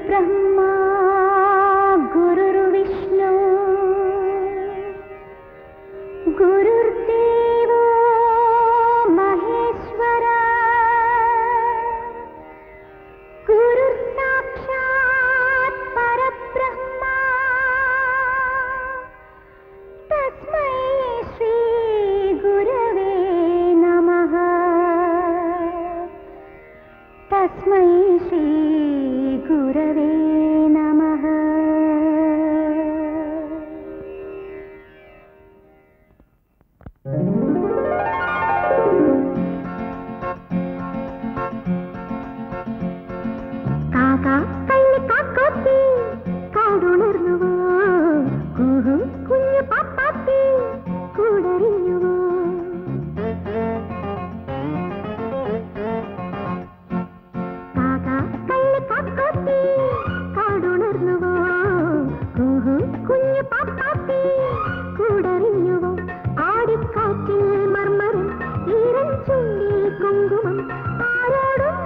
गुरुर्ब्रह्मा गुरुर्विष्णु गुरुर्देवो महेश्वरा गुरुर्साक्षात् परब्रह्मा तस्मै श्रीगुरवे नमः तस्मै श्रीगुरवे नमः കാക്ക കള്ളി കാക്കോത്തി കാടുണർന്നുവോ കുഹു കുഞ്ഞു പാപ്പാത്തി കൂടറിഞ്ഞുവോ കാക്ക കള്ളി കാക്കോത്തി കാടുണർന്നുവോ കുഹു കുഞ്ഞു പാപ്പാത്തി കൂടറിഞ്ഞുവോ ആടിക്കാറ്റിൽ മർമരം ഈരൻ ചുണ്ടിൽ കുങ്കുമം ആരോടും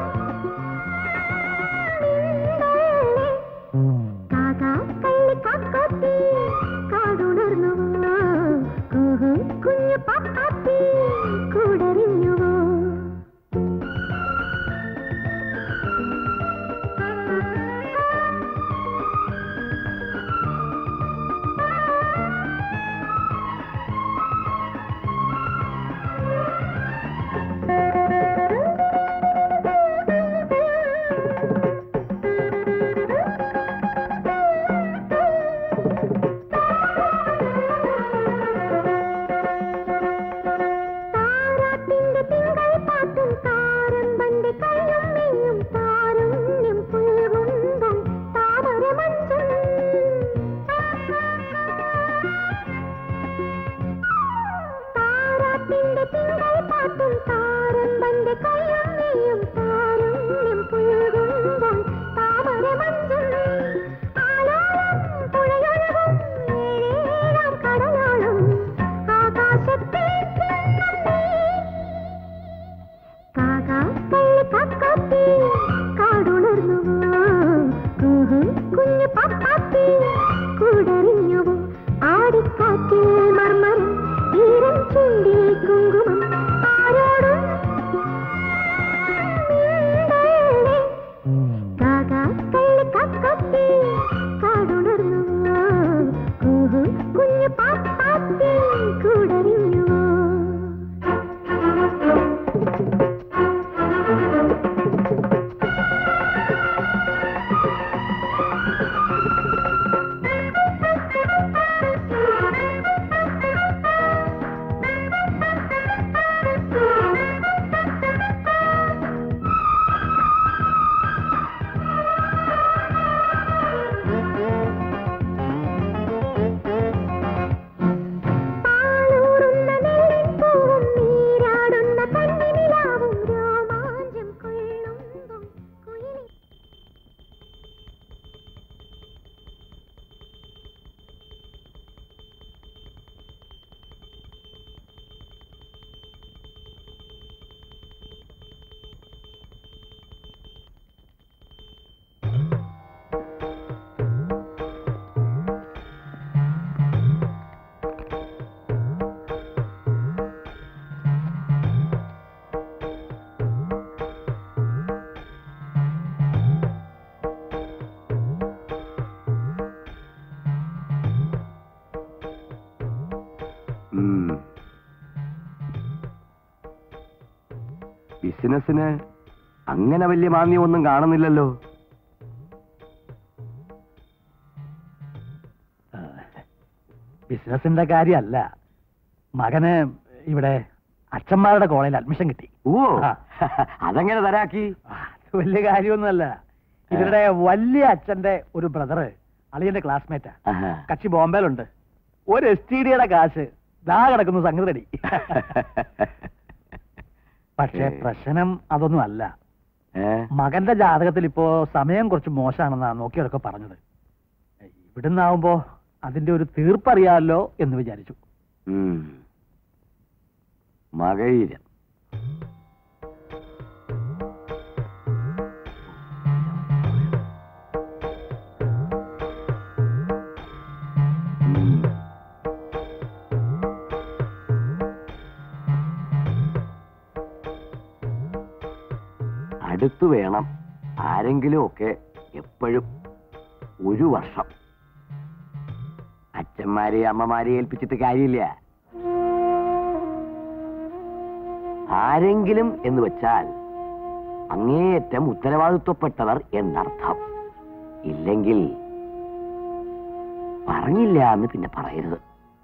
കാക്ക കള്ളി കാക്കോത്തി കാടുണർന്നുവോ കുഹു കുഞ്ഞു പാപ്പാത്തി കൂടറിഞ്ഞുവോ താരാട്ടിന്റെ തിങ്കൾ പാട്ടും താരമ്പന്റെ കയ്യും മെയ്യും താരുണ്യം പുൽകുമ്പം താമരമഞ്ചം താരാട്ടിന്റെ തിങ്കൾ പാട്ടും താരമ്പന്റെ കയ്യും മെയ്യും താരുണ്യം പുൽകുമ്പം താമരമഞ്ചം ആലോലം പുഴയൊഴുകും ഏഴേഴാം കടലോളം ആകാശത്തെ കാക്ക കള്ളി കാക്കാത്തി കാടുണർന്നുവോ കുഹു കുഞ്ഞു പാപ്പാത്തി കൂടറിഞ്ഞുവോ ആടിക്കാറ്റിൽ മർമരം ഈരം ചുണ്ടിൽ കുങ്കുമം ആരോടും മിണ്ടല്ലേ. കാക്ക കള്ളി കാക്കാത്തി കാടുണർന്നുവോ കുഹു കുഞ്ഞു പാപ്പാത്തി കൂടറിഞ്ഞുവോ പാലൂറുന്ന നെല്ലിപ്പൂവും നീരാടുന്ന കണ്ണിനിലാവും രോമാഞ്ചം കൊള്ളുമ്പം കുയിലി ഉം. ബിസിനസിന് അങ്ങനെ വലിയ മാന്യമൊന്നും കാണുന്നില്ലല്ലോ ബിസിനസിന്റെ കാര്യമല്ല മകന് ഇവിടെ അച്ഛന്മാരുടെ കോളേജിൽ അഡ്മിഷൻ കിട്ടി ഓ ആ. അതെങ്ങനെ തരാക്കി അത് വലിയ കാര്യമൊന്നുമല്ല ഇവരുടെ വലിയ അച്ഛന്റെ ഒരു ബ്രദറ് അളിയന്റെ ക്ലാസ്മേറ്റാ ആഹാ. കക്ഷി ബോംബെയിലുണ്ട് ഒരു എസ് ടി ഡിയുടെ കാശ് ദാ കിടക്കുന്നു സംഗതി റെഡി പക്ഷെ ഏ. പ്രശ്നം അതൊന്നും അല്ല ഏ? മകന്റെ ജാതകത്തിൽ ഇപ്പോ സമയം കുറച്ച് മോശമാണെന്നാ നോക്കിയവരൊക്കെ പറഞ്ഞത് ഇവിടുന്നാവുമ്പോ അതിന്റെ ഒരു തീർപ്പറിയാമല്ലോ എന്ന് വിചാരിച്ചു ഉം. മകയിരം അടുത്തു വേണം ആരെങ്കിലും ഒക്കെ എപ്പോഴും ഒരു വർഷം അച്ഛന്മാരെ അമ്മമാരെ ഏൽപ്പിച്ചിട്ട് കാര്യമില്ല ആരെങ്കിലും എന്ന് വെച്ചാൽ അങ്ങേയറ്റം ഉത്തരവാദിത്വപ്പെട്ടവർ എന്നർത്ഥം ഇല്ലെങ്കിൽ പറഞ്ഞില്ല എന്ന് പിന്നെ പറയരുത്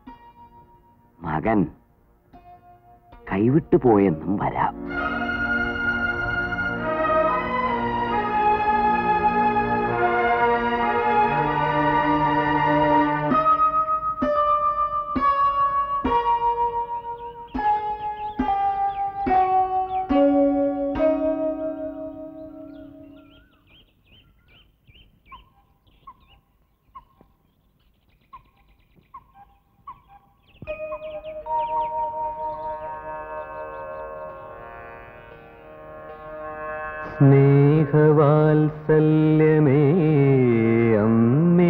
മകൻ കൈവിട്ടു പോയെന്നും വരാം സ്നേഹവാത്സല്യമേ അമ്മേ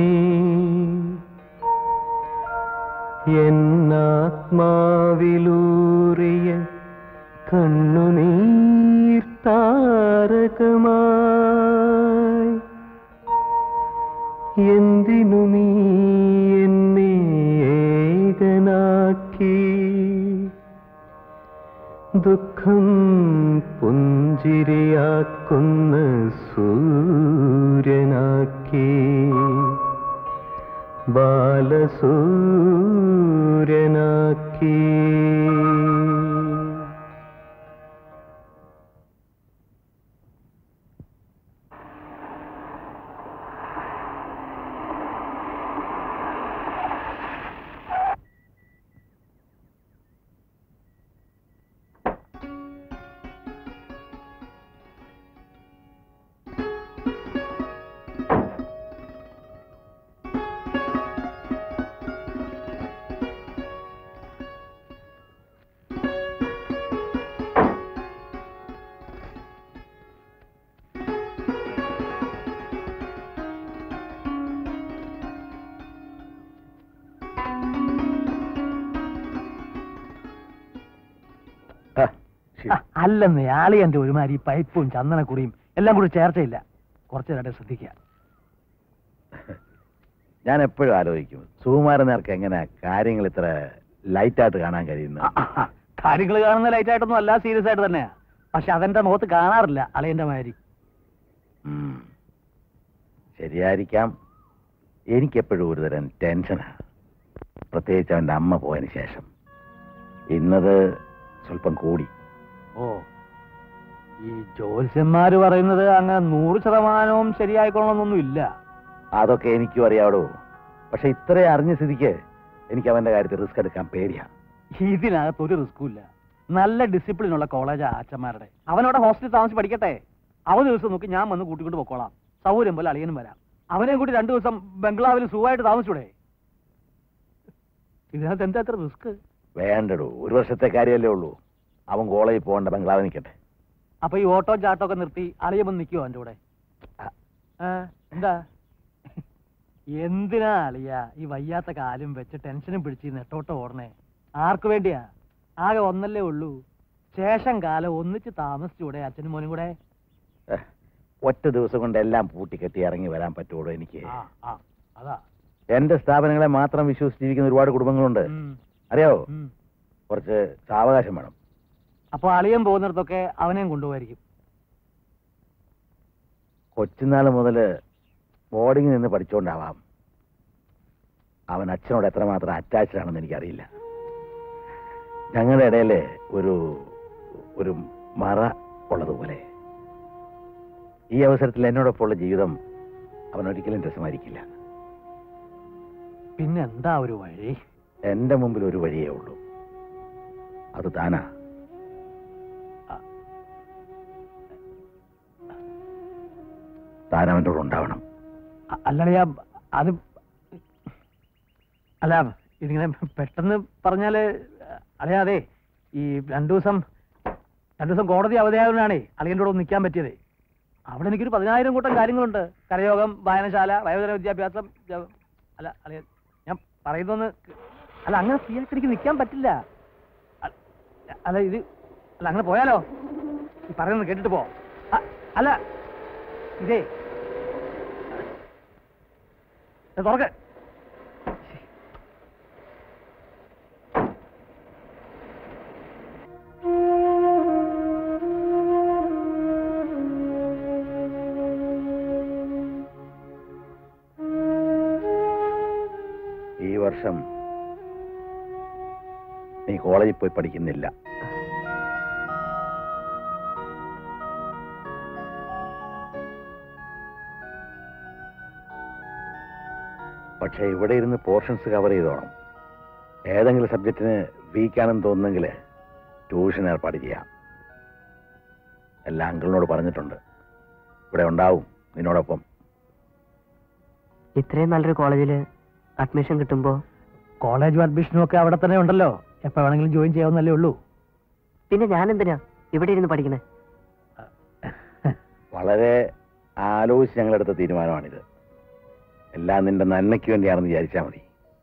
എന്നാത്മാവിലൂറിയ കണ്ണുനീർ താരകമായി എന്തിനു നീ എന്നെ ഏകനാക്കി ദുഃഖം പുഞ്ചിരിയാക്കുന്ന സൂര്യനാക്കി ബാലസൂര്യനാക്കി ആ, അല്ലെന്ന് ആളിയന്റെ ഒരുമാതിരി ഈ പൈപ്പും ചന്ദനക്കുറിയും എല്ലാം കൂടി ചേർച്ചയില്ല കുറച്ചു നേരത്തെ ശ്രദ്ധിക്കുക ഞാൻ എപ്പോഴും ആലോചിക്കും സുകുമാരൻ നേർക്ക് എങ്ങനെ കാര്യങ്ങൾ ഇത്ര ലൈറ്റായിട്ട് കാണാൻ കഴിയുന്നു കാര്യങ്ങൾ കാണുന്ന ലൈറ്റ് ആയിട്ടൊന്നും അല്ല സീരിയസ് ആയിട്ട് തന്നെയാ പക്ഷെ അതെന്റെ മുഖത്ത് കാണാറില്ല അളിയന്റെ മാതിരി ഉം. ശരിയായിരിക്കാം എനിക്കെപ്പോഴും ഒരുതരം ടെൻഷനാണ് പ്രത്യേകിച്ച് അവൻ്റെ അമ്മ പോയതിന് ശേഷം ഇന്നത് സ്വല്പം കൂടി ഓ ഈ ജ്യോത്സ്യന്മാര് പറയുന്നത് അങ്ങ് നൂറ് ശതമാനവും ശരിയായിക്കൊള്ളണമെന്നൊന്നും ഇല്ല അതൊക്കെ എനിക്കും അറിയാവടോ പക്ഷെ ഇത്രയും അറിഞ്ഞ സ്ഥിതിക്ക് എനിക്ക് അവന്റെ കാര്യത്തിൽ റിസ്ക് എടുക്കാൻ പേടിയാ ഇതിനകത്ത് ഒരു റിസ്കും ഇല്ല നല്ല ഡിസിപ്ലിൻ ഉള്ള കോളേജാ അച്ഛന്മാരുടെ അവനവിടെ ഹോസ്റ്റലിൽ താമസിച്ച് പഠിക്കട്ടെ അവ ദിവസം നോക്കി ഞാൻ വന്ന് കൂട്ടിക്കൊണ്ട് പൊക്കോളാം സൗകര്യം പോലെ അളിയനും വരാം അവനെ കൂടി രണ്ടു ദിവസം ബംഗ്ലാവിൽ സുഖമായിട്ട് താമസിച്ചൂടെ ഇതിനകത്ത് എന്താ അത്ര റിസ്ക് വേണ്ടടോ ഒരു വർഷത്തെ കാര്യമല്ലേ ഉള്ളൂ അവൻ കോളേജിൽ പോകേണ്ട ബംഗ്ലാവ് നിൽക്കട്ടെ അപ്പൊ ഈ ഓട്ടോ ചാട്ടോ ഒക്കെ നിർത്തി അളിയൻ വന്ന് നിൽക്കുവോ എൻ്റെ കൂടെ ആ, എന്താ എന്തിനാ അളിയ ഈ വയ്യാത്ത കാലും വെച്ച് ടെൻഷനും പിടിച്ച് ഈ നെട്ടോട്ടം ഓടണേ ആർക്ക് വേണ്ടിയാ ആകെ ഒന്നല്ലേ ഉള്ളൂ ശേഷം കാലം ഒന്നിച്ച് താമസിച്ചൂടെ അച്ഛനും മോനും കൂടെ ഏഹ്, ഒറ്റ ദിവസം കൊണ്ട് എല്ലാം പൂട്ടിക്കെട്ടി ഇറങ്ങി വരാൻ പറ്റുള്ളൂ എനിക്ക് ആ ആ അതാ എന്റെ സ്ഥാപനങ്ങളെ മാത്രം വിശ്വസിച്ച് ജീവിക്കുന്ന ഒരുപാട് കുടുംബങ്ങളുണ്ട് ഉം, അറിയാവോ ഉം. കുറച്ച് സാവകാശം വേണം അപ്പൊ അളിയൻ പോകുന്നിടത്തൊക്കെ അവനെയും കൊണ്ടുപോയിരിക്കും കൊച്ചുനാൾ മുതൽ ബോർഡിങ്ങിൽ നിന്ന് പഠിച്ചുകൊണ്ടാവാം അവൻ അച്ഛനോട് എത്രമാത്രം അറ്റാച്ച്ഡ് ആണെന്ന് എനിക്കറിയില്ല ഞങ്ങളുടെ ഇടയിൽ ഒരു ഒരു മറ ഉള്ളതുപോലെ ഈ അവസരത്തിൽ എന്നോടൊപ്പമുള്ള ജീവിതം അവൻ ഒരിക്കലും രസമായിരിക്കില്ല പിന്നെ എന്താ ഒരു വഴി എന്റെ മുമ്പിൽ ഒരു വഴിയേ ഉള്ളൂ അത് താനാ താൻ അവൻ്റെ കൂടെ ഉണ്ടാവണം അ- അല്ലളിയ അത് അല്ല ഇതിങ്ങനെ പെട്ടെന്ന് പറഞ്ഞാല് അളിയാ അതെ ഈ രണ്ടു ദിവസം രണ്ടു ദിവസം കോടതി അവധിയായതുകൊണ്ടാണേ അളിയൻ്റെ കൂടെ ഒന്ന് നിൽക്കാൻ പറ്റിയത് അവിടെ എനിക്കൊരു പതിനായിരം കൂട്ടം കാര്യങ്ങളുണ്ട് കരയോഗം വായനശാല വയോജന വിദ്യാഭ്യാസം ജ- അല്ല അളിയ ഞാൻ പറയുന്നൊന്ന് അല്ല അങ്ങനെ ഫ്രീ ആയിട്ട് എനിക്ക് നിൽക്കാൻ പറ്റില്ല അ- അല്ല ഇത് അല്ല അങ്ങനെ പോയാലോ ഈ പറയുന്നത് കേട്ടിട്ട് പോ അ- അല്ല ഇതേ ഇത് തുറക്ക് ഈ വർഷം നീ കോളേജിൽ പോയി പഠിക്കുന്നില്ല പക്ഷെ ഇവിടെ ഇരുന്ന് പോർഷൻസ് കവർ ചെയ്തോണം ഏതെങ്കിലും സബ്ജക്റ്റിന് വീക്കാണെന്ന് തോന്നുന്നെങ്കിൽ ട്യൂഷൻ ഏർപ്പാട് ചെയ്യാം എല്ലാ അങ്കിളിനോട് പറഞ്ഞിട്ടുണ്ട് ഇവിടെ ഉണ്ടാവും നിന്നോടൊപ്പം ഇത്രയും നല്ലൊരു കോളേജിൽ അഡ്മിഷൻ കിട്ടുമ്പോൾ കോളേജും അഡ്മിഷനും ഒക്കെ അവിടെ തന്നെ ഉണ്ടല്ലോ എപ്പോ വേണമെങ്കിലും ജോയിൻ ചെയ്യാവുന്നല്ലേ ഉള്ളൂ പിന്നെ ഞാൻ എന്തിനാ ഇവിടെ ഇരുന്ന് പഠിക്കണേ വളരെ ആലോചിച്ച് ഞങ്ങളെടുത്ത തീരുമാനമാണിത് എല്ലാം നിന്റെ നന്മയ്ക്ക് വേണ്ടിയാണെന്ന് വിചാരിച്ചാൽ മതി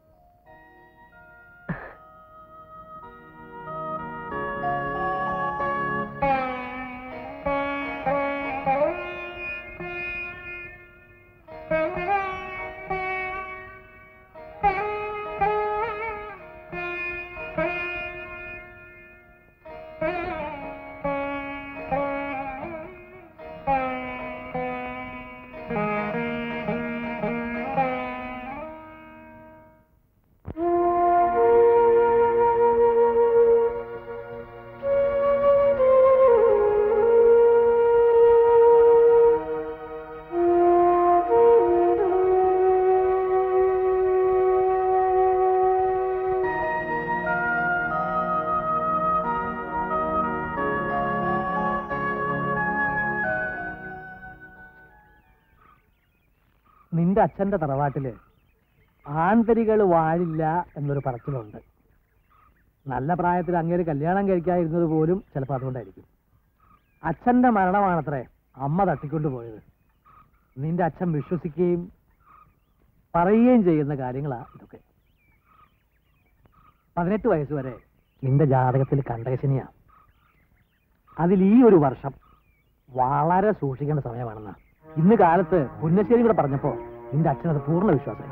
നിന്റെ അച്ഛന്റെ തറവാട്ടില് ആന്തരികൾ വാഴില്ല എന്നൊരു പറച്ചിലുണ്ട് നല്ല പ്രായത്തിൽ അങ്ങേര് കല്യാണം കഴിക്കാതിരുന്നത് പോലും ചിലപ്പോൾ അതുകൊണ്ടായിരിക്കും അച്ഛന്റെ മരണമാണത്രേ അമ്മ തട്ടിക്കൊണ്ടു പോയത് നിന്റെ അച്ഛൻ വിശ്വസിക്കുകയും പറയുകയും ചെയ്യുന്ന കാര്യങ്ങളാ ഇതൊക്കെ പതിനെട്ട് വയസ്സ് വരെ നിന്റെ ജാതകത്തിൽ കണ്ടേശനിയാ അതിൽ ഈ ഒരു വർഷം വളരെ സൂക്ഷിക്കേണ്ട സമയമാണെന്നാ ഇന്ന് കാലത്ത് പുന്നശ്ശേരി കൂടെ പറഞ്ഞപ്പോ നിന്റെ അച്ഛനത് പൂർണ്ണ വിശ്വാസമായി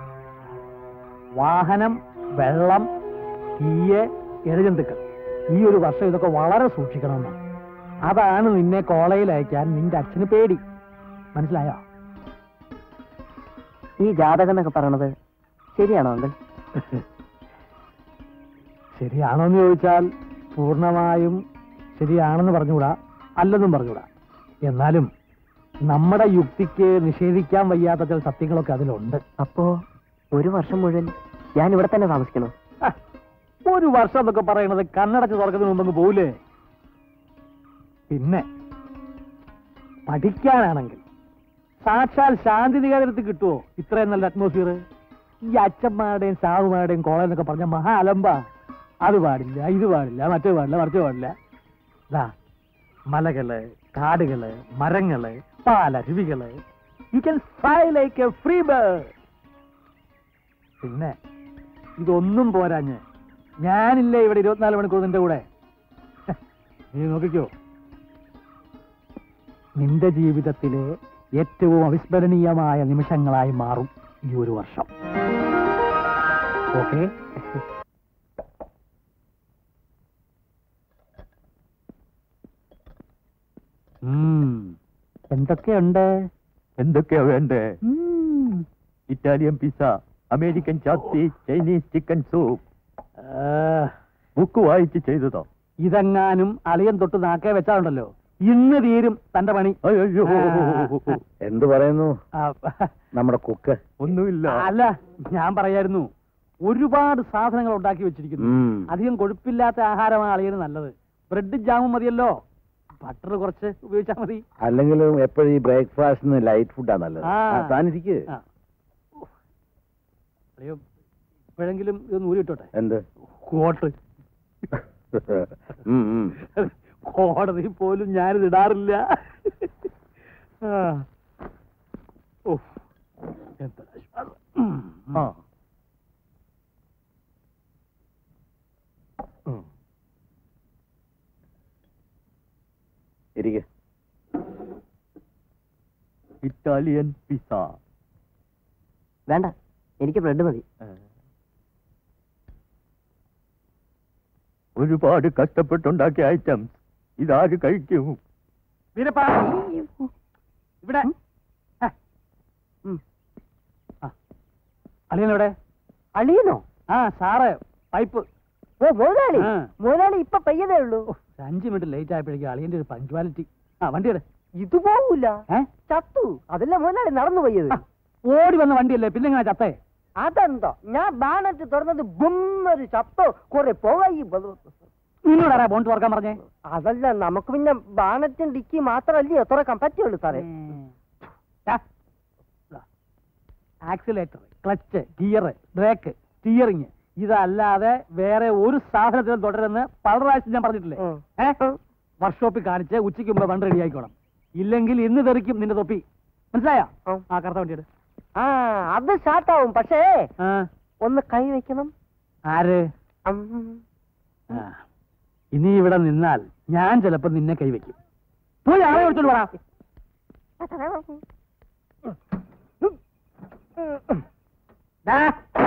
വാഹനം വെള്ളം തീയ് ഇഴജന്തുക്കൾ ഈ ഒരു വർഷം ഇതൊക്കെ വളരെ സൂക്ഷിക്കണമെന്നാണ് അതാണ് നിന്നെ കോളേജിൽ അയക്കാൻ നിന്റെ അച്ഛന് പേടി മനസ്സിലായോ ഈ ജാതകം എന്നൊക്കെ പറയണത് ശരിയാണോ അങ്കിൾ ശരിയാണോ എന്ന് ചോദിച്ചാൽ പൂർണ്ണമായും ശരിയാണെന്ന് പറഞ്ഞുകൂടാ അല്ലെന്നും പറഞ്ഞുകൂടാ എന്നാലും നമ്മുടെ യുക്തിക്ക് നിഷേധിക്കാൻ വയ്യാത്ത ചില സത്യങ്ങളൊക്കെ അതിലുണ്ട് അപ്പോ ഒരു വർഷം മുഴുവൻ ഞാൻ ഇവിടെ തന്നെ താമസിക്കണോ ഹ, ഒരു വർഷം എന്നൊക്കെ പറയണത് കണ്ണടച്ച് തുറക്കുന്നതിന് മുമ്പ് അങ്ങ് പോവില്ലേ പിന്നെ പഠിക്കാനാണെങ്കിൽ സാക്ഷാൽ ശാന്തി നികേതനത്തിൽ കിട്ടുമോ ഇത്രയും നല്ല അറ്റ്മോസ്ഫിയർ ഈ അച്ഛന്മാരുടെയും സാവുമാരുടെയും കോളേജ് എന്നൊക്കെ പറഞ്ഞ മഹാ അലമ്പ അത് പാടില്ല ഇത് പാടില്ല മറ്റേ പാടില്ല മറിച്ച് പാടില്ല ദാ മലകള് കാടുകള് മരങ്ങള് പാലരുവികള് you can fly like a free bird പിന്നെ ഇതൊന്നും പോരാഞ്ഞ് ഞാനില്ലേ ഇവിടെ ഇരുപത്തിനാല് മണിക്കൂർ നിന്റെ കൂടെ ഹ, നീ നോക്കിക്കോ നിന്റെ ജീവിതത്തിലെ ഏറ്റവും അവിസ്മരണീയമായ നിമിഷങ്ങളായി മാറും ഈ ഒരു വർഷം ഓക്കെ എന്തൊക്കെയുണ്ട് എന്തൊക്കെയാ വേണ്ടേ ഉം. ഇറ്റാലിയൻ പിസ്സ അമേരിക്കൻ ചാത്തി ചൈനീസ് ചിക്കൻ സൂപ്പ് ആ, ബുക്ക് വായിച്ച് ചെയ്തതോ ഇതെങ്ങാനും അളിയൻ തൊട്ട് നാക്കേ വെച്ചാലുണ്ടല്ലോ ഇന്ന് തീരും തന്റെ പണി അയ്യോ ആ. എന്ത് പറയുന്നു ആ, നമ്മുടെ കുക്ക് ഒന്നുമില്ല അല്ല ഞാൻ പറയായിരുന്നു ഒരുപാട് സാധനങ്ങൾ ഉണ്ടാക്കി വെച്ചിരിക്കുന്നു ഉം. അധികം കൊഴുപ്പില്ലാത്ത ആഹാരമാണ് അളിയന് നല്ലത് ബ്രെഡ് ജാമും മതിയല്ലോ ബട്ടർ കുറച്ച് ഉപയോഗിച്ചാൽ മതി അല്ലെങ്കിലും എപ്പോഴും ഈ ബ്രേക്ക്ഫാസ്റ്റിന് ലൈറ്റ് ഫുഡാ നല്ലത് ആ. ആ, താനിരിക്ക് ആ. അയ്യോ ഇപ്പോഴെങ്കിലും ഇതൊന്ന് ഊരി ഇട്ടോട്ടെ എന്ത് കോട്ട് ഉം, ഉം. കോടതി പോലും ഞാനിത് ഇടാറില്ല ആ. ഉഫ്. എന്താ ആശ്വാസം. ഉം. ആ ഇരിക്ക് ഇറ്റാലിയൻ പിസ വേണ്ട എനിക്ക് ബ്രെഡ് മതി ഒരുപാട് കഷ്ടപ്പെട്ടുണ്ടാക്കിയ ഐറ്റംസ് ഇതാര് കഴിക്കും വീരപ്പ ഇവിടെ ആ. ഉം. ആ. അളിയനെവിടെ അളിയനോ ആ സാറ് പൈപ്പ് ഓ മുതലാളി ആ. മുതലാളി ഇപ്പൊ പയ്യതേ ഉള്ളൂ ഓ, ഒരു അഞ്ച് മിനിറ്റ് ലേറ്റ് ആയപ്പോഴേക്കും അളിയന്റെ ഒരു പഞ്ച്വാലിറ്റി ആ വണ്ടിയുടെ ഇത് പോകൂല ഏ ചത്തു അതല്ല മുതലാളി നടന്നു പോയത് ആ, ഓടി വന്ന വണ്ടിയല്ലേ പിന്നെ എങ്ങനെ ചത്തേ അതെന്തോ ഞാൻ ബാനറ്റ് തുറന്നത് ബുമ്മൊരു ശബ്ദം കുറെ പോവായി നിന്നോട് ആരാ ബോണ്ട് തുറക്കാൻ പറഞ്ഞേ അതല്ല നമുക്ക് പിന്നെ ബാനറ്റും ഡിക്കി മാത്രമല്ലേ തുറക്കാൻ പറ്റുള്ളൂ സാറേ accelerator clutch gear brake steering ഇതല്ലാതെ വേറെ ഒരു സാധനത്തിലും തുടരുന്ന പല പ്രാവശ്യം ഞാൻ പറഞ്ഞിട്ടില്ലേ ഉം. ഏ വർക്ക്ഷോപ്പിൽ കാണിച്ച് ഉച്ചയ്ക്ക് മുമ്പ് വണ്ടി റെഡി ആയിക്കോണം ഇല്ലെങ്കിൽ ഇന്ന് തെറിക്കും നിന്റെ തൊപ്പി മനസ്സിലായോ ഉം. ആ കറുത്ത വണ്ടിയുടെ ആ അത് സ്റ്റാർട്ടാവും പക്ഷേ ആ ഒന്ന് കൈ വെക്കണം ആര് അം. ആ. ഇനി ഇവിടെ നിന്നാൽ ഞാൻ ചിലപ്പോ നിന്നെ കൈവയ്ക്കും പോയി ആളെ വിളിച്ചോണ്ട് പറ ദാ.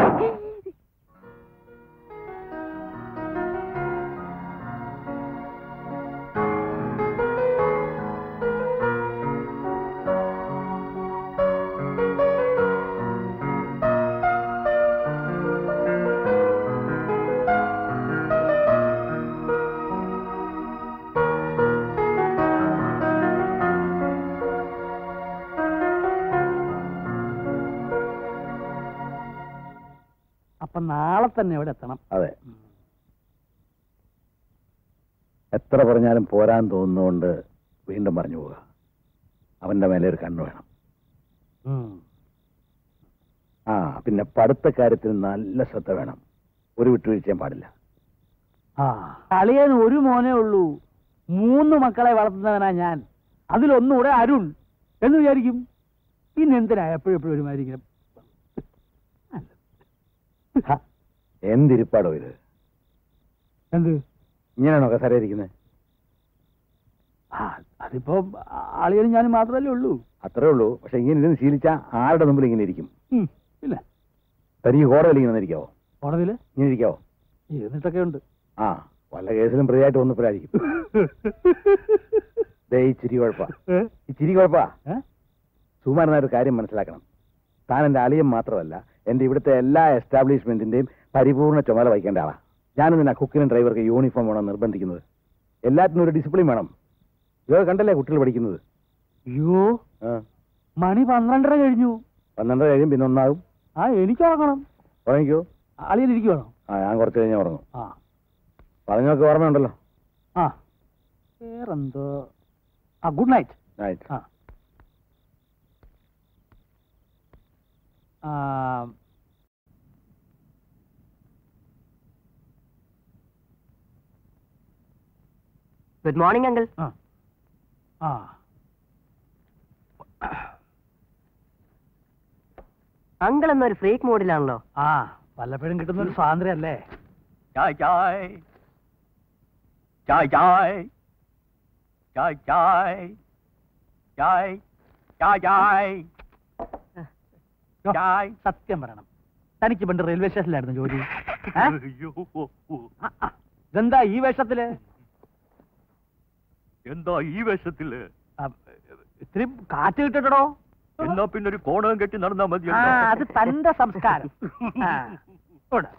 അപ്പൊ നാളെ തന്നെ ഇവിടെ എത്തണം അതെ എത്ര പറഞ്ഞാലും പോരാൻ തോന്നുന്നതുകൊണ്ട് വീണ്ടും പറഞ്ഞു പോവുക അവന്റെ മേലെ ഒരു കണ്ണു വേണം ഉം. ആ പിന്നെ പഠിത്ത കാര്യത്തിൽ നല്ല ശ്രദ്ധ വേണം ഒരു വിട്ടുവീഴ്ചയും പാടില്ല ആ അളിയൻ ഒരു മോനേ ഉള്ളൂ മൂന്ന് മക്കളെ വളർത്തുന്നവനാ ഞാൻ അതിലൊന്നുകൂടെ അരുൺ എന്ന് വിചാരിക്കും പിന്നെ എന്തിനാ എപ്പോഴും എപ്പോഴും ഒരുമാതിരി ഇങ്ങനെ ഹ, എന്തിരിപ്പാടോ ഇത് എന്ത് ഇങ്ങനെയാണോ കസര ഇരിക്കുന്നത് ആ അതിപ്പോ അളിയനും ഞാനും മാത്രമല്ലേ ഉള്ളൂ അത്രേ ഉള്ളൂ പക്ഷെ ഇങ്ങനെ ഇരുന്ന് ശീലിച്ച ആരുടെ മുമ്പിൽ ഇങ്ങനെ ഇരിക്കും ഉം, ഇല്ല തനിക്ക് കോടതിയിൽ ഇങ്ങനെ ഇരിക്കാവോ കോടതിയില് ഇങ്ങനെ ഇരിക്കാവോ ഇരുന്നിട്ടൊക്കെ ഉണ്ട് ആ വല്ല കേസിലും പ്രതിയായിട്ട് വന്നപ്പോഴായിരിക്കും ദേ ഈ ചിരി കുഴപ്പാ ഈ ചിരി കുഴപ്പാ ഏ? സുമാരൻ ഒരു കാര്യം മനസ്സിലാക്കണം താൻ എന്റെ അളിയൻ മാത്രമല്ല എന്റെ ഇവിടുത്തെ എല്ലാ എസ്റ്റാബ്ലിഷ്മെന്റിന്റെയും പരിപൂർണ്ണ ചുമതല വഹിക്കേണ്ട ആളാ ഞാനെന്തിനാ കുക്കിനും ഡ്രൈവർക്ക് യൂണിഫോം വേണം നിർബന്ധിക്കുന്നത് എല്ലാത്തിനും ഒരു ഡിസിപ്ലിൻ വേണം ഇതൊക്കെ കണ്ടല്ലേ കുട്ടികൾ പഠിക്കുന്നത് അയ്യോ ആ മണി പന്ത്രണ്ടര കഴിഞ്ഞു പന്ത്രണ്ട് കഴിയും പിന്നെ ഒന്നാകും ആ എനിക്ക് ഉറങ്ങണം ഉറങ്ങിക്കോ അളിയൻ ഇരിക്കുവാണോ ആ ഞാൻ കുറച്ച് കഴിഞ്ഞാൽ ഉറങ്ങും ആ പറഞ്ഞൊക്കെ ഓർമ്മയുണ്ടല്ലോ ആ വേറെന്തോ ആ ഗുഡ് നൈറ്റ് നൈറ്റ് ആ ആ ഗുഡ് മോർണിംഗ് അങ്കിൾ ആ ആ അങ്കിൾ എന്നൊരു ഫ്രീക്ക് മൂഡിലാണല്ലോ ആ വല്ലപ്പോഴും കിട്ടുന്ന ഒരു സ്വാതന്ത്ര്യം അല്ലേ ചായ് ചായ് ചായ് ചായ് ചായ് ചായ് ചായ് ചായ് ചായ് യ്യോ, ചായ് സത്യം പറയണം തനിക്ക് പണ്ട് റെയിൽവേ സ്റ്റേഷനിലായിരുന്നു ജോലി ഏ? അയ്യോ, ആ, ആ. ഇതെന്താ ഈ വേഷത്തില് എന്താ ഈ വേഷത്തില് ആ, ഇത്തിരി കാറ്റ് കിട്ടട്ടോ എന്നാ പിന്നെ ഒരു കോണകം കെട്ടി നടന്നാ മതി ആ അത് തന്റെ സംസ്കാരം ആ, ഇവിടെ.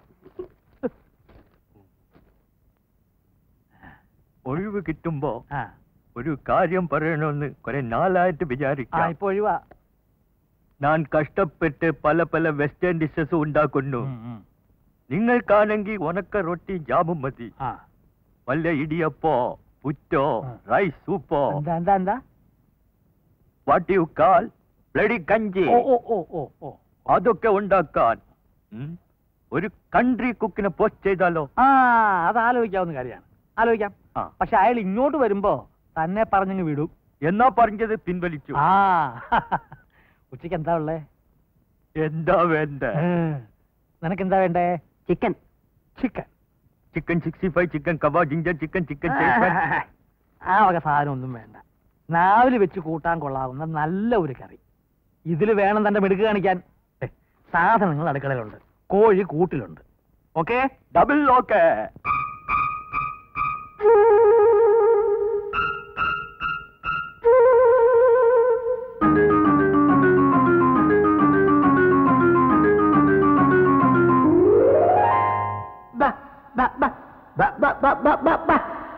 ഒഴിവ് കിട്ടുമ്പോ ആ ഒരു കാര്യം പറയണമെന്ന് കുറെ നാളായിട്ട് ആ വിചാരിക്കാം ഇപ്പൊ ഒഴിവാ ഞാൻ കഷ്ടപ്പെട്ട് പല പല വെസ്റ്റേൺ ഡിഷസ് ഉണ്ടാക്കുന്നു ഉം, ഉം. നിങ്ങൾക്കാണെങ്കിൽ ഉണക്ക റൊട്ടി ജാമും മതി ആ വല്ല ഇടിയപ്പോ പുറ്റോ ആ. റൈസ് സൂപ്പോ എന്താ എന്താ എന്താ what you call bloody kanji ഓ ഓ ഓ ഓ ഓ അതൊക്കെ ഉണ്ടാക്കാൻ ഉം, ഒരു കൺട്രി കുക്കിനെ പോസ്റ്റ് ചെയ്താലോ ആ അത് ആലോചിക്കാവുന്ന കാര്യമാണ് ആലോചിക്കാം ആ. പക്ഷെ അയാൾ ഇങ്ങോട്ട് വരുമ്പോ തന്നെ പറഞ്ഞങ്ങ് വിടും എന്നാ പറഞ്ഞത് പിൻവലിച്ചു ആ ഉച്ചക്ക് എന്താ ഉള്ളേ എന്താ വേണ്ട നിനക്ക് എന്താ വേണ്ടേ chicken chicken chicken sixty five chicken kebab ginger chicken chicken ആ വക സാധനം ഒന്നും വേണ്ട നാവില് വെച്ച് കൂട്ടാൻ കൊള്ളാവുന്ന നല്ല ഒരു കറി ഇതിൽ വേണം തന്റെ മിടുക്ക് കാണിക്കാൻ ദേ, സാധനങ്ങൾ അടുക്കളയിലുണ്ട് കോഴി കൂട്ടിലുണ്ട് ഓക്കെ ഡബിൾ ഓക്കെ ബാ ബാ ബാ ബാ ബാ ബാ ബാ ബാ ബാ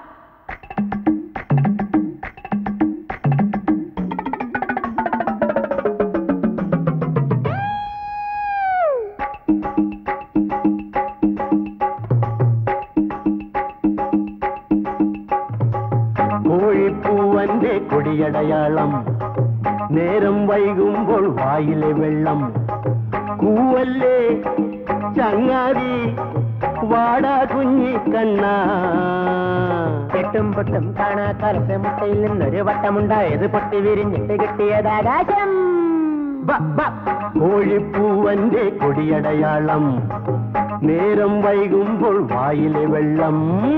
കോഴിപ്പൂവന്റെ കൊടിയടയാളം നേരം വൈകുമ്പോൾ വായിലെ വെള്ളം കൂവല്ലേ ചങ്ങാതി വാടാ കുഞ്ഞിക്കണ്ണ എട്ടും പൊട്ടും കാണാക്കാലത്തെ മുട്ടയിൽ നിന്നൊരു വട്ടമുണ്ടായത് പൊട്ടി വിരിഞ്ഞിട്ട് കിട്ടിയതാകാശം ബ, ബ. കോഴിപ്പൂവന്റെ കൊടിയടയാളം നേരം വൈകുമ്പോൾ വായിലെ വെള്ളം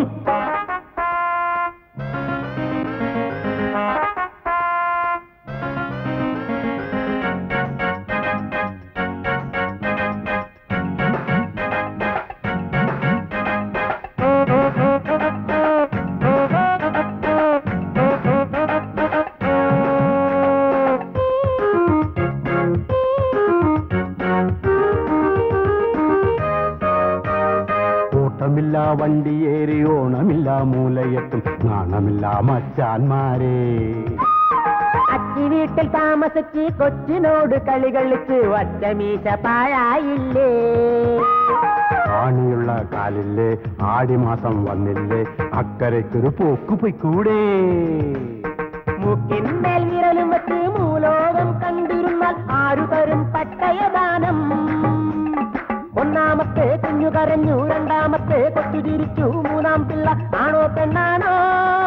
ഓട്ടമില്ല വണ്ടിയേറി ഓണമില്ല മൂലയെത്തും നാണമില്ല മച്ചാന്മാരെ അച്ചി വീട്ടിൽ താമസിച്ച് കൊച്ചിനോട് കളി കളിച്ച് ഒറ്റമീശ പാഴായില്ലേ ആണിയുള്ള കാലില്ലേ ആടിമാസം വന്നില്ലേ അക്കരയ്ക്കൊരു പോക്ക് പൊയ്ക്കൂടെ മൂക്കിന്മേൽ വിരലും വെച്ച് മൂലോകം കണ്ടിരുന്നാൽ ആരു തരും പട്ടയദാനം ഒന്നാമത്തെ കുഞ്ഞു കരഞ്ഞു രണ്ടാമത്തെ കൊച്ചു ചിരിച്ചു മൂന്നാം പിള്ള ആണോ പെണ്ണാണോ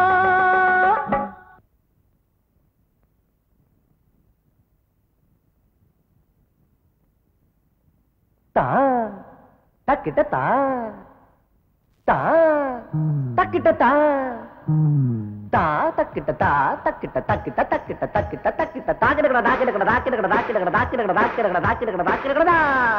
താ തക്കിട്ട താ താ തക്കിട്ട താ താ തക്കിട്ട താ തക്കിട്ട തക്കിട്ട തക്കിട്ട തക്കിട്ട തക്കിട്ട താക്കിടകട താക്കിടകട താക്കിടകട താക്കിടകട താക്കിടകട താക്കിടകട താക്കിടകട താക്കിടകട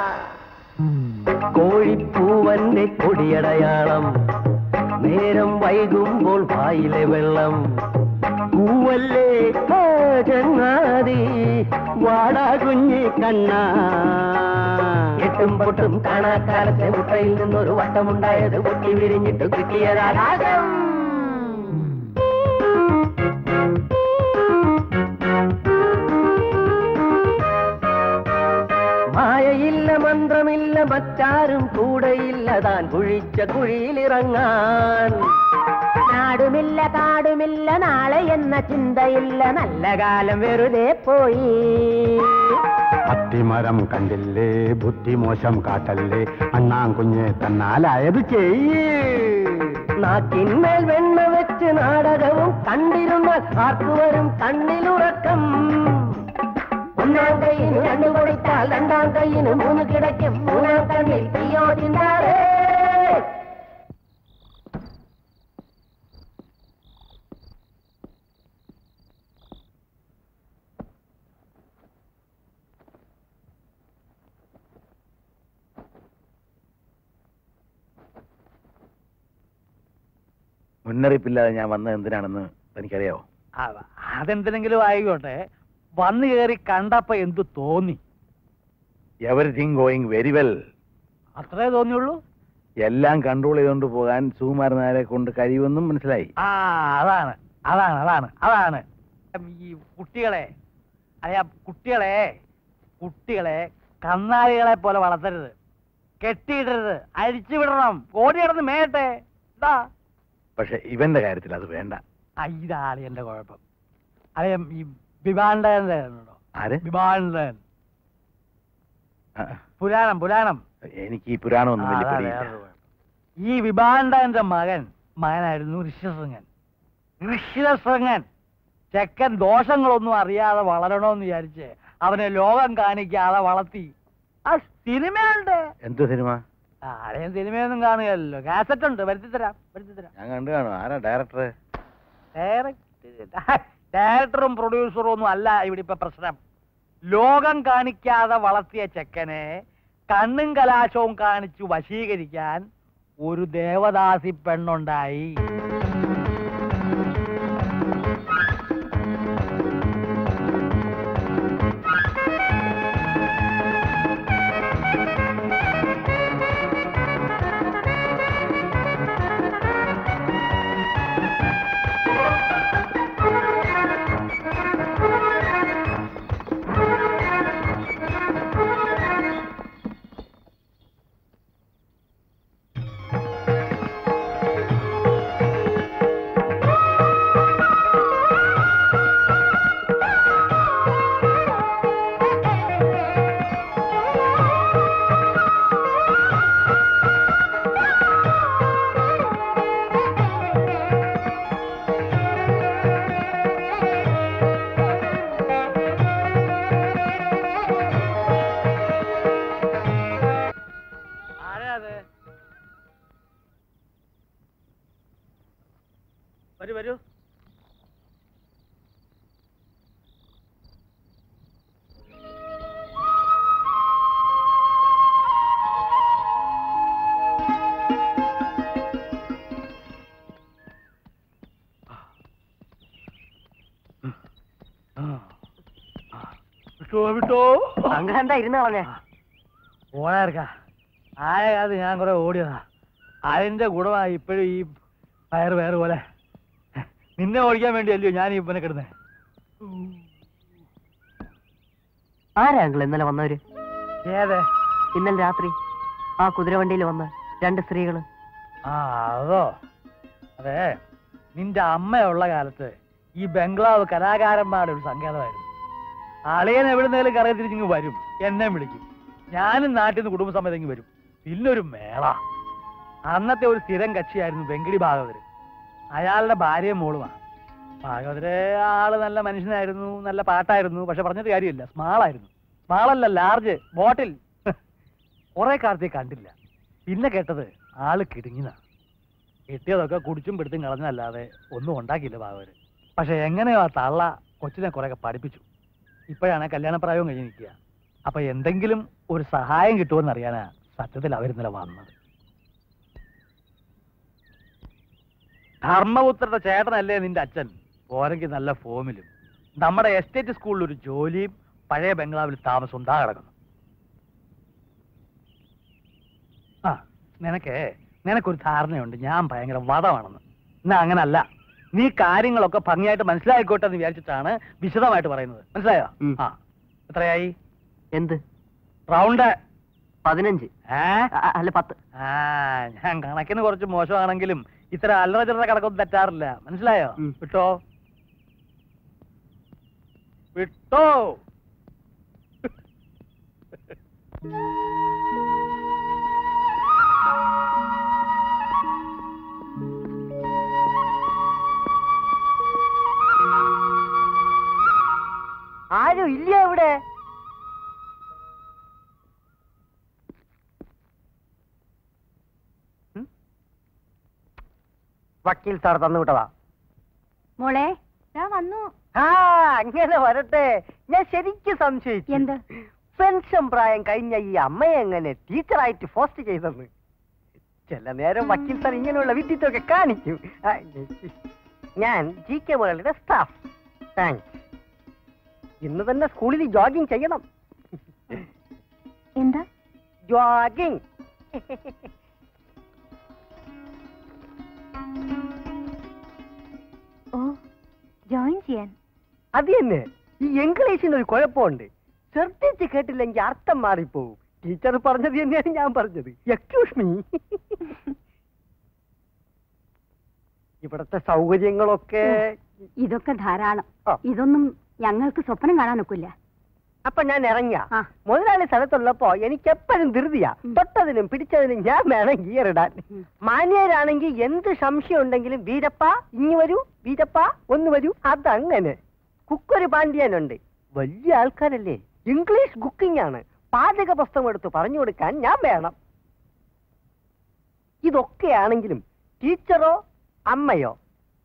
കോഴിപ്പൂവന്റെ കൊടിയടയാളം നേരം വൈകുമ്പോൾ വായിലെ വെള്ളം പൂവല്ലേ ആ ചങ്ങാതി വാടാ കുഞ്ഞി കണ്ണ എട്ടും പൊട്ടും കാണാക്കാലത്തെ മുട്ടയിൽ നിന്നൊരു വട്ടമുണ്ടായത് പൊട്ടി വിരിഞ്ഞിട്ട് കിട്ടിയതാകാശം മായയില്ല മന്ത്രമില്ല മറ്റാരും കൂടെയില്ല താൻ കുഴിച്ച കുഴിയിലിറങ്ങാൻ നാടുമില്ല കാടുമില്ല നാളെ എന്ന ചിന്തയില്ല നല്ല കാലം വെറുതെ പോയി അത്തിമരം കണ്ടില്ലേ ബുദ്ധിമോശം കാട്ടല്ലേ അണ്ണാൻ കുഞ്ഞെ തന്നാലായത് ചെയ്യേ നാക്കിന്മേൽ വെണ്ണ വെച്ച് നാടകവും കണ്ടിരുന്നാൽ ആർക്കു വരും കണ്ണിലുറക്കം ഒന്നാം കൈയിന് രണ്ടു കൊടുത്താൽ രണ്ടാം കൈയിന് മൂന്ന് കിടക്കും മൂന്നാം കണ്ണിൽ തീയോ ചിന്താറേ മുന്നറിയിപ്പില്ലാതെ ഞാൻ വന്നത് എന്തിനാണെന്ന് എനിക്കറിയാവോ അ- അതെന്തിനെങ്കിലും ആയിക്കോട്ടെ വന്നു കയറി കണ്ടപ്പോ എന്തു തോന്നി എവറിഥിങ് ഗോയിങ് വെരി വെൽ അത്രേ തോന്നിയുള്ളൂ എല്ലാം കൺട്രോൾ ചെയ്തുകൊണ്ട് പോകാൻ സുകുമാരനാരെ കൊണ്ട് കഴിയുമെന്നും മനസ്സിലായി ആ അതാണ് അതാണ് അതാണ് അതാണ് ഈ കുട്ടികളെ അയ്യ കുട്ടികളെ കുട്ടികളെ കന്നാലികളെ പോലെ വളർത്തരുത് കെട്ടിയിടരുത് അഴിച്ചു വിടണം ഓടി കിടന്ന് മേയട്ടെ ഇതാ പക്ഷെ ഇവന്റെ കാര്യത്തിൽ അത് വേണ്ട ആ, ഇതാണ് എന്റെ കുഴപ്പം അതെ ഈ വിഭാണ്ടൻ ഉണ്ടോ ആര് വിഭാണ്ടൻ ആ, പുരാണം പുരാണം എനിക്ക് ഈ പുരാണമൊന്നും ആ, വലിയ അതാ പിടിയില്ല വേറൊരു കുഴപ്പം. ഈ വിഭാണ്ടന്റെ മകൻ മകനായിരുന്നു ഋഷ്യശൃംഗൻ ഋഷ്യശൃംഗൻ ചെക്കൻ ദോഷങ്ങളൊന്നും അറിയാതെ വളരണോന്ന് വിചാരിച്ച് അവനെ ലോകം കാണിക്കാതെ വളർത്തി ആ സിനിമയുണ്ട് എന്ത് സിനിമ ആരെയും സിനിമയൊന്നും കാണുകയല്ലോ കാസറ്റ് ഉണ്ട് വരുത്തി തരാം വരുത്തി തരാം ഞാൻ കണ്ടു കാണും ആരാ ഡയറക്ടർ ഡയറക്ടറും പ്രൊഡ്യൂസറും ഒന്നും അല്ല ഇവിടെ ഇപ്പൊ പ്രശ്നം ലോകം കാണിക്കാതെ വളർത്തിയ ചെക്കനെ കണ്ണും കലാശവും കാണിച്ചു വശീകരിക്കാൻ ഒരു ദേവദാസി പെണ്ണുണ്ടായി ആരാ അത് വരൂ വരൂ വിട്ടോ വിട്ടോ അങ്ങനെ എന്താ ഇരുന്ന് കളഞ്ഞേ ഓടാർക്ക ആയ കാലത്ത് ഞാൻ കുറെ ഓടിയതാ അതിന്റെ ഗുണമായി ഇപ്പോഴും ഈ പയറ് പയറ് പോലെ നിന്നെ ഓടിക്കാൻ വേണ്ടിയല്ലയോ ഞാൻ ഈ ഇപ്പനെ കിടന്നേ ആരാ അങ്കിൾ ഇന്നലെ വന്നവര് ഏതെ ഇന്നലെ രാത്രി ആ കുതിരവണ്ടിയിൽ വന്ന് രണ്ട് സ്ത്രീകള് ആ അതോ അതെ നിന്റെ അമ്മയുള്ള കാലത്ത് ഈ ബംഗ്ലാവ് കലാകാരന്മാരുടെ ഒരു സങ്കേതമായിരുന്നു അളിയൻ എവിടുന്നേലും കറയെ തിരിച്ചിങ്ങ് വരും എന്നെ വിളിക്കും ഞാനും നാട്ടിൽ നിന്ന് കുടുംബസമേതം ഇങ്ങ് വരും പിന്നൊരു മേള അന്നത്തെ ഒരു സ്ഥിരം കക്ഷിയായിരുന്നു വെങ്കടി ഭാഗവതര് അയാളുടെ ഭാര്യയും മോളുമാണ് ഭാഗവതര് ആള് നല്ല മനുഷ്യനായിരുന്നു നല്ല പാട്ടായിരുന്നു പക്ഷെ പറഞ്ഞിട്ട് കാര്യമില്ല സ്മാളായിരുന്നു സ്മാളല്ല ലാർജ് ബോട്ടിൽ കുറെ കാലത്തേക്ക് കണ്ടില്ല പിന്നെ കേട്ടത് ആള് കിടുങ്ങിന കിട്ടിയതൊക്കെ കുടിച്ചും പിടുത്തും കളഞ്ഞല്ലാതെ ഒന്നും ഉണ്ടാക്കിയില്ല ഭാഗവര് പക്ഷെ എങ്ങനെയോ ആ തള്ള കൊച്ചിനെ കുറെയൊക്കെ പഠിപ്പിച്ചു ഇപ്പോഴാണ് കല്യാണപ്രായവും കഴിഞ്ഞ് നിൽക്കുക അപ്പൊ എന്തെങ്കിലും ഒരു സഹായം കിട്ടുമെന്ന് അറിയാനാ സത്യത്തിൽ അവരിന്നലെ വന്നത് ധർമ്മപുത്രന്റെ ചേട്ടനല്ലേ നിന്റെ അച്ഛൻ പോരെങ്കിൽ നല്ല ഫോമിലും നമ്മുടെ എസ്റ്റേറ്റ് സ്കൂളിൽ ഒരു ജോലിയും പഴയ ബംഗ്ലാവിൽ താമസവും താ കിടക്കുന്നു ആ നിനക്ക് നിനക്കൊരു ധാരണയുണ്ട് ഞാൻ ഭയങ്കര വധമാണെന്ന് എന്നാ അങ്ങനല്ല നീ കാര്യങ്ങളൊക്കെ ഭംഗിയായിട്ട് മനസ്സിലായിക്കോട്ടെ എന്ന് വിചാരിച്ചിട്ടാണ് വിശദമായിട്ട് പറയുന്നത് മനസ്സിലായോ ഉം. ആ എത്രയായി എന്ത് റൗണ്ട് പതിനഞ്ച് ഏ അ- അല്ല പത്ത് ആ ഞാൻ കണക്കിന് കുറച്ച് മോശമാണെങ്കിലും ഇത്ര അല്ലറ ചില്ലറ കണക്കൊന്നും തെറ്റാറില്ല മനസ്സിലായോ ഉം. വിട്ടോ വിട്ടോ ആരും ഇല്ല ഇവിടെ വക്കീൽ സാർ തന്നു വിട്ടതാ മോളെ ദാ വന്നു ആ അങ്ങനെ വരട്ടെ ഞാൻ ശരിക്കും സംശയിച്ചു എന്ത്? പെൻഷൻ പ്രായം കഴിഞ്ഞ ഈ അമ്മയെ എങ്ങനെ ടീച്ചറായിട്ട് പോസ്റ്റ് ചെയ്തെന്ന് ചില നേരം വക്കീൽ സാർ ഇങ്ങനെയുള്ള വിദ്യത്തൊക്കെ കാണിക്കും ആ, ഞാൻ ജി കെ മുരളിയുടെ സ്റ്റാഫ് താങ്ക്സ് ഇന്ന് തന്നെ സ്കൂളിൽ ജോഗിങ് ചെയ്യണം എന്താ ജോഗിങ് ഓ ജോയിൻ ചെയ്യാൻ അത് തന്നെ ഈ ഇംഗ്ലീഷിന് ഒരു കുഴപ്പമുണ്ട് ശ്രദ്ധിച്ച് കേട്ടില്ലെങ്കിൽ അർത്ഥം മാറിപ്പോവും ടീച്ചർ പറഞ്ഞത് തന്നെയാണ് ഞാൻ പറഞ്ഞത് എക്സ്ക്യൂസ് മീ ഇവിടത്തെ സൗകര്യങ്ങളൊക്കെ ഇതൊക്കെ ധാരാളം ആ. ഇതൊന്നും ഞങ്ങൾക്ക് സ്വപ്നം കാണാനൊക്കില്ല അപ്പൊ ഞാൻ ഇറങ്ങിയ ആ. മുതലാളി സ്ഥലത്തുള്ളപ്പോ എനിക്ക് എപ്പോഴും ധൃതിയാ ഉം. തൊട്ടതിനും പിടിച്ചതിനും ഞാൻ വേണം ഗിയർ ഇടാൻ ഉം. മാന്യരാണെങ്കിൽ എന്ത് സംശയം ഉണ്ടെങ്കിലും വീരപ്പ ഇങ്ങ് വരൂ വീരപ്പ ഒന്ന് വരൂ അതങ്ങനെ കുക്കൊരു പാണ്ഡ്യനുണ്ട് വലിയ ആൾക്കാരല്ലേ ഇംഗ്ലീഷ് കുക്കിംഗ് ആണ് പാചക പുസ്തകം എടുത്ത് പറഞ്ഞു കൊടുക്കാൻ ഞാൻ വേണം ഇതൊക്കെയാണെങ്കിലും ടീച്ചറോ അമ്മയോ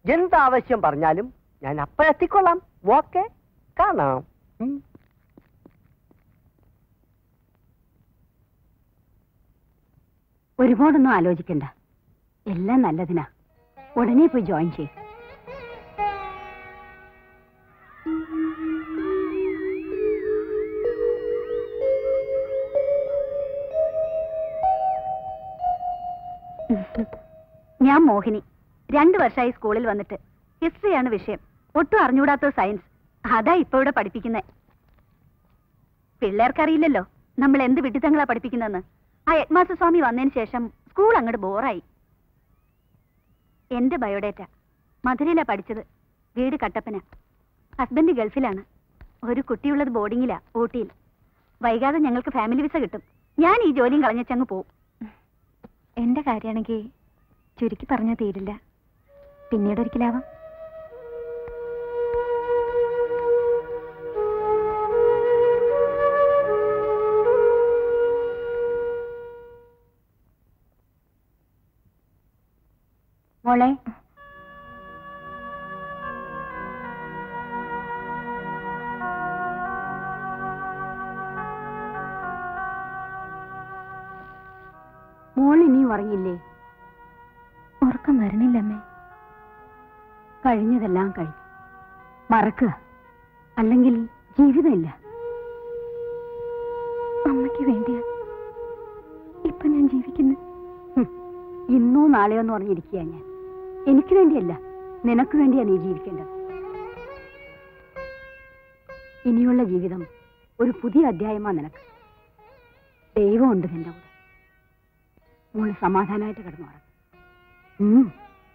എന്താവശ്യം പറഞ്ഞാലും ഞാൻ അപ്പോഴെത്തിക്കൊള്ളാം ഓക്കെ കാണാം ഉം. ഒരുപാടൊന്നും ആലോചിക്കണ്ട എല്ലാം നല്ലതിനാ ഉടനെ പോയി ജോയിൻ ചെയ്യും ഞാൻ മോഹിനി രണ്ടു വർഷമായി സ്കൂളിൽ വന്നിട്ട് ഹിസ്റ്ററിയാണ് വിഷയം ഒട്ടും അറിഞ്ഞുകൂടാത്ത സയൻസ് അതാ ഇപ്പൊ ഇവിടെ പഠിപ്പിക്കുന്നത് പിള്ളേർക്കറിയില്ലല്ലോ നമ്മൾ എന്ത് വിഡിത്തങ്ങളാ പഠിപ്പിക്കുന്നതെന്ന് ആ ഹെഡ്മാസ്റ്റർ സ്വാമി വന്നതിന് ശേഷം സ്കൂൾ അങ്ങോട്ട് ബോറായി എന്റെ ബയോഡേറ്റ മധുരയിലാ പഠിച്ചത് വീട് കട്ടപ്പന ഹസ്ബൻഡ് ഗൾഫിലാണ് ഒരു കുട്ടിയുള്ളത് ബോർഡിങ്ങിലാ ഊട്ടിയിൽ വൈകാതെ ഞങ്ങൾക്ക് ഫാമിലി വിസ കിട്ടും ഞാൻ ഈ ജോലിയും കളഞ്ഞച്ചങ്ങ് പോവും എന്റെ കാര്യമാണെങ്കിൽ ചുരുക്കി പറഞ്ഞാൽ തീരില്ല പിന്നീട് ഒരിക്കലാവാം മോളെ മോൾ ഇനിയും ഉറങ്ങില്ലേ ഉറക്കം വരണില്ലമ്മേ കഴിഞ്ഞതെല്ലാം കഴിഞ്ഞു മറക്കുക അല്ലെങ്കിൽ ജീവിതമില്ല അമ്മയ്ക്ക് വേണ്ടിയാ ഇപ്പൊ ഞാൻ ജീവിക്കുന്നത് ഇന്നോ നാളെയോ എന്ന് പറഞ്ഞിരിക്കുക ഞാൻ എനിക്ക് വേണ്ടിയല്ല നിനക്ക് വേണ്ടിയാ നീ ജീവിക്കേണ്ടത് ഇനിയുള്ള ജീവിതം ഒരു പുതിയ അധ്യായമാ നിനക്ക് ദൈവമുണ്ട് നിന്റെ കൂടെ മോള് സമാധാനമായിട്ട് കിടന്നു ഉറങ്ങും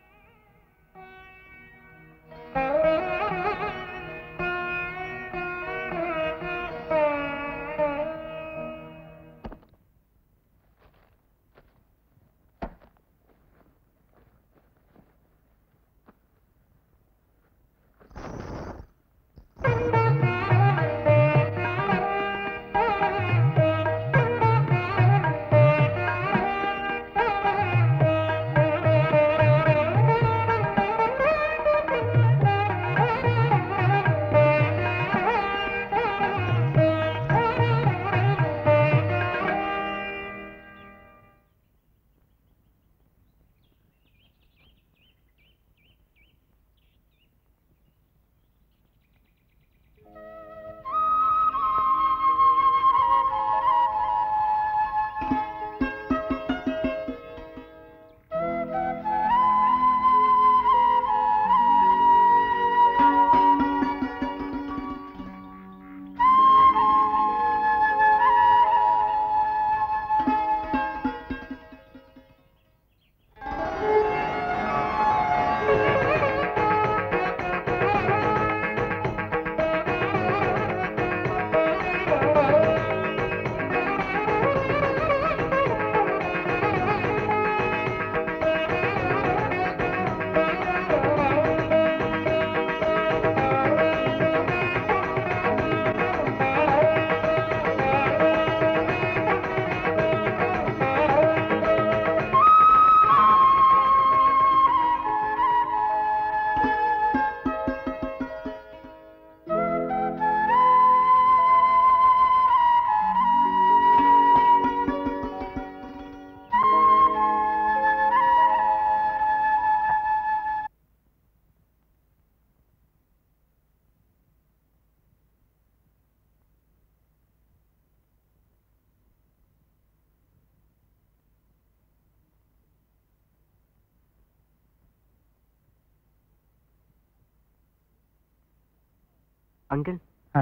അങ്കിൾ ആ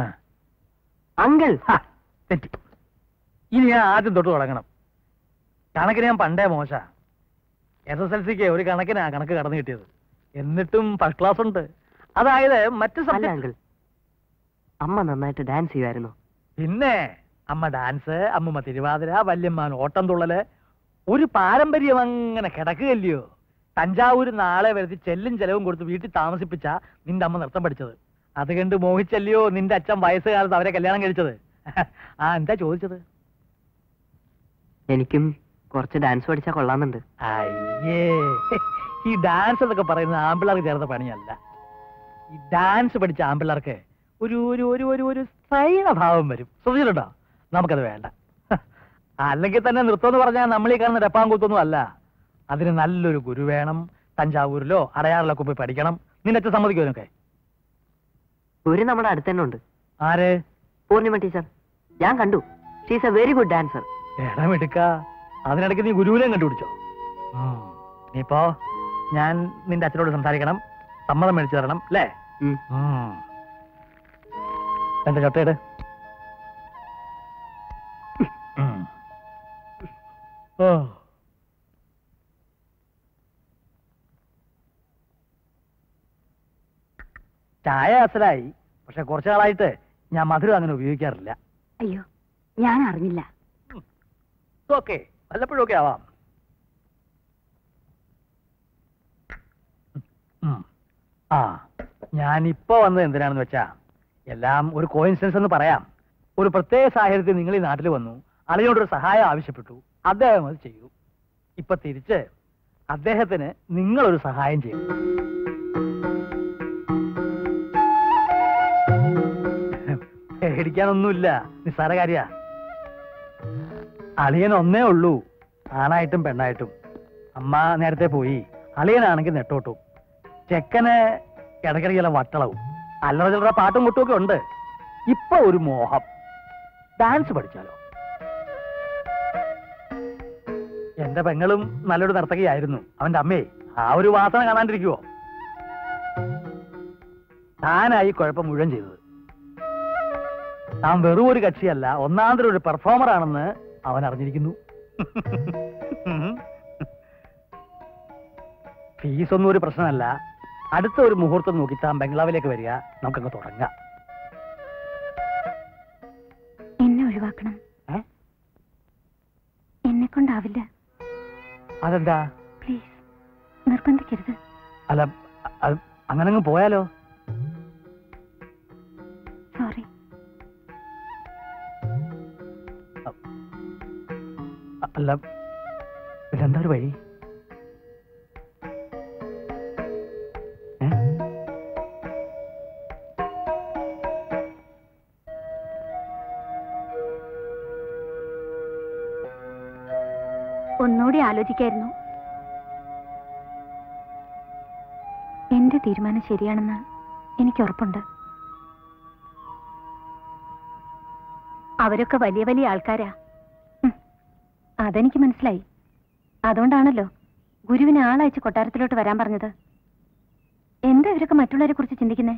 അങ്കിൾ ഹാ, തെറ്റി ഇനി ഞാൻ ആദ്യം തൊട്ട് തുടങ്ങണം കണക്കിന് ഞാൻ പണ്ടേ മോശ എസ് എസ് എൽ സിക്ക് ഒരു കണക്കിനാ കണക്ക് കടന്നു കിട്ടിയത് എന്നിട്ടും ഫസ്റ്റ് ക്ലാസ് ഉണ്ട് അതായത് മറ്റു അല്ല സബ്ജക്ട് അങ്കിൾ അമ്മ നന്നായിട്ട് ഡാൻസ് ചെയ്യുമായിരുന്നു പിന്നെ അമ്മ ഡാൻസ് അമ്മമ്മ തിരുവാതിര വല്യമ്മാൻ ഓട്ടം തുള്ളല് ഒരു പാരമ്പര്യം അങ്ങനെ കിടക്കുകയല്ലയോ തഞ്ചാവൂര് നാളെ വരുത്തി ചെല്ലും ചെലവും കൊടുത്ത് വീട്ടിൽ താമസിപ്പിച്ച നിന്റെ അമ്മ നൃത്തം പഠിച്ചത് അത് കണ്ട് മോഹിച്ചല്ലയോ നിന്റെ അച്ഛൻ വയസ്സുകാലത്ത് അവരെ കല്യാണം കഴിച്ചത് ആ എന്താ ചോദിച്ചത് എനിക്കും കുറച്ച് ഡാൻസ് പഠിച്ചാൽ കൊള്ളാന്നുണ്ട് അയ്യേ ഈ ഡാൻസ് എന്നൊക്കെ പറയുന്നത് ആമ്പിള്ളേർക്ക് ചേർന്ന പണിയല്ല ഈ ഡാൻസ് പഠിച്ച ആമ്പിള്ളേർക്ക് ഒരു ഒരു ഒരു ഒരു ഒരു സ്ത്രൈണ ഭാവം വരും ശ്രദ്ധിച്ചിട്ടുണ്ടോ നമുക്കത് വേണ്ട അല്ലെങ്കിൽ തന്നെ നൃത്തം എന്ന് പറഞ്ഞാൽ നമ്മൾ ഈ കാണുന്ന ഡപ്പാങ്കൂത്തൊന്നും അല്ല അതിന് നല്ലൊരു ഗുരു വേണം തഞ്ചാവൂരിലോ അടയാറിലൊക്കെ പോയി പഠിക്കണം നിന്റെ അച്ഛൻ സമ്മതിക്കുമോ ഒരു നമ്മുടെ അടുത്ത് തന്നെ ഉണ്ട് ആര് പൂർണിമ ടീച്ചർ ഞാൻ കണ്ടു she's a very good dancer എടാ എടുക്ക അതിനിടയ്ക്ക് നീ ഗുരുവിനെയും കണ്ടുപിടിച്ചോ ഉം. ഇനിയിപ്പോ ഞാൻ നിന്റെ അച്ഛനോട് സംസാരിക്കണം സമ്മതം മേടിച്ചു തരണം അല്ലേ ഉം. എന്റെ ചൊട്ടയിട് ഉം. ഓ ചായ അസലായി പക്ഷെ കുറച്ചു നാളായിട്ട് ഞാൻ മധുരം അങ്ങനെ ഉപയോഗിക്കാറില്ല അയ്യോ ഞാൻ അറിഞ്ഞില്ല ഓക്കെ വല്ലപ്പോഴും ഒക്കെ ആവാം ഉം. ആ ഞാനിപ്പോ വന്നത് എന്തിനാണെന്ന് വെച്ചാ എല്ലാം ഒരു കോയിൻസിഡൻസ് എന്ന് പറയാം ഒരു പ്രത്യേക സാഹചര്യത്തിൽ നിങ്ങൾ ഈ നാട്ടിൽ വന്നു അളിയോടൊരു സഹായം ആവശ്യപ്പെട്ടു അദ്ദേഹം അത് ചെയ്തു ഇപ്പൊ തിരിച്ച് അദ്ദേഹത്തിന് നിങ്ങളൊരു സഹായം ചെയ്യും പേടിക്കാനൊന്നുമില്ല നിസ്സാര കാര്യ അളിയൻ ഒന്നേ ഉള്ളൂ ആണായിട്ടും പെണ്ണായിട്ടും അമ്മ നേരത്തെ പോയി അളിയനാണെങ്കിൽ നെട്ടോട്ടും ചെക്കന് ഇടയ്ക്കിടയ്ക്ക് ചില വട്ടളവും അല്ലറ ചില്ലറ പാട്ടും മുട്ടും ഒക്കെ ഉണ്ട് ഇപ്പൊ ഒരു മോഹം ഡാൻസ് പഠിച്ചാലോ എന്റെ പെങ്ങളും നല്ലൊരു നർത്തകിയായിരുന്നു അവന്റെ അമ്മേ ആ ഒരു വാസന കാണാണ്ടിരിക്കുവോ താനായി കുഴപ്പം മുഴുവൻ ചെയ്തത് താൻ വെറും ഒരു കക്ഷിയല്ല ഒന്നാന്തരം ഒരു പെർഫോമർ ആണെന്ന് അവൻ അറിഞ്ഞിരിക്കുന്നു ഫീസ് ഒന്നും ഒരു പ്രശ്നമല്ല അടുത്ത ഒരു മുഹൂർത്തം നോക്കി താൻ ബംഗ്ലാവിലേക്ക് വരിക നമുക്കങ്ങ് തുടങ്ങാം എന്നെ ഒഴിവാക്കണം ഏ? എന്നെ കൊണ്ടാവില്ല അതെന്താ പ്ലീസ് നിർബന്ധിക്കരുത് അല്ല അത് അങ്ങനെ അങ്ങ് പോയാലോ സോറി അ- അല്ല പിന്നെന്താ ഒരു വഴി ഏ? ഒന്നുകൂടി ആലോചിക്കായിരുന്നു എന്റെ തീരുമാനം ശരിയാണെന്ന് എനിക്ക് ഉറപ്പുണ്ട് അവരൊക്കെ വലിയ വലിയ ആൾക്കാരാ ഉം. അതെനിക്ക് മനസ്സിലായി അതുകൊണ്ടാണല്ലോ ഗുരുവിനെ ആളയച്ച് കൊട്ടാരത്തിലോട്ട് വരാൻ പറഞ്ഞത് എന്താ ഇവരൊക്കെ മറ്റുള്ളവരെ കുറിച്ച് ചിന്തിക്കുന്നേ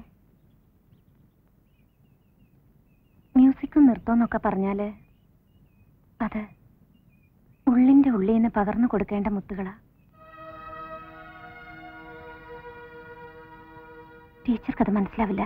മ്യൂസിക്കും നൃത്തവും എന്നൊക്കെ പറഞ്ഞാല് അത് ഉള്ളിന്റെ ഉള്ളിൽ നിന്ന് പകർന്നു കൊടുക്കേണ്ട മുത്തുകളാ ടീച്ചർക്കത് മനസ്സിലാവില്ല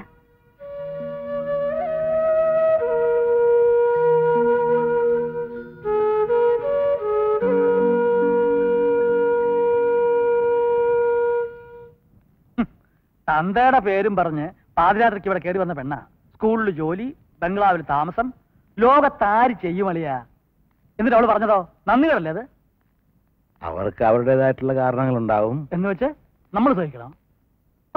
തന്തയുടെ പേരും പറഞ്ഞ് പാതിരാത്രിക്ക് ഇവിടെ കയറി വന്ന പെണ്ണ സ്കൂളിൽ ജോലി ബംഗ്ലാവിൽ താമസം ലോകത്താര് ചെയ്യുമളിയാ എന്നിട്ട് അവള് പറഞ്ഞതോ നന്ദി കേടല്ലേ അത് അവർക്ക് അവരുടേതായിട്ടുള്ള കാരണങ്ങളുണ്ടാവും എന്ന് വെച്ച് നമ്മൾ സഹിക്കണം ആ.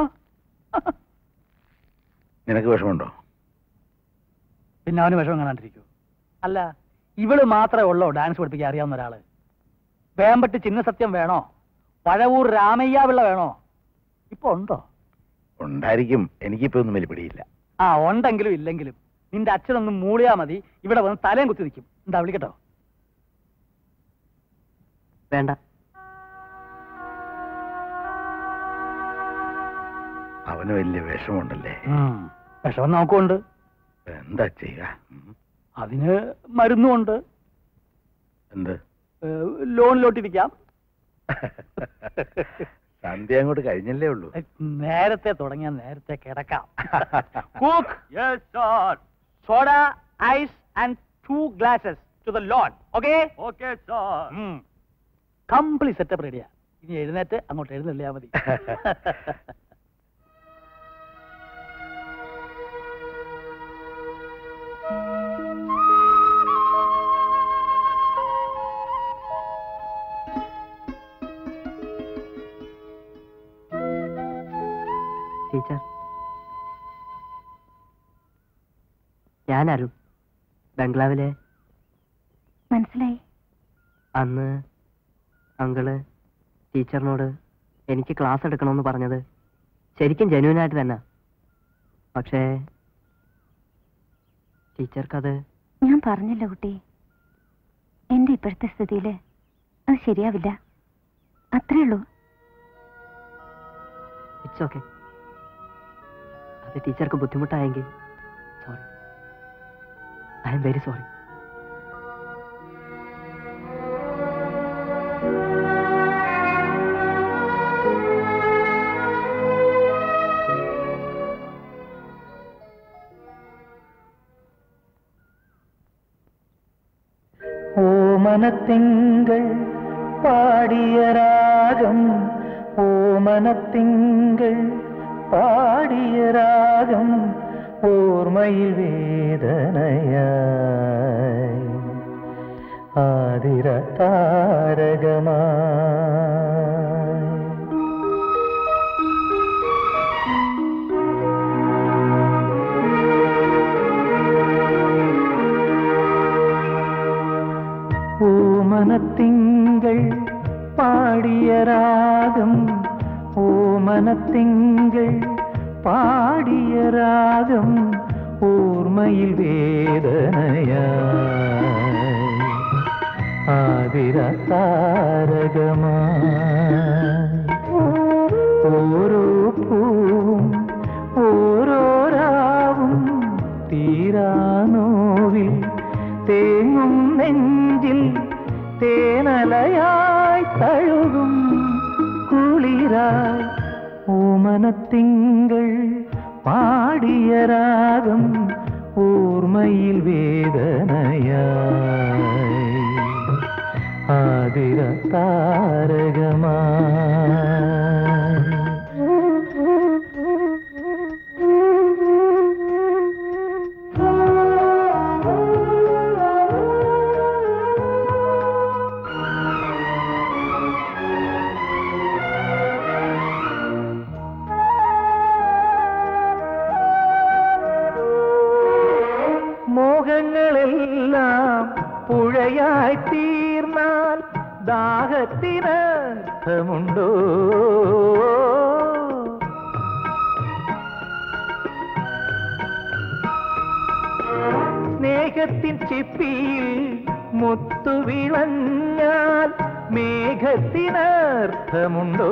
നിനക്ക് വിഷമമുണ്ടോ പിന്നെ അവന് വിഷമം കാണാണ്ടിരിക്കൂ അല്ല ഇവള് മാത്രമേ ഉള്ളോ ഡാൻസ് പഠിപ്പിക്കാൻ അറിയാവുന്ന ഒരാള് വേമ്പട്ടി ചിന്നസത്യം വേണോ പഴവൂർ രാമയ്യ പിള്ള വേണോ ഇപ്പൊ ഉണ്ടോ ഉണ്ടായിരിക്കും എനിക്കിപ്പോ ഒന്നും വലിയ പിടിയില്ല ആ ഉണ്ടെങ്കിലും ഇല്ലെങ്കിലും നിന്റെ അച്ഛനൊന്ന് മൂളിയാ മതി ഇവിടെ വന്ന് തലയും കുത്തി നിൽക്കും എന്താ വിളിക്കട്ടോ വേണ്ട അവന് വലിയ വിഷമമുണ്ടല്ലേ വിഷമം നമുക്കുണ്ട് എന്താ ചെയ്യുക ഉം. അതിന് മരുന്നുമുണ്ട് എന്ത് ഏഹ് ലോണിലോട്ടിരിക്കാം സന്ധ്യ അങ്ങോട്ട് കഴിഞ്ഞല്ലേ ഉള്ളൂ നേരത്തെ തുടങ്ങിയാൽ നേരത്തെ കിടക്കാം coke soda ice and two glasses to the lawn okay okay sir complete setup റെഡിയാ ഇനി എഴുന്നേറ്റ് അങ്ങോട്ട് എഴുന്നള്ളിയാ മതി ടീച്ചർ ഞാൻ അരുൺ ബംഗ്ലാവിലെ മനസ്സിലായി അന്ന് അങ്കിള് ടീച്ചറിനോട് എനിക്ക് ക്ലാസ് എടുക്കണമെന്ന് പറഞ്ഞത് ശരിക്കും ജനുവിനായിട്ട് തന്നെ പക്ഷേ ടീച്ചർക്കത് ഞാൻ പറഞ്ഞില്ല കുട്ടി എന്റെ ഇപ്പോഴത്തെ സ്ഥിതിയിൽ അത് ശരിയാവില്ല അത്രേ ഉള്ളൂ ഇറ്റ്സ് ഓക്കെ അത് ടീച്ചർക്ക് ബുദ്ധിമുട്ടായെങ്കിൽ sorry I am very sorry ഓമനത്തിങ്കൾ പാടിയ രാഗം ഓമനത്തിങ്കൾ പാടിയ രാഗം ഓർമ്മയിൽ വേദനയായി ആതിര താരകമായി ഓമനത്തിങ്കൾ പാടിയ രാഗം ഓമനത്തിങ്കൾ പാടിയ രാഗം ഓർമ്മയിൽ വേദനയായി ആതിര താരകമായി ഓരോ പൂവും ഓരോ രാവും തീരാനോവിൽ തേങ്ങും നെഞ്ചിൽ തേനലയായി തഴുകും കുളിരായി ഓമനത്തിങ്കൾ പാടിയ രാഗം ഓർമ്മയിൽ വേദനയായി ആതിര താരകമായി മോഹങ്ങളെല്ലാം പുഴയായി തീർന്നാൽ ദാഹത്തിനർത്ഥമുണ്ടോ സ്നേഹത്തിൻ ചിപ്പിയിൽ മുത്തുവിളഞ്ഞാൽ മേഘത്തിനർത്ഥമുണ്ടോ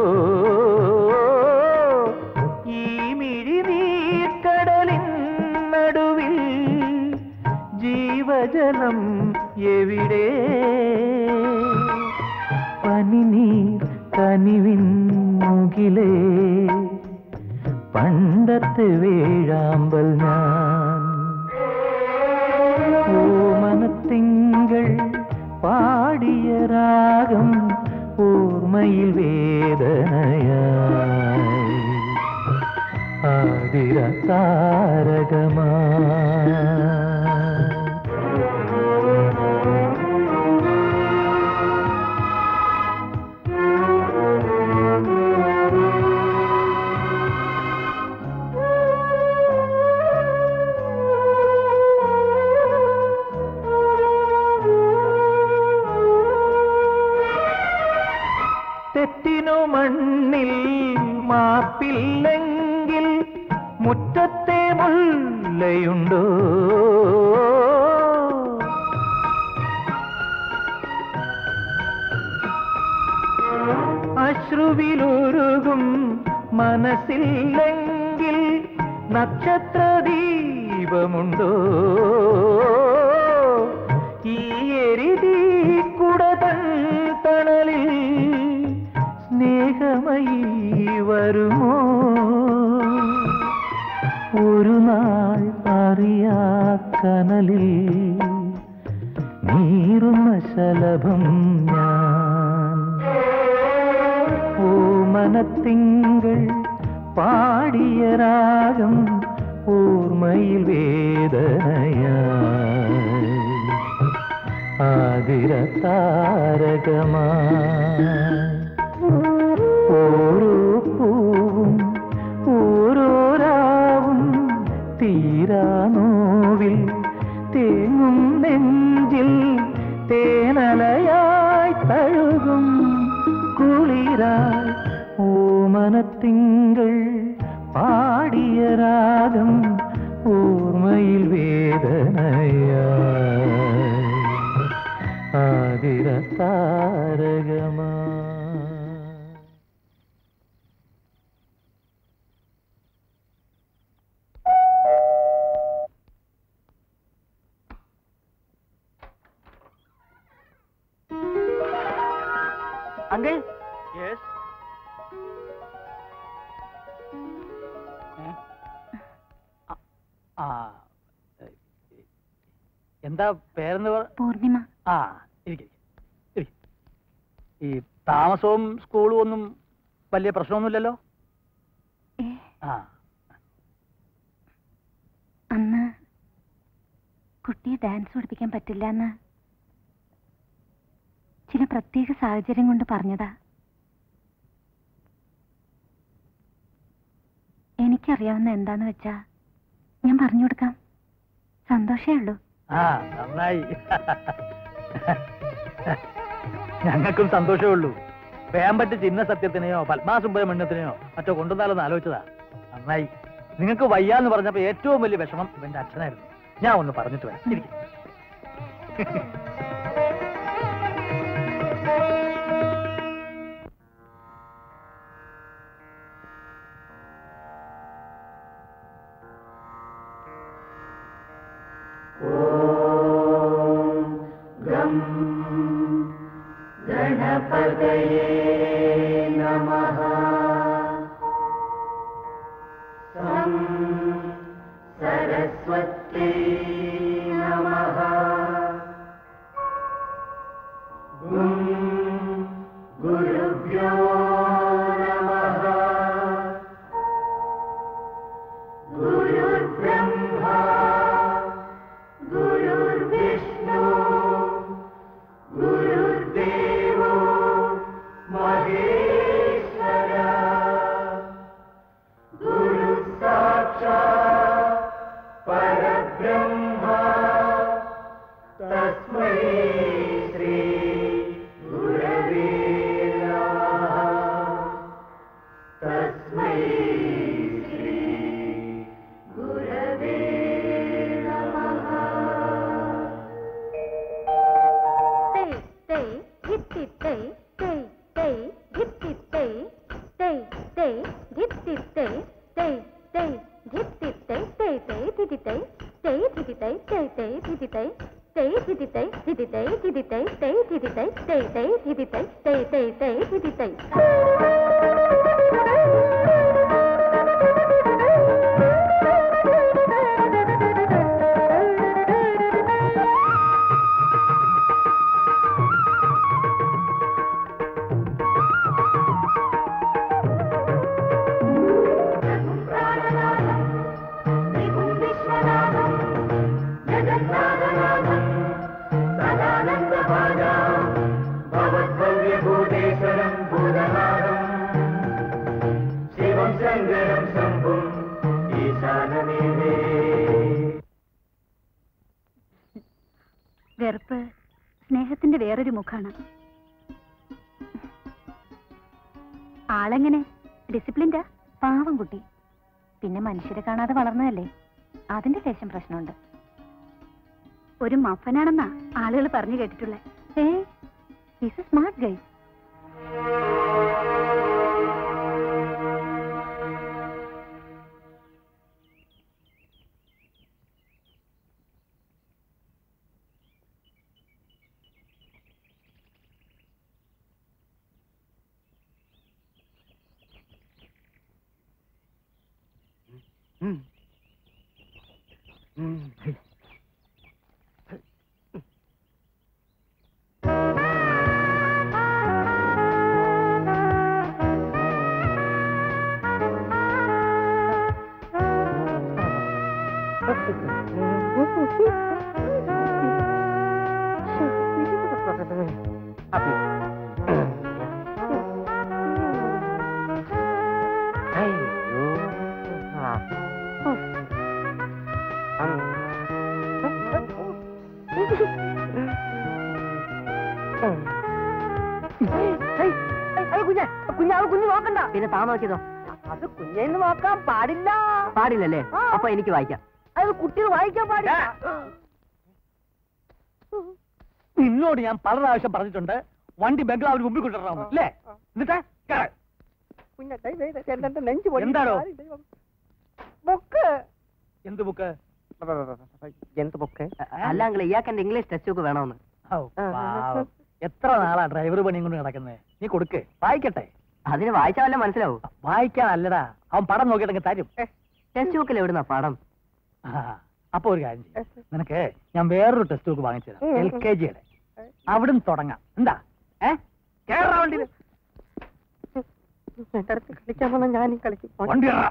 ഈ മിഴിനീർക്കടലിൻ നടുവിൽ ജീവജലം എവിടെ പനിനീർ കനിവിൻ മുകിലേ പണ്ടത്തെ വേഴാമ്പൽ ഞാൻ ഓമനത്തിങ്കൾ പാടിയ രാഗം ഓർമ്മയിൽ വേദനയായി ആതിര താരകമായി തെറ്റിനു മണ്ണിൽ മാപ്പില്ലെങ്കിൽ മുറ്റത്തെ മുല്ലയുണ്ടോ അശ്രുവിലുരുകും മനസ്സില്ലെങ്കിൽ നക്ഷത്ര ദീപമുണ്ടോ ഈ എരിതീ കുടതൻ തണലിൽ സ്നേഹമയി വരുമോ ഒരു നാൾ അറിയാ കനലിൽ നീറുന്ന ശലഭം ഞാൻ ഓമനത്തിങ്കൾ പാടിയ രാഗം ഓർമ്മയിൽ വേദനയായി ആതിര താരകമായി ഓരോ പൂവും ഓരോ രാവും തീരാനോവിൽ തേങ്ങും നെഞ്ചിൽ തേനലയായി കുളിരായി ഓമനത്തിങ്കൾ പാടിയ രാഗം ഓർമ്മയിൽ വേദനയായി ആതിര താരകമാ അങ്കിൾ ആ ഏ, എന്താ പേരെന്ന് പറ പൂർണിമ ആ ഇരിക്കെ ഈ താമസവും സ്കൂളും ഒന്നും വലിയ പ്രശ്നമൊന്നുമില്ലല്ലോ ഏ, ആ അന്ന് കുട്ടിയെ ഡാൻസ് പഠിപ്പിക്കാൻ പറ്റില്ല എന്ന് ചില പ്രത്യേക സാഹചര്യം കൊണ്ട് പറഞ്ഞതാ എനിക്കറിയാവുന്ന എന്താന്ന് വെച്ചാ ഞാൻ പറഞ്ഞു കൊടുക്കാം സന്തോഷേ ഉള്ളൂ ആ നന്നായി ഞങ്ങൾക്കും സന്തോഷമേ ഉള്ളൂ വേമ്പറ്റ് ചിന്ന സത്യത്തിനെയോ പത്മാസുബ്രഹ്മണ്യത്തിനെയോ മറ്റോ കൊണ്ടുവന്നാലോന്ന് ആലോചിച്ചതാ നന്നായി നിങ്ങൾക്ക് വയ്യാന്ന് പറഞ്ഞപ്പോ ഏറ്റവും വലിയ വിഷമം ഇവന്റെ അച്ഛനായിരുന്നു ഞാൻ ഒന്ന് പറഞ്ഞിട്ട് വരാം ഇരിക്ക്. വെറുപ്പ് സ്നേഹത്തിന്റെ വേറൊരു മുഖാണ് ആളെങ്ങനെ ഡിസിപ്ലിൻഡാ പാവം കുട്ടി പിന്നെ മനുഷ്യരെ കാണാതെ വളർന്നതല്ലേ അതിന്റെ ലേശം പ്രശ്നമുണ്ട് ഒരു മഫനാണെന്നാ ആളുകൾ പറഞ്ഞു കേട്ടിട്ടുള്ളേ ഏ ഈസ് എ സ്മാർട്ട് ഗൈ ഇത് താ നോക്കിയതോ അത് കുഞ്ഞേന്ന് നോക്കാൻ പാടില്ല പാടില്ലല്ലേ ആ. അപ്പൊ എനിക്ക് വായിക്കാം അത് കുട്ടികൾ വായിക്കാൻ പാടില്ല നിന്നോട് ഞാൻ പല പ്രാവശ്യം പറഞ്ഞിട്ടുണ്ട് വണ്ടി ബംഗ്ലാവിന് മുമ്പിൽ കൊണ്ടുവരണം അല്ലേ എന്നിട്ട് കേറ്. കുഞ്ഞെ ദേ, ദേ, ദേ, എന്റെ നെഞ്ച് പൊടി എന്താടോ? ബുക്ക് എന്ത് ബുക്ക് എന്ത് ബുക്ക് അല്ല അങ്കിളെ ഇയാൾക്ക് എന്റെ ഇംഗ്ലീഷ് ടെക്സ്റ്റ് ബുക്ക് വേണമെന്ന് ഔ, പാവം. എത്ര നാളാ ഡ്രൈവർ പണിയും കൊണ്ട് കിടക്കുന്നത് നീ കൊടുക്ക് വായിക്കട്ടെ അതിന് വായിച്ചാൽ വല്ല മനസ്സിലാവും വായിക്കാനല്ലടാ അവൻ പടം നോക്കിയിട്ടെങ്കിൽ തരും ടെക്സ്റ്റ് ബുക്കിൽ എവിടുന്ന പാഠം ആ, അപ്പൊ ഒരു കാര്യം ചെയ്യ്. നിനക്ക് ഞാൻ വേറൊരു ടെക്സ്റ്റ് ബുക്ക് വാങ്ങിച്ചു തരാം എൽ കെ ജിയുടെ അവിടുന്ന് തുടങ്ങാം എന്താ ഏ കേറാ വണ്ടിയില്. എന്റെ അടുത്ത് കളിക്കാൻ വന്നാൽ ഞാനും കളിക്കും വണ്ടി കയറാം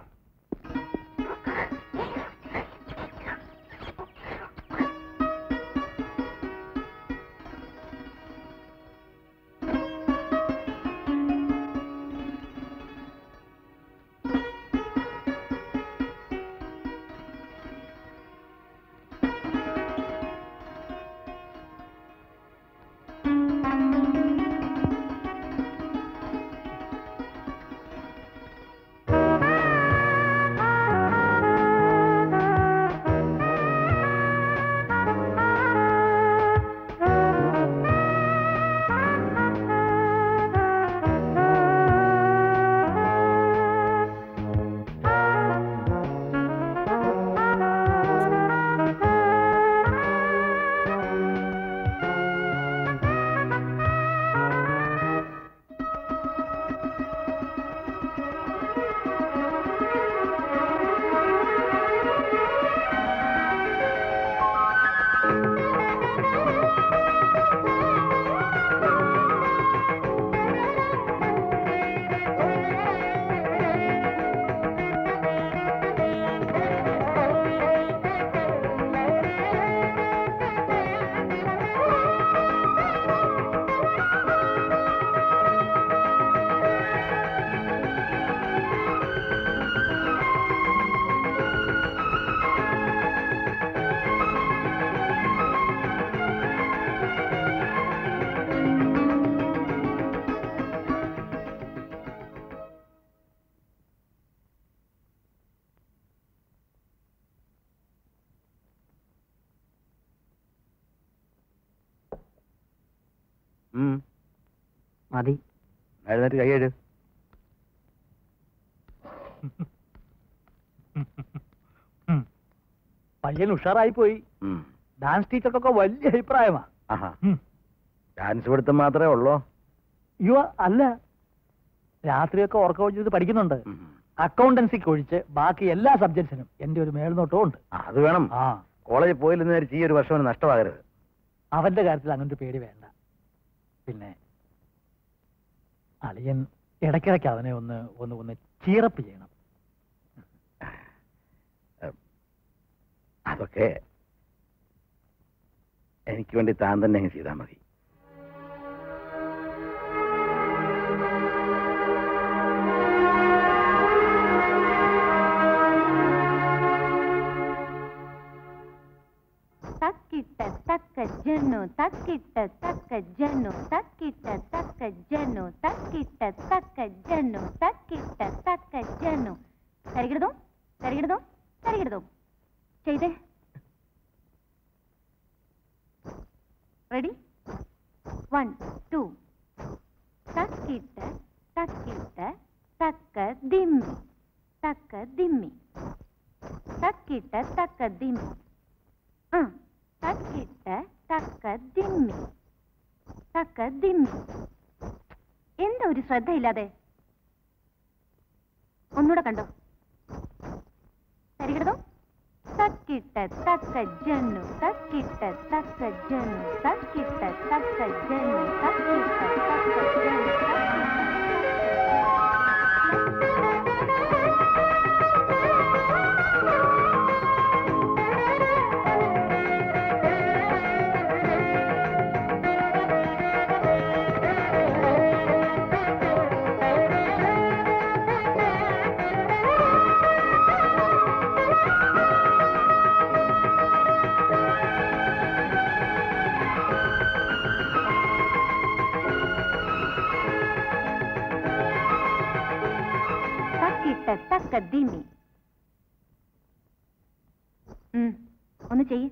മതി എഴുന്നേറ്റ് കൈയ്യഴ് ഉം. പയ്യൻ ഉഷാറായി പോയി ഡാൻസ് ടീച്ചർക്കൊക്കെ വലിയ അഭിപ്രായമാ ആഹാ ഉം. ഡാൻസ് പഠിത്തം മാത്രമേ ഉള്ളോ അയ്യോ അല്ല രാത്രിയൊക്കെ ഉറക്കം ഒഴിച്ചത് പഠിക്കുന്നുണ്ട് അക്കൗണ്ടൻസിക്ക് ഒഴിച്ച് ബാക്കി എല്ലാ സബ്ജക്ട്സിനും എന്റെ ഒരു മേൽനോട്ടവും ഉണ്ട് ആ, അത് വേണം ആ കോളേജിൽ പോയില്ലെന്ന് വിചാരിച്ച് ഈ ഒരു വർഷം അവന് നഷ്ടമാകരുത് അവന്റെ കാര്യത്തിൽ അങ്ങനെ ഒരു പേടി വേണ്ട പിന്നെ അളിയൻ ഇടയ്ക്കിടയ്ക്ക് അവനെ ഒന്ന് ഒന്ന് ഒന്ന് ചീറപ്പ് ചെയ്യണം അതൊക്കെ എനിക്ക് വേണ്ടി താൻ തന്നെ അങ്ങ് ചെയ്താൽ മതി തക്കിട്ട തക്ക ജനു തക്കിട്ട തക്ക ജനു തക്കിട്ട തക്ക ജനു തക്കിട്ട തക്ക ജനു തക്കിട്ട തക്ക ജനു തരികിടതോ തരികിടതോ തരികിടതോ ചെയ്തേ റെഡി വൺ ടു തക്കിട്ട തക്കിട്ട തക്ക ദിമ്മി തക്ക ദിമ്മി തക്കിട്ട തക്ക ദിമ്മി ആ തക്കിട്ട തക്ക ദിമ്മി തക്ക ദിമ്മി എന്താ ഒരു ശ്രദ്ധയില്ലാതെ ഒന്നുകൂടെ കണ്ടോ തരികിടതോ തക്കിട്ട തക്ക ജന്നു തക്കിട്ട തക്ക ജന്നു തക്കിട്ട തക്ക ജന്നു തക്കിട്ട തക്ക ജന്നു ജോയിൻ മീ ഒന്ന് ചെയ്യ്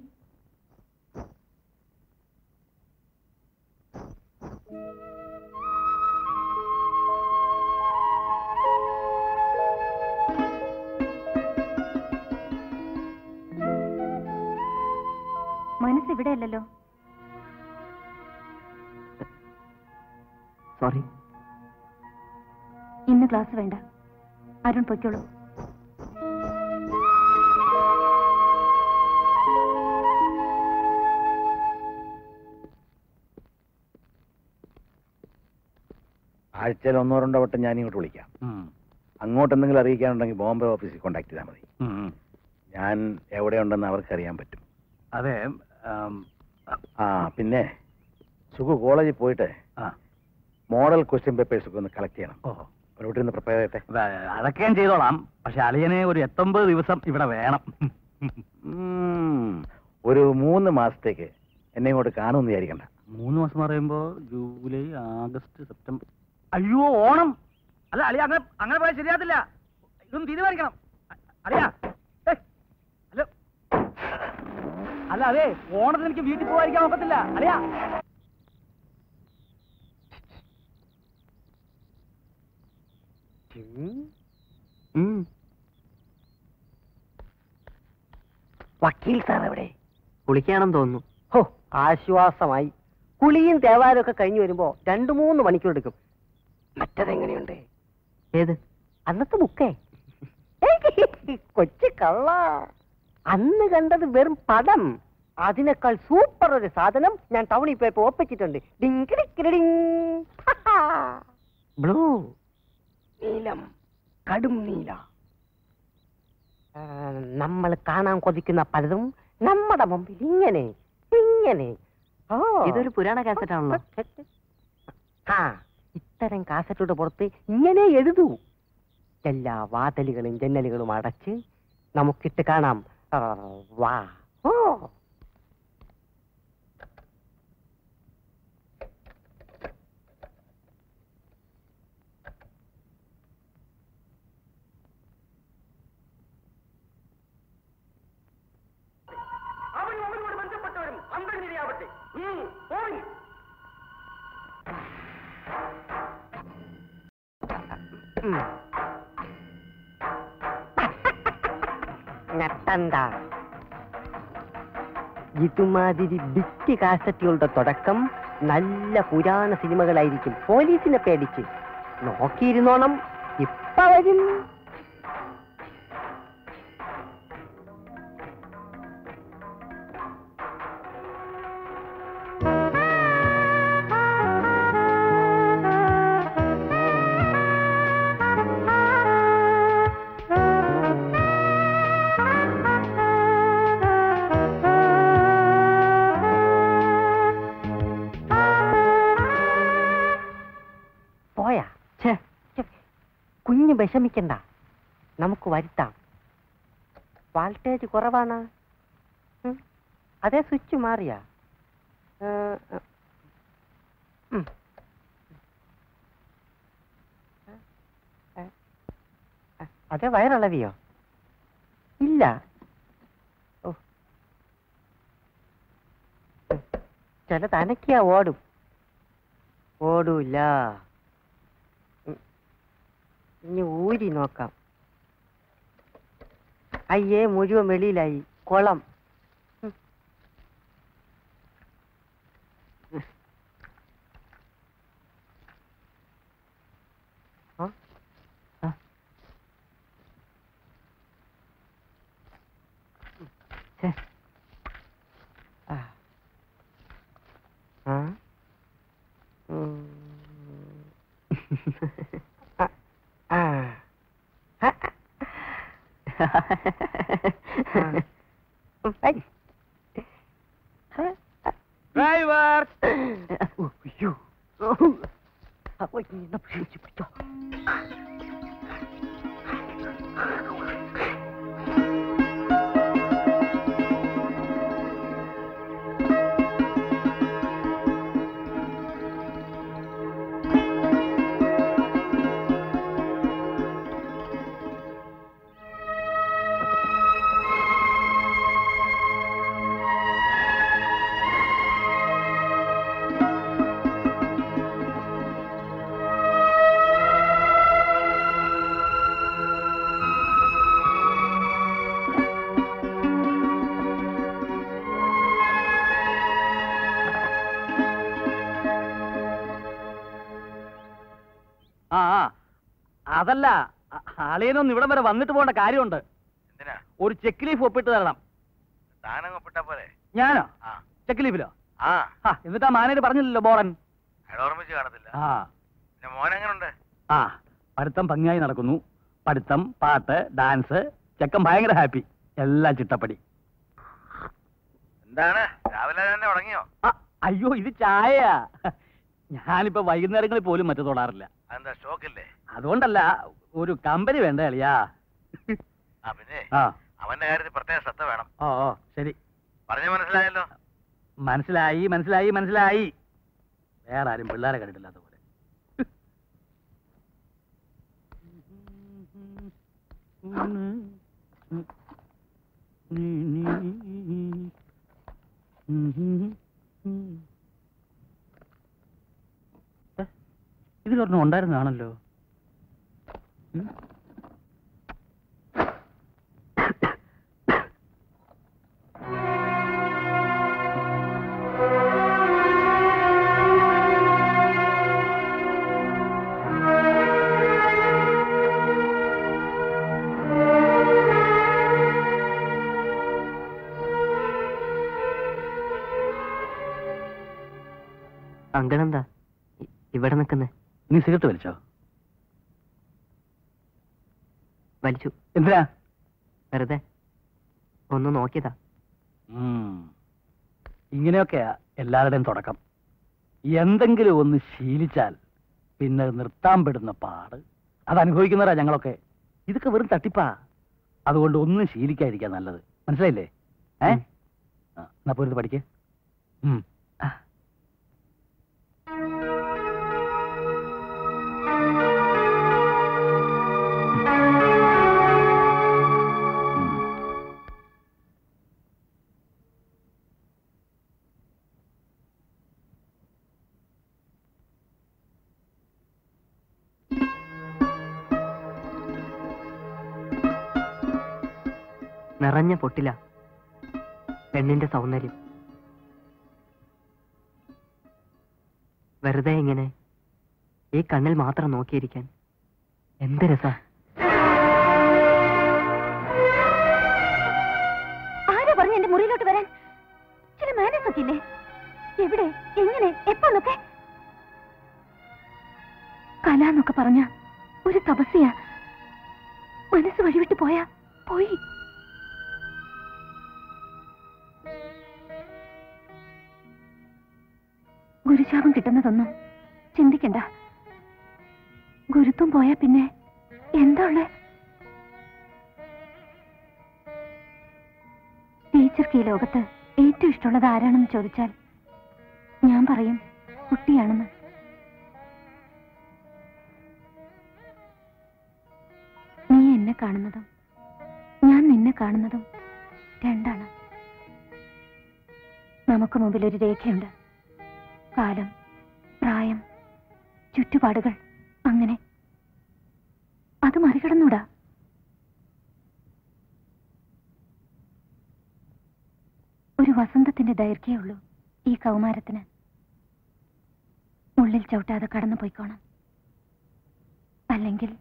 മനസ്സ് ഇവിടെ അല്ലല്ലോ സോറി ഇന്ന് ക്ലാസ് വേണ്ട അരുൺ പൊയ്ക്കോളൂ ആഴ്ചയിൽ ഒന്നോ രണ്ടോ വട്ടം ഞാൻ ഇങ്ങോട്ട് വിളിക്കാം അങ്ങോട്ട് എന്തെങ്കിലും അറിയിക്കാനുണ്ടെങ്കിൽ ബോംബെ ഓഫീസിൽ കോൺടാക്ട് ചെയ്താൽ മതി ഞാൻ എവിടെയുണ്ടെന്ന് അവർക്കറിയാൻ പറ്റും അതെ ആം, ആ പിന്നെ സുഖു കോളേജിൽ പോയിട്ട് ആ. മോഡൽ ക്വസ്റ്റ്യൻ പേപ്പേഴ്സ് ഒക്കെ ഒന്ന് കളക്ട് ചെയ്യണം ഓ അവരോട്ട് നിന്ന് പ്രിപ്പയർ ചെയ്യട്ടെ വേ- അതൊക്കെ ഞാൻ ചെയ്തോളാം പക്ഷെ അളിയനെ ഒരു എത്തൊമ്പത് ദിവസം ഇവിടെ വേണം ഉം. ഒരു മൂന്ന് മാസത്തേക്ക് എന്നെ ഇങ്ങോട്ട് കാണുമെന്ന് വിചാരിക്കണ്ട മൂന്ന് മാസം എന്ന് പറയുമ്പോ ജൂലൈ ആഗസ്റ്റ് സെപ്റ്റംബർ അയ്യോ ഓണം അല്ല അളിയ അങ്ങനെ അങ്ങനെ പോയാൽ ശരിയാത്തില്ല ഇതൊന്നും തീരുമാനിക്കണം അ- അളിയ ഏയ്, അല്ല അല്ല അതെ ഓണത്തിന് എനിക്ക് വീട്ടിൽ പോകാതിരിക്കാൻ ഒക്കത്തില്ല അളിയ വക്കീൽ സാർ എവിടെ കുളിക്കാണെന്ന് തോന്നുന്നു ഹോ ആശ്വാസമായി കുളിയും തേവാരും ഒക്കെ കഴിഞ്ഞു വരുമ്പോ രണ്ടു മൂന്ന് മണിക്കൂർ എടുക്കും മറ്റതെങ്ങനെയുണ്ട് ഏത് അന്നത്തെ ബുക്കേ കൊച്ചു കള്ള അന്ന് കണ്ടത് വെറും പടം അതിനേക്കാൾ സൂപ്പർ ഒരു സാധനം ഞാൻ ടൗണിൽ പോയപ്പോ ഒപ്പിച്ചിട്ടുണ്ട് ബ്ലൂ നീലം കടും നീല നമ്മൾ കാണാൻ കൊതിക്കുന്ന പലതും നമ്മുടെ മുമ്പിൽ ഇങ്ങനെ ഇങ്ങനെ ഇതൊരു പുരാണ കാസറ്റ് ആണല്ലോ ആ ഇത്തരം കാസറ്റോട് പുറത്ത് ഇങ്ങനെ എഴുതൂ എല്ലാ വാതിലുകളും ജന്നലുകളും അടച്ച് നമുക്കിട്ട് കാണാം ആ, വാ ഓ ഉം. ഞെട്ടണ്ട ഇതുമാതിരി ബിറ്റ് കാസറ്റുകളുടെ തുടക്കം നല്ല പുരാണ സിനിമകളായിരിക്കും പോലീസിനെ പേടിച്ച് നോക്കിയിരുന്നോണം ഇപ്പൊ വരും പോയാ ഛെ, ഛെ, കുഞ്ഞ് വിഷമിക്കണ്ട നമുക്ക് വരുത്താം വാൾട്ടേജ് കുറവാണ് ഉം. അതേ സ്വിച്ച് മാറിയാ ഏ, ഏ, ഉം. ഏ, ഏ, അതേ വയറളവിയോ ഇല്ല ഓ ഉം. ചില തനക്കിയാ ഓടും ഓടൂല്ല ഉം. ഇനി ഊരി നോക്കാം അയ്യേ മുഴുവൻ വെളിയിലായി കുളം ഉം. ഉം. ആ? ആ. ഉം. ഛെ. ആ. ആ? ഉം. ആ. ആ. ആ. ഐ. ഡ്രൈവർ അയ്യോ. അപ്പൊ ഇങ്ങനെ പിടിച്ച് പിടിച്ചോ. അതല്ല അ- അളിയനൊന്ന് ഇവിടം വരെ വന്നിട്ട് പോകേണ്ട കാര്യമുണ്ട് എന്തിനാ ഒരു ചെക്ക് ലീഫ് ഒപ്പിട്ട് തരണം താനങ്ങ് ഒപ്പിട്ടാ പോലെ ഞാനോ ആ ചെക്ക് ലീഫിലോ ആ ആ എന്നിട്ട് ആ മാനേജ് പറഞ്ഞില്ലല്ലോ ബോറൻ അയാൾ ഓർമ്മിച്ച് കാണത്തില്ല ആ പിന്നെ മോൻ എങ്ങനുണ്ട് ആ പഠിത്തം ഭംഗിയായി നടക്കുന്നു പഠിത്തം പാട്ട് ഡാൻസ് ചെക്കൻ ഭയങ്കര ഹാപ്പി എല്ലാം ചിട്ടപ്പടി എന്താണ് രാവിലെ തന്നെ തുടങ്ങിയോ ആ, അയ്യോ ഇത് ചായയാ ഞാനിപ്പോ വൈകുന്നേരങ്ങളിൽ പോലും മറ്റു തൊടാറില്ല അതെന്താ സ്റ്റോക്കില്ലേ അതുകൊണ്ടല്ല ഒരു കമ്പനി വേണ്ട അളിയാ ആ പിന്നെ ആ അവന്റെ കാര്യത്തിൽ പ്രത്യേക ശ്രദ്ധ വേണം ഓ ഓ ശരി പറഞ്ഞു മനസ്സിലായല്ലോ മനസ്സിലായി മനസ്സിലായി മനസ്സിലായി വേറെ ആരും പിള്ളേരെ കണ്ടിട്ടില്ലാത്ത പോലെ ഏ, ഇതിലൊരെണ്ണം ഉണ്ടായിരുന്നാണല്ലോ ഉം. അങ്കിളെന്താ ഇ- ഇവിടെ നിൽക്കുന്നേ നീ സിഗരറ്റ് വലിച്ചോ വലിച്ചു എന്തിനാ വെറുതെ ഒന്ന് നോക്കിയതാ ഉം. ഇങ്ങനെയൊക്കെയാ എല്ലാവരുടെയും തുടക്കം എന്തെങ്കിലും ഒന്ന് ശീലിച്ചാൽ പിന്നെ നിർത്താൻ പെടുന്ന പാട് അത് അനുഭവിക്കുന്നവരാ ഞങ്ങളൊക്കെ ഇതൊക്കെ വെറും തട്ടിപ്പാ അതുകൊണ്ട് ഒന്നും ശീലിക്കാതിരിക്കാൻ നല്ലത് മനസ്സിലായില്ലേ ഏ ആ, എന്നാ പോരുത് പഠിക്ക് ഉം. ആ. ഉം. നിറഞ്ഞ പൊട്ടില പെണ്ണിന്റെ സൗന്ദര്യം വെറുതെ ഇങ്ങനെ ഈ കണ്ണിൽ മാത്രം നോക്കിയിരിക്കാൻ എന്ത് രസാ ആരാ പറഞ്ഞു എന്റെ മുറിയിലോട്ട് വരാൻ ചില മാനേഴ്സ് ഒക്കെ ഇല്ലേ എവിടെ എങ്ങനെ എപ്പോന്നൊക്കെ കല എന്നൊക്കെ പറഞ്ഞ ഒരു തപസ്യ മനസ്സ് വഴിവിട്ട് പോയാ പോയി ഗുരുശാപം കിട്ടുന്നതൊന്നും ചിന്തിക്കണ്ട ഗുരുത്വം പോയാ പിന്നെ എന്താ ഉള്ളേ ടീച്ചർക്ക് ഈ ലോകത്ത് ഏറ്റവും ഇഷ്ടമുള്ളത് ആരാണെന്ന് ചോദിച്ചാൽ ഞാൻ പറയും കുട്ടിയാണെന്ന് നീ എന്നെ കാണുന്നതും ഞാൻ നിന്നെ കാണുന്നതും രണ്ടാണ് നമുക്ക് മുമ്പിൽ ഒരു രേഖയുണ്ട് കാലം പ്രായം ചുറ്റുപാടുകൾ അങ്ങനെ അത് മറികടന്നൂടാ ഒരു വസന്തത്തിന്റെ ദൈർഘ്യമേ ഉള്ളൂ ഈ കൗമാരത്തിന് ഉള്ളിൽ ചവിട്ടാതെ കടന്നു പോയിക്കോണം അല്ലെങ്കിൽ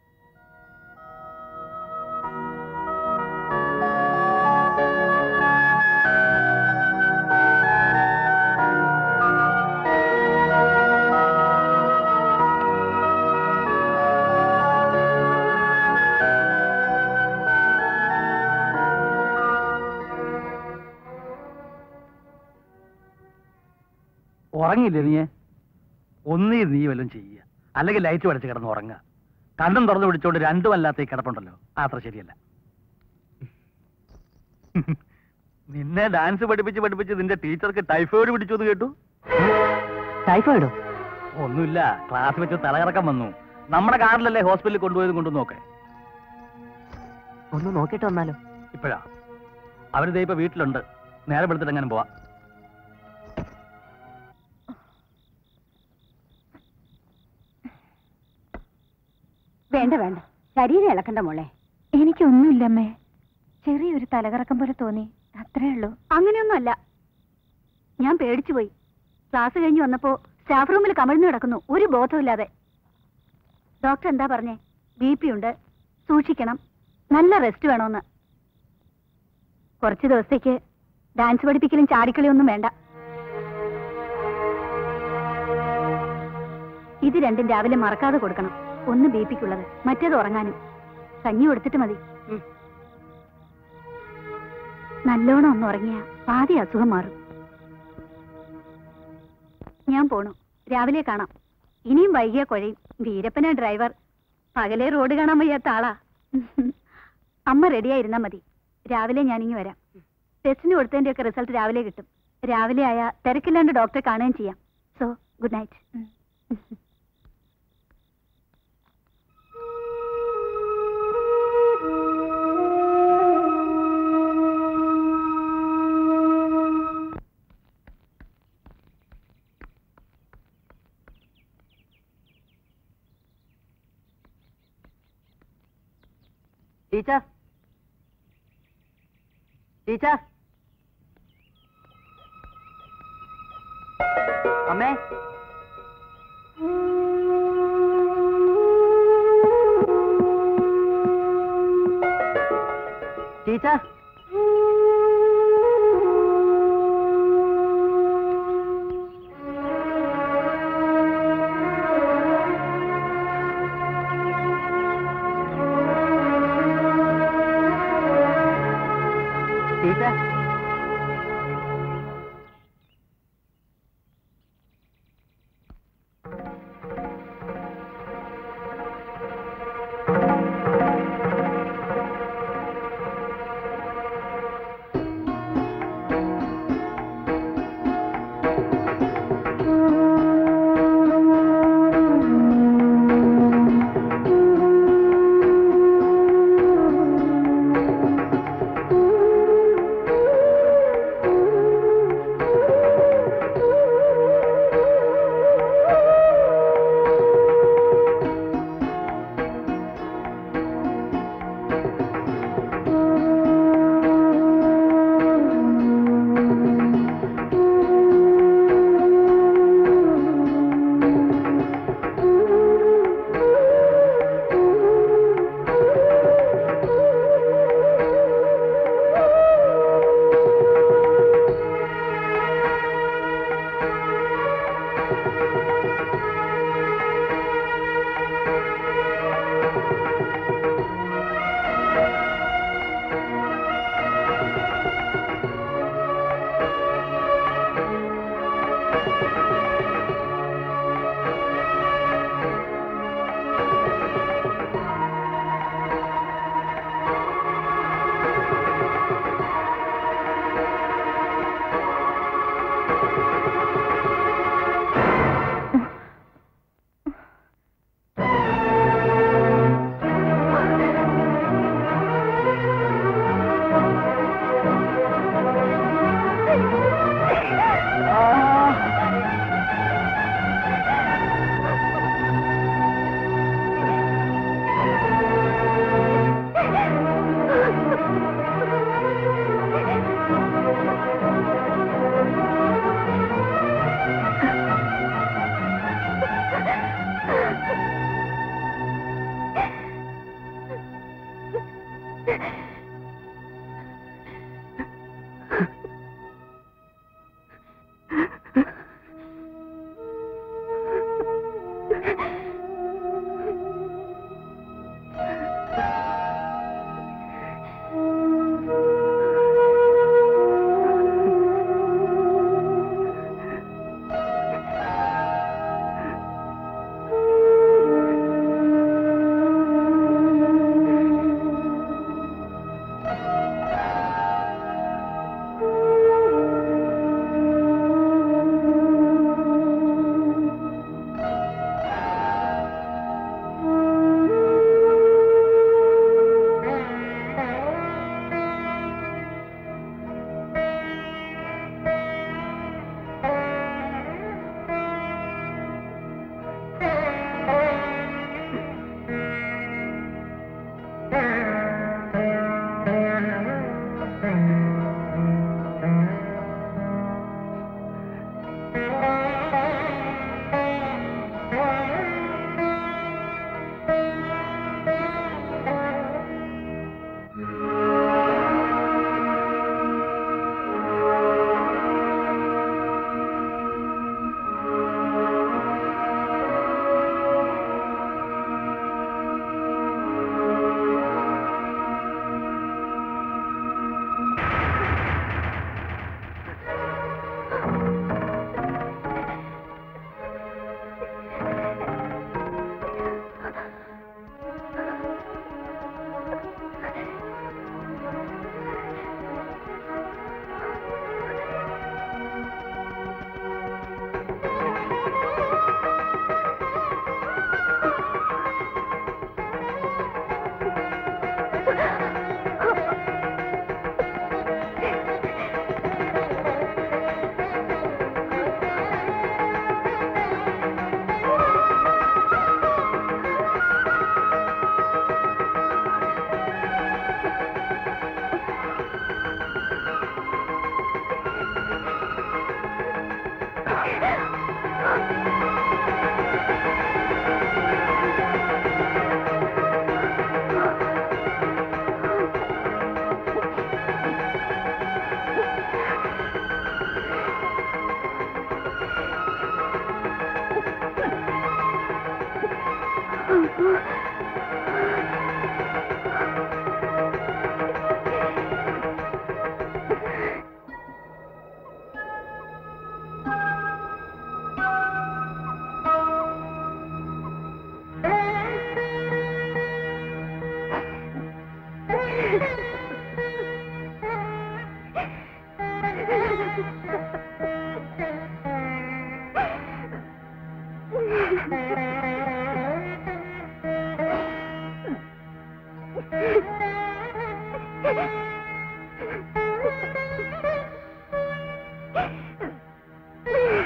ഉറങ്ങിയില്ലേ നീ ഒന്നീ നീ വല്ലതും ചെയ്യുക അല്ലെങ്കിൽ ലൈറ്റ് പഠിച്ച് കിടന്ന് ഉറങ്ങുക കണ്ണും തുറന്നു പിടിച്ചോണ്ട് രണ്ടും അല്ലാത്ത ഈ കിടപ്പുണ്ടല്ലോ ആ അത്ര ശരിയല്ല നിന്നെ ഡാൻസ് പഠിപ്പിച്ച് പഠിപ്പിച്ച് നിന്റെ ടീച്ചർക്ക് ടൈഫോയിഡ് പിടിച്ചു എന്ന് കേട്ടു ടൈഫോയിഡോ ഒന്നുമില്ല ക്ലാസ് വെച്ച് തലകറക്കം വന്നു നമ്മുടെ കാറിലല്ലേ ഹോസ്പിറ്റലിൽ കൊണ്ടുപോയത് കൊണ്ടു നോക്കെ ഒന്ന് നോക്കിയിട്ട് വന്നാലോ ഇപ്പോഴാ അവര് ദേ ഇപ്പൊ വീട്ടിലുണ്ട് നേരെ വെളുത്തിട്ട് എങ്ങനെ പോവാ വേണ്ട വേണ്ട ശരീരം ഇളക്കണ്ട മോളെ എനിക്കൊന്നുമില്ല അമ്മേ ചെറിയൊരു തലകറക്കം പോലെ തോന്നി അത്രേ ഉള്ളൂ അങ്ങനെയൊന്നുമല്ല ഞാൻ പേടിച്ചു പോയി ക്ലാസ് കഴിഞ്ഞ് വന്നപ്പോ സ്റ്റാഫ് റൂമിൽ കമിഴ്ന്നു കിടക്കുന്നു ഒരു ബോധമില്ലാതെ ഡോക്ടർ എന്താ പറഞ്ഞേ ബി പി ഉണ്ട് സൂക്ഷിക്കണം നല്ല റെസ്റ്റ് വേണമെന്ന് കുറച്ച് ദിവസത്തേക്ക് ഡാൻസ് പഠിപ്പിക്കലും ചാടിക്കളിയും ഒന്നും വേണ്ട ഇത് രണ്ടും രാവിലെ മറക്കാതെ കൊടുക്കണം ഒന്ന് ബി പിക്കുള്ളത് മറ്റേത് ഉറങ്ങാനും കഞ്ഞി കൊടുത്തിട്ട് മതി നല്ലോണം ഒന്ന് ഉറങ്ങിയ പാതി അസുഖം മാറും ഞാൻ പോണു രാവിലെ കാണാം ഇനിയും വൈകിയ കുഴയും വീരപ്പന ഡ്രൈവർ പകലെ റോഡ് കാണാൻ വയ്യാത്ത ആളാ അമ്മ റെഡിയായിരുന്നാ മതി രാവിലെ ഞാനിങ്ങി വരാം ടെസ്റ്റിന് കൊടുത്തതിന്റെ ഒക്കെ റിസൾട്ട് രാവിലെ കിട്ടും രാവിലെ ആയ തിരക്കില്ലാണ്ട് ഡോക്ടറെ കാണുകയും ചെയ്യാം so good night teacher teacher അമ്മേ ടീച്ചർ ടീച്ചർ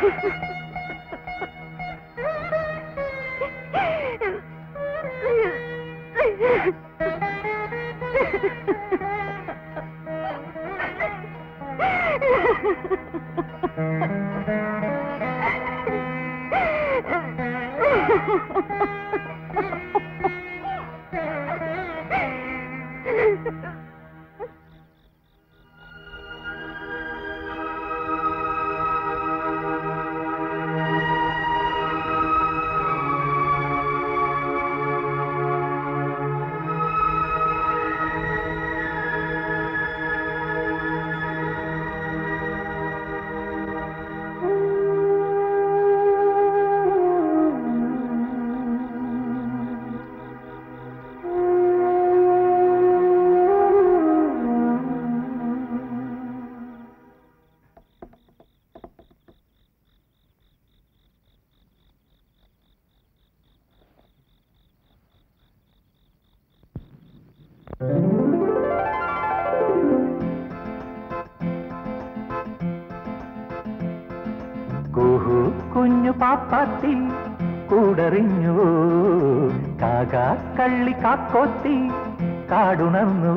കുഹു കുഞ്ഞു പാപ്പാത്തി കൂടറിഞ്ഞു കാക കള്ളി കാക്കോത്തി കാടുണർന്നു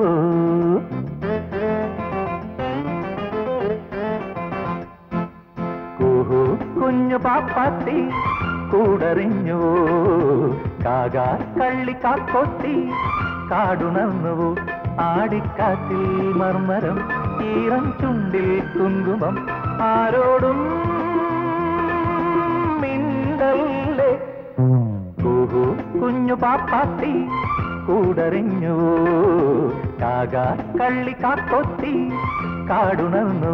കുഹു കുഞ്ഞു പാപ്പാത്തി കൂടറിഞ്ഞു കാക കള്ളി കാക്കോത്തി കാടുണർന്നു ആടിക്കാത്തിൽ മർമരം ഈറം ചുണ്ടിൽ കുങ്കുമം ആരോടും മിണ്ടല്ലേ കുഹു കുഞ്ഞു പാപ്പാത്തി കൂടറിഞ്ഞു കാക കള്ളി കാക്കൊത്തി കാടുണർന്നു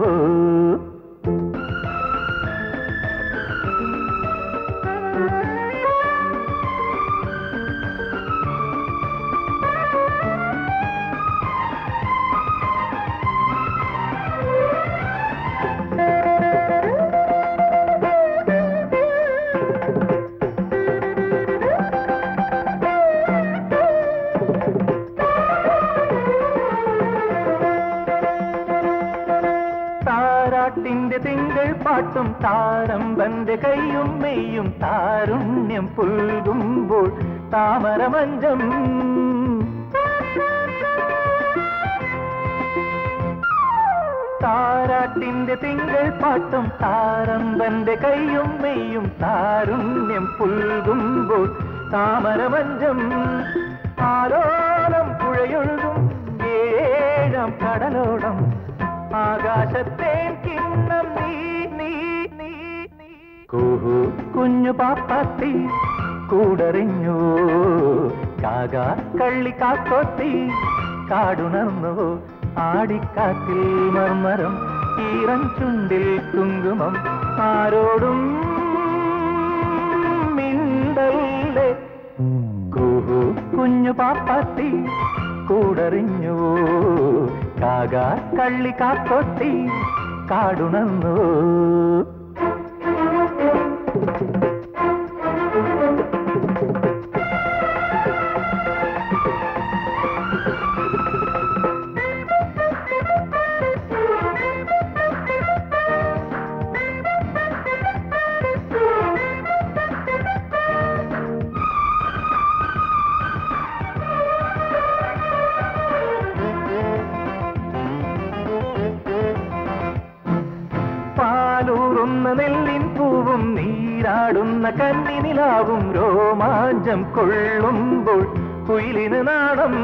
താരാട്ടിന്റെ തിങ്കൾ പാട്ടും താരമ്പന്റെ കൈയും മെയ്യും താരുണ്യം പുൽകുമ്പോൾ താമരമഞ്ചം താരാട്ടിന്റെ തിങ്കൾ പാട്ടും താരമ്പന്റെ കൈയും മെയ്യും താരുണ്യം പുൽകുമ്പോൾ താമരമഞ്ചം ആലോലം പുഴയൊഴുകും ഏഴാം കടലോളം ആകാശത്തെ കിണ്ണം നീ നീ നീ നീ കുഹു കുഞ്ഞു പാപ്പാത്തി കൂടറിഞ്ഞു കാക കള്ളി കാക്കോത്തി കാടുണർന്നു ആടിക്കാറ്റിൽ മർമരം ഈറൻ ചുണ്ടിൽ കുങ്കുമം ആരോടും മിണ്ടല്ലേ കുഹു കുഞ്ഞു പാപ്പാത്തി കൂടറിഞ്ഞു കാക കള്ളി കാക്കൊത്തി കാടുണർന്നു പാലൂറുന്ന നെല്ലിൻ പൂവും നീരാടുന്ന കന്നിനിലാവും രോമാഞ്ചം കൊള്ളുമ്പോൾ കുയിലിന് നാണം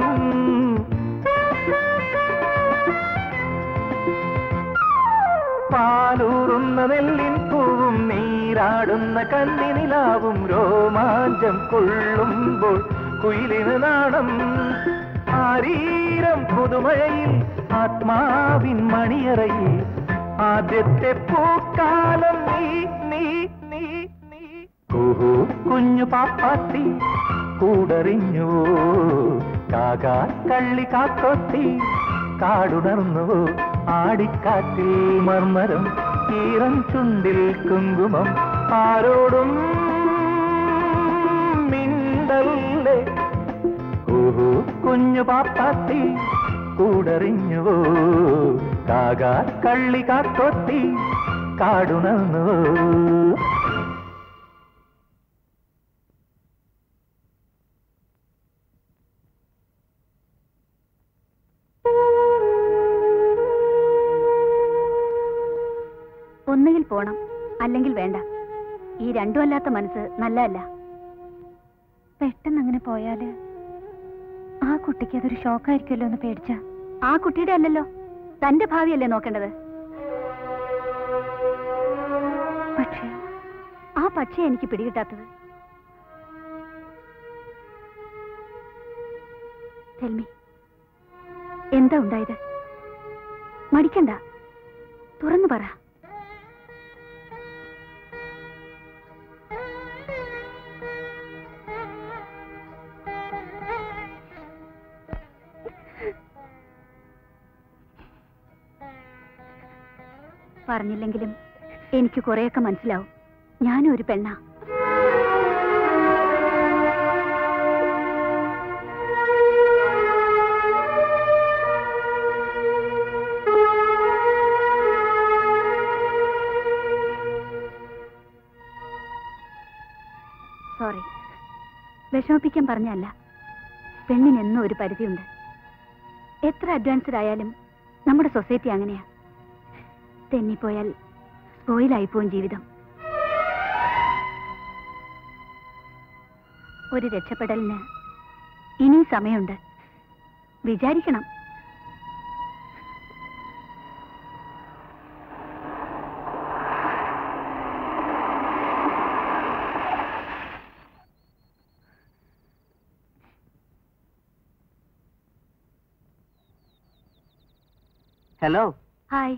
പാലൂറുന്ന നെല്ലിൻ പൂവും നീരാടുന്ന കന്നിനിലാവും രോമാഞ്ചം കൊള്ളുമ്പോൾ കുയിലിന് നാണം ആരീരം പുതുമഴയിൽ ആത്മാവിൻ മണിയറയിൽ ആദ്യത്തെ പൂക്കാലം നീ നീ നീ നീ കുഹു കുഞ്ഞു പാപ്പാത്തി കൂടറിഞ്ഞു കാക കള്ളി കാക്കൊത്തി കാടുണർന്നു ആടിക്കാറ്റിൽ മർമരം ഈറൻ ചുണ്ടിൽ കുങ്കുമം ആരോടും മിണ്ടല്ലേ കുഹു കുഞ്ഞു പാപ്പാത്തി കൂടറിഞ്ഞു കാക കള്ളി കാക്കൊത്തി കാടുണർന്നു ഒന്നുകിൽ പോണം അല്ലെങ്കിൽ വേണ്ട ഈ രണ്ടും അല്ലാത്ത മനസ്സ് നല്ലതല്ല പെട്ടെന്ന് അങ്ങനെ പോയാല് ആ കുട്ടിക്ക് അതൊരു ഷോക്കായിരിക്കുമല്ലോ എന്ന് പേടിച്ച ആ കുട്ടിയുടെ അല്ലല്ലോ തന്റെ ഭാവിയല്ലേ നോക്കേണ്ടത് പക്ഷേ ആ പക്ഷേ എനിക്ക് പിടികിട്ടാത്തത് തെൽമി എന്താ ഉണ്ടായത് മടിക്കണ്ട തുറന്നു പറ പറഞ്ഞില്ലെങ്കിലും എനിക്ക് കുറെയൊക്കെ മനസ്സിലാവും ഞാനും ഒരു പെണ്ണാ സോറി വിഷമിപ്പിക്കാൻ പറഞ്ഞല്ല പെണ്ണിന് എന്നും ഒരു പരിധിയുണ്ട് എത്ര അഡ്വാൻസ്ഡ് ആയാലും നമ്മുടെ സൊസൈറ്റി അങ്ങനെയാ തെന്നിപ്പോയാൽ സ്പോയിലായിപ്പോവും ജീവിതം ഒരു രക്ഷപ്പെടലിന് ഇനി സമയമുണ്ട് വിചാരിക്കണം hello hi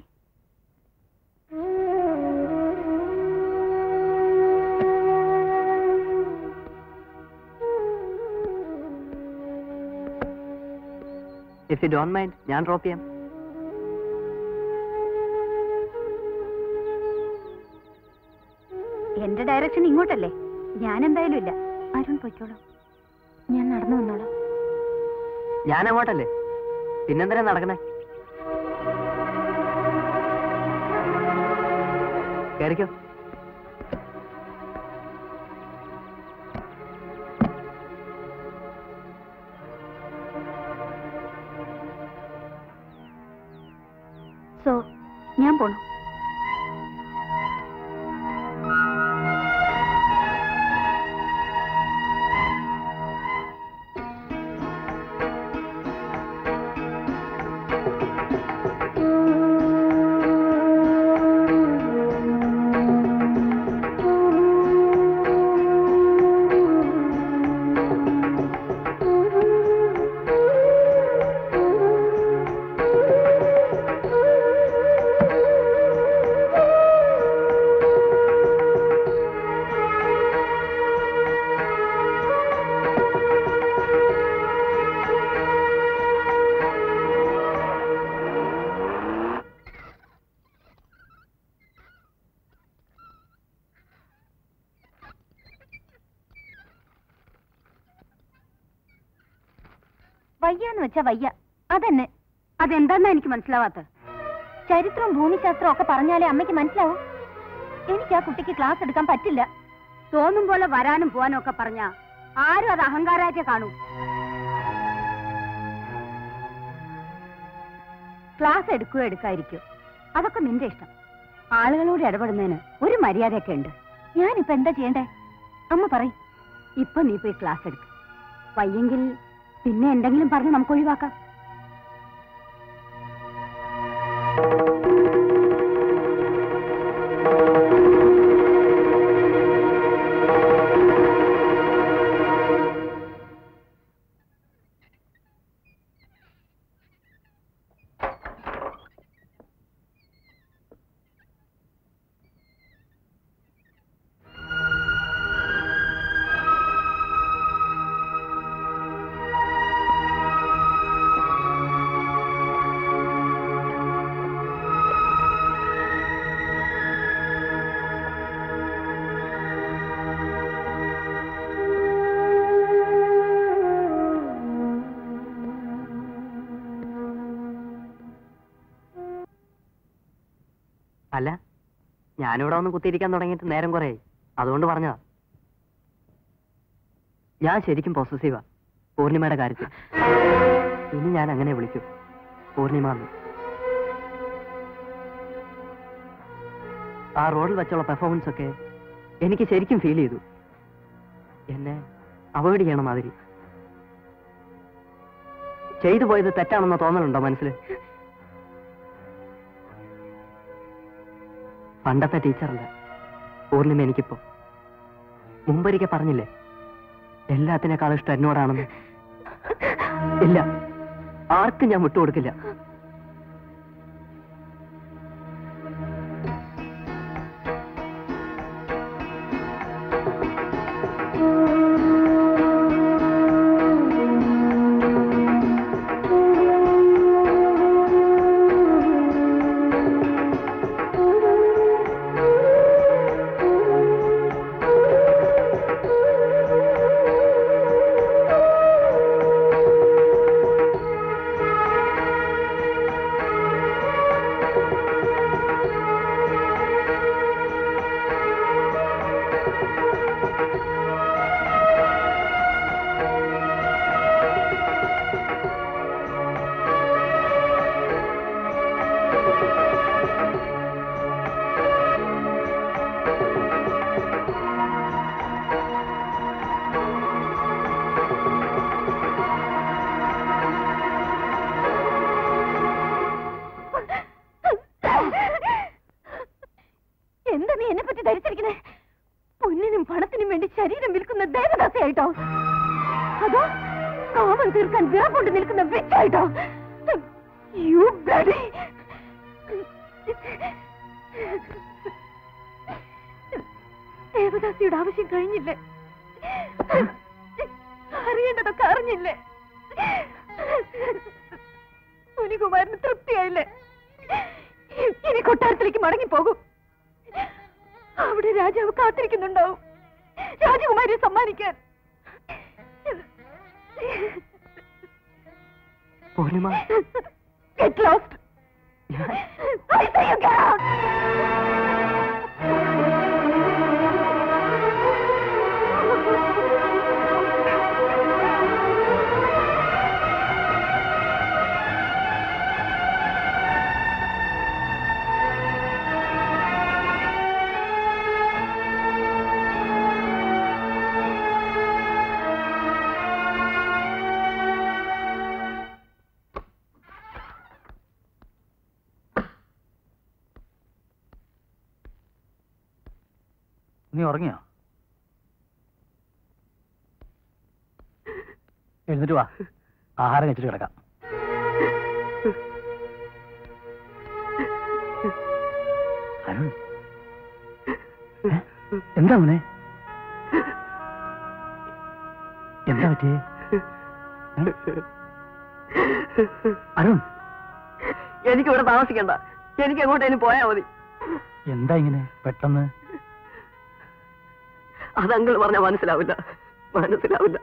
if you don't mind ഞാൻ ഡ്രോപ്പ് ചെയ്യാം എന്റെ ഡയറക്ഷൻ ഇങ്ങോട്ടല്ലേ ഞാൻ എന്തായാലും ഇല്ല അരുൺ പൊയ്ക്കോളൂ ഞാൻ നടന്നു വന്നോളാം ഞാൻ അങ്ങോട്ടല്ലേ പിന്നെന്തിനാ നടക്കണേ കയറിക്കോ സോ ഞാൻ പോണു വയ്യാന്ന് വെച്ചാ വയ്യ അതന്നെ അതെന്താന്നാ എനിക്ക് മനസ്സിലാവാത്ത ചരിത്രവും ഭൂമിശാസ്ത്രവും ഒക്കെ പറഞ്ഞാലേ അമ്മയ്ക്ക് മനസ്സിലാവും എനിക്ക് ആ കുട്ടിക്ക് ക്ലാസ് എടുക്കാൻ പറ്റില്ല തോന്നും പോലെ വരാനും പോവാനും ഒക്കെ പറഞ്ഞ ആരും അത് അഹങ്കാരായിട്ട് കാണൂ ക്ലാസ് എടുക്കുകയോ എടുക്കാതിരിക്കോ അതൊക്കെ നിന്റെ ഇഷ്ടം ആളുകളോട് ഇടപെടുന്നതിന് ഒരു മര്യാദയൊക്കെ ഉണ്ട് ഞാനിപ്പോ എന്താ ചെയ്യണ്ടേ അമ്മ പറയും ഇപ്പൊ നീ പോയി ക്ലാസ് എടുക്ക വയ്യെങ്കിൽ പിന്നെ എന്തെങ്കിലും പറഞ്ഞ് നമുക്ക് ഒഴിവാക്കാം അല്ല ഞാനിവിടെ ഒന്ന് കുത്തിയിരിക്കാൻ തുടങ്ങിയിട്ട് നേരം കുറേ അതുകൊണ്ട് പറഞ്ഞതാ ഞാൻ ശരിക്കും പൊസസീവാ പൂർണിമയുടെ കാര്യത്തിൽ ഇനി ഞാൻ അങ്ങനെ വിളിക്കും പൂർണിമ എന്ന് ആ റോഡിൽ വെച്ചുള്ള പെർഫോമൻസ് ഒക്കെ എനിക്ക് ശരിക്കും ഫീൽ ചെയ്തു എന്നെ അവോയ്ഡ് ചെയ്യണം മാതിരി ചെയ്തു പോയത് തെറ്റാണെന്ന് തോന്നലുണ്ടോ മനസ്സിൽ പണ്ടത്തെ ടീച്ചറല്ല പൂർണിമ എനിക്കിപ്പോ മുമ്പൊരിക്കൽ പറഞ്ഞില്ലേ എല്ലാത്തിനേക്കാളും ഇഷ്ടം എന്നോടാണെന്ന് ഇല്ല ആർക്കും ഞാൻ വിട്ടുകൊടുക്കില്ല എന്താ നീ എന്നെ പറ്റി ധരിച്ചിരിക്കുന്നേ പൊന്നിനും പണത്തിനും വേണ്ടി ശരീരം വിൽക്കുന്ന ദേവദാസയായിട്ടോ അതോ കാമം തീർക്കാൻ വിറകൊണ്ട് നിൽക്കുന്ന വിച്ചായിട്ടോ യു ബ്ലഡി ദേവദാസിയുടെ ആവശ്യം കഴിഞ്ഞില്ലേ അറിയേണ്ടതൊക്കെ അറിഞ്ഞില്ലേ സുനികുമാരന് തൃപ്തിയായില്ലേ ഇനി കൊട്ടാരത്തിലേക്ക് മടങ്ങിപ്പോകും അവിടെ രാജാവ് കാത്തിരിക്കുന്നുണ്ടാവും രാജകുമാരിയെ സമ്മാനിക്കാൻ Purnima Get lost! I say you get out! നീ ഉറങ്ങിയോ എഴുന്നിട്ട് വാ ആഹാരം കഴിച്ചിട്ട് കിടക്കാം അരുൺ ഏ? എന്താ മോനെ എന്താ പറ്റിയേ ഏ? അരുൺ എനിക്ക് ഇവിടെ താമസിക്കണ്ട എനിക്ക് എങ്ങോട്ടേലും പോയാ മതി എന്താ ഇങ്ങനെ പെട്ടെന്ന് അത് അങ്കിൾ പറഞ്ഞാൽ മനസ്സിലാവില്ല മനസ്സിലാവില്ല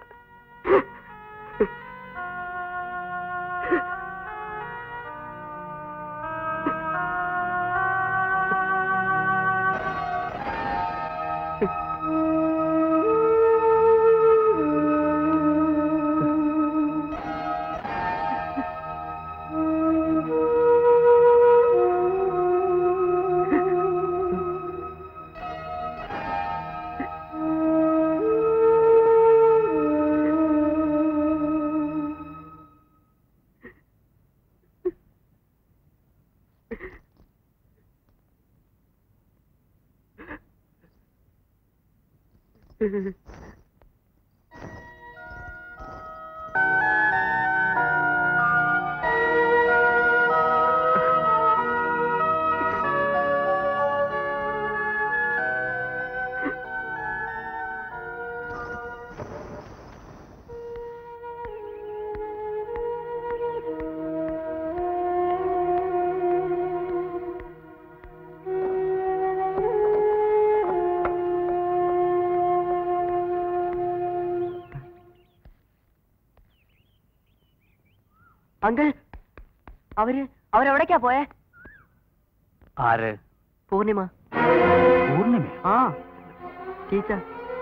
അങ്കിൾ അവര് അവരെവിടേക്കാ പോയേ ആര് പൂർണിമ പൂർണിമ ആ ടീച്ചർ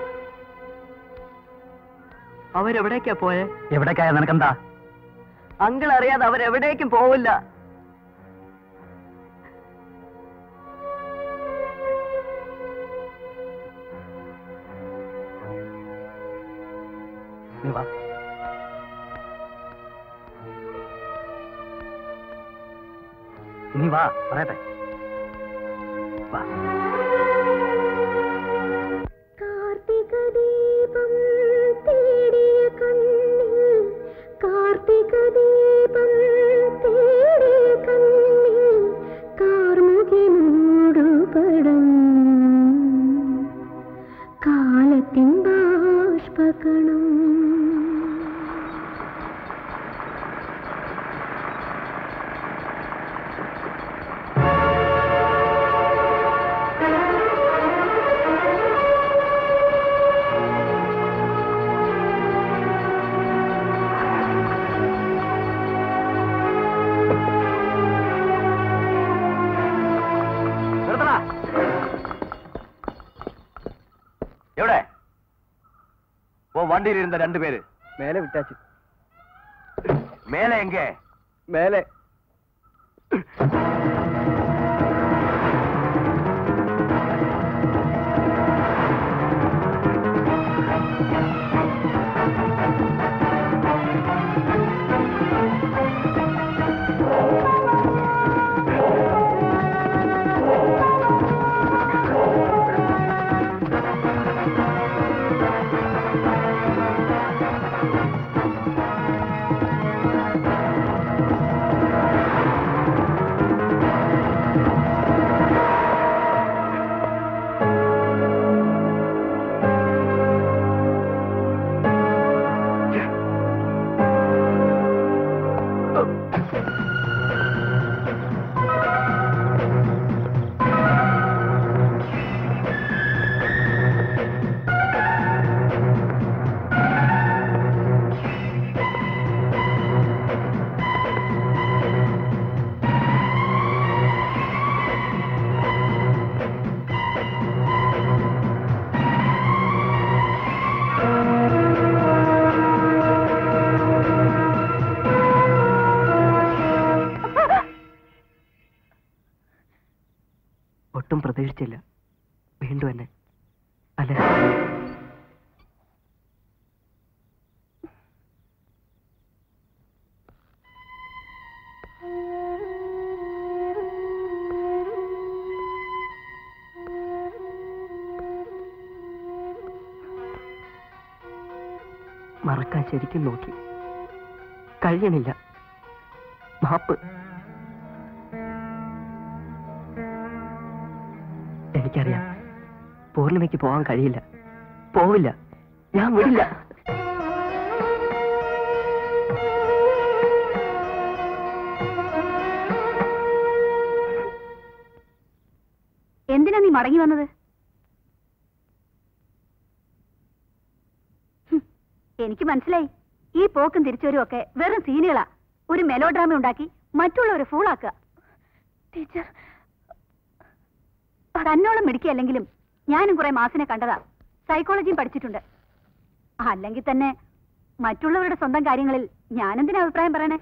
അവരെവിടേക്കാ പോയെ എവിടേക്കായ നിനക്കെന്താ അങ്കിൾ അറിയാതെ അവരെവിടേക്കും പോവില്ല നീ വാ നീ വാ പറയട്ടെ വാ കാർത്തിക ദീപം തേടിയ കണ്ണിൽ കാർത്തിക ദീപം തേടിയ കണ്ണിൽ കാർമുകി മൂടുപടം കാലത്തിൻ ബാഷ്പകണം നിർത്തടാ എവിടെ ഓ വണ്ടിയിലിരുന്ന രണ്ടുപേര് മേലെ വിട്ടാച്ചു മേലെ എങ്കേ മേലെ ഒട്ടും പ്രതീക്ഷിച്ചില്ല വീണ്ടും എന്നെ അല്ലെ മറക്കാൻ ശരിക്കും നോക്കി കഴിയണില്ല മാപ്പ് എനിക്കറിയാം പൂർണിമയ്ക്ക് പോകാൻ കഴിയില്ല പോവില്ല ഞാൻ വിടില്ല എന്തിനാ നീ മടങ്ങി വന്നത് ഹും, എനിക്ക് മനസ്സിലായി ഈ പോക്കും തിരിച്ചുവരും ഒക്കെ വെറും സീനുകളാ ഒരു മെലോ ഡ്രാമ ഉണ്ടാക്കി മറ്റുള്ളവരെ ഫൂളാക്കുക ടീച്ചർ തന്നോളം മിടിക്കല്ലെങ്കിലും ഞാനും കുറെ മാസിനെ കണ്ടതാ സൈക്കോളജിയും പഠിച്ചിട്ടുണ്ട് അല്ലെങ്കിൽ തന്നെ മറ്റുള്ളവരുടെ സ്വന്തം കാര്യങ്ങളിൽ ഞാനെന്തിനാ അഭിപ്രായം പറയണേ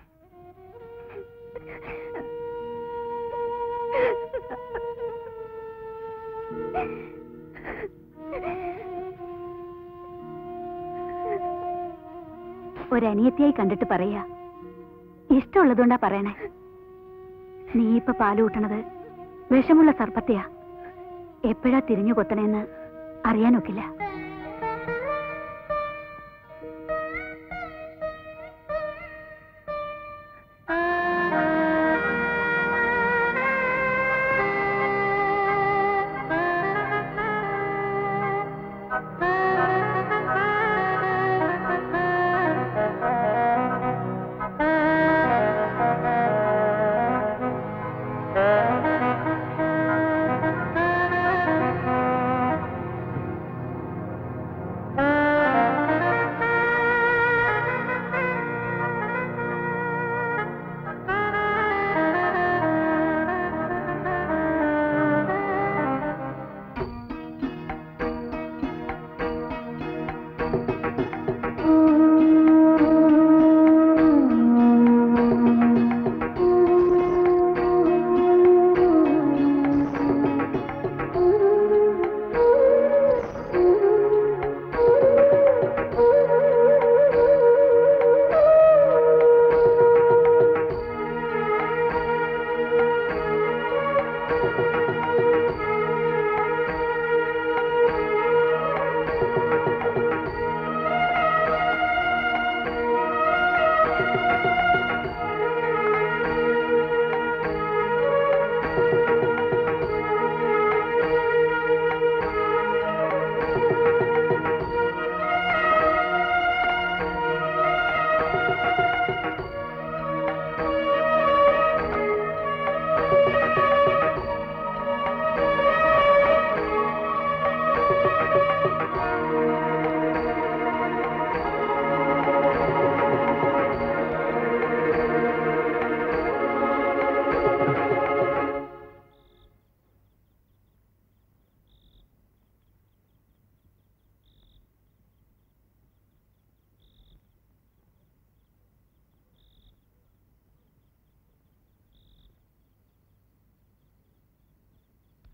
ഒരനിയത്തിയായി കണ്ടിട്ട് പറയാ ഇഷ്ടമുള്ളതുകൊണ്ടാ പറയണേ നീ ഇപ്പൊ പാല് കൂട്ടണത് വിഷമുള്ള സർപ്പത്തെയാ എപ്പോഴാ തിരിഞ്ഞു കൊത്തണേന്ന് അറിയാനൊക്കില്ല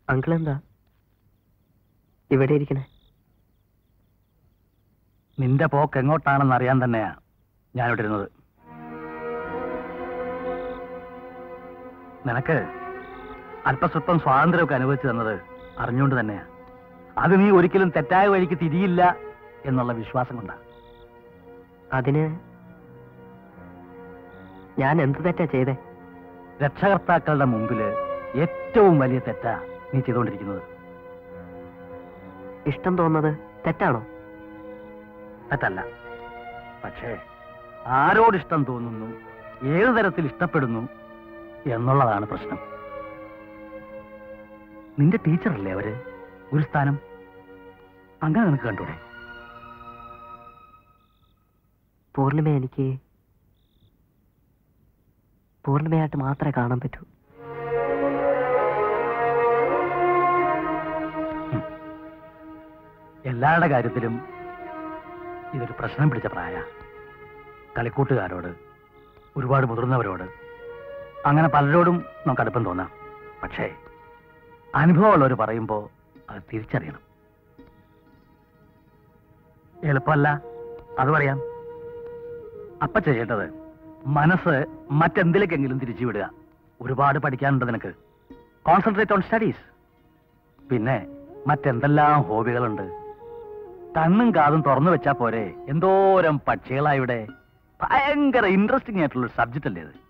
അങ്കിൾ എന്താ ഇവിടെ ഇരിക്കണേ നിന്റെ പോക്ക് എങ്ങോട്ടാണെന്ന് അറിയാൻ തന്നെയാ ഞാനിവിടെ ഇരുന്നത് നിനക്ക് അല്പസ്വല്പം സ്വാതന്ത്ര്യമൊക്കെ അനുഭവിച്ചു തന്നത് അറിഞ്ഞുകൊണ്ട് തന്നെയാ അത് നീ ഒരിക്കലും തെറ്റായ വഴിക്ക് തിരിയില്ല എന്നുള്ള വിശ്വാസം കൊണ്ടാ അതിന് ഞാൻ എന്ത് തെറ്റാ ചെയ്തേ രക്ഷകർത്താക്കളുടെ മുമ്പില് ഏറ്റവും വലിയ തെറ്റാ നീ ചെയ്തുകൊണ്ടിരിക്കുന്നത് ഇഷ്ടം തോന്നുന്നത് തെറ്റാണോ തെറ്റല്ല പക്ഷേ ആരോടിഷ്ടം തോന്നുന്നു ഏത് തരത്തിൽ ഇഷ്ടപ്പെടുന്നു എന്നുള്ളതാണ് പ്രശ്നം നിന്റെ ടീച്ചറല്ലേ അവര് ഗുരുസ്ഥാനം അങ്ങനെ നിനക്ക് കണ്ടൂടെ പൂർണിമ എനിക്ക് പൂർണിമയായിട്ട് മാത്രമേ കാണാൻ പറ്റൂ എല്ലാവരുടെ കാര്യത്തിലും ഇതൊരു പ്രശ്നം പിടിച്ച പ്രായ കളിക്കൂട്ടുകാരോട് ഒരുപാട് മുതിർന്നവരോട് അങ്ങനെ പലരോടും നമുക്ക് അടുപ്പം തോന്നാം പക്ഷേ അനുഭവമുള്ളവർ പറയുമ്പോൾ അത് തിരിച്ചറിയണം എളുപ്പമല്ല അത് പറയാം അപ്പ ചെയ്യേണ്ടത് മനസ്സ് മറ്റെന്തിലേക്കെങ്കിലും തിരിച്ചു വിടുക ഒരുപാട് പഠിക്കാനുണ്ട് നിനക്ക് കോൺസെൻട്രേറ്റ് ഓൺ സ്റ്റഡീസ് പിന്നെ മറ്റെന്തെല്ലാം ഹോബികളുണ്ട് കണ്ണും കാതും തുറന്നു വെച്ചാ പോരെ എന്തോരം പക്ഷികളാ ഇവിടെ ഭയങ്കര ഇൻട്രസ്റ്റിംഗ് ആയിട്ടുള്ള സബ്ജക്റ്റ് അല്ലേ ഇത്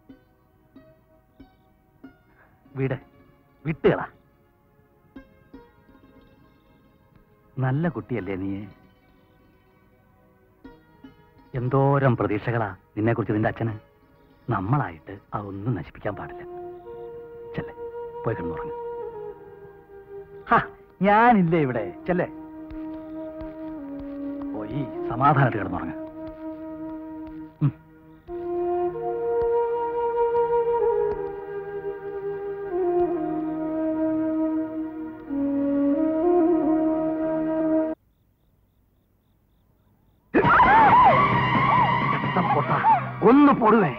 വീട് വിട്ടുകളാ നല്ല കുട്ടിയല്ലേ നീ എന്തോരം പ്രതീക്ഷകളാ നിന്നെ കുറിച്ച് നിന്റെ അച്ഛന് നമ്മളായിട്ട് അതൊന്നും നശിപ്പിക്കാൻ പാടില്ല ചെല്ലേ പോയി കിടന്നുറങ്ങ് ഹാ ഞാനില്ലേ ഇവിടെ ചെല്ലേ പോയി സമാധാനമായിട്ട് കിടന്നുറങ്ങ് ഉം. രക്തം പൊട്ട. ഒന്ന് പൊടുവേ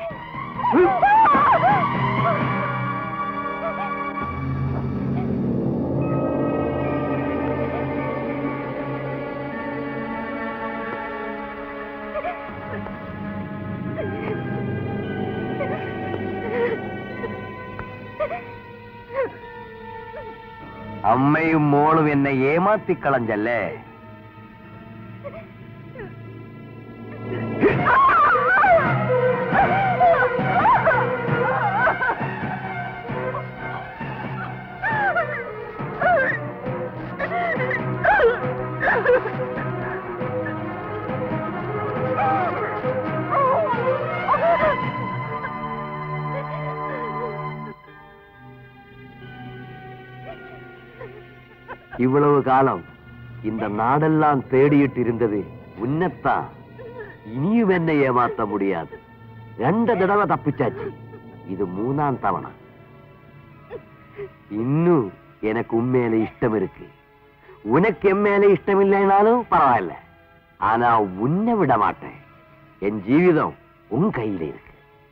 അമ്മയും മോളും എന്നെ ഏമാത്തിക്കളഞ്ഞല്ലേ இவ்வளவு காலம் இந்த நாடெல்லாம் தேடிட்டு இருந்தது உன்னத்தான் இனியும் என்ன ஏமாத்த முடியாது ரெண்டு தடவை தப்பிச்சாச்சு இது மூணாம் தவணை இன்னும் எனக்கு உண்மையில இஷ்டம் இருக்கு உனக்கு என் மேல இஷ்டம் இல்லைனாலும் பரவாயில்ல ஆனா உன்னை விட மாட்டேன் என் ஜீவிதம் உன் கையில இருக்கு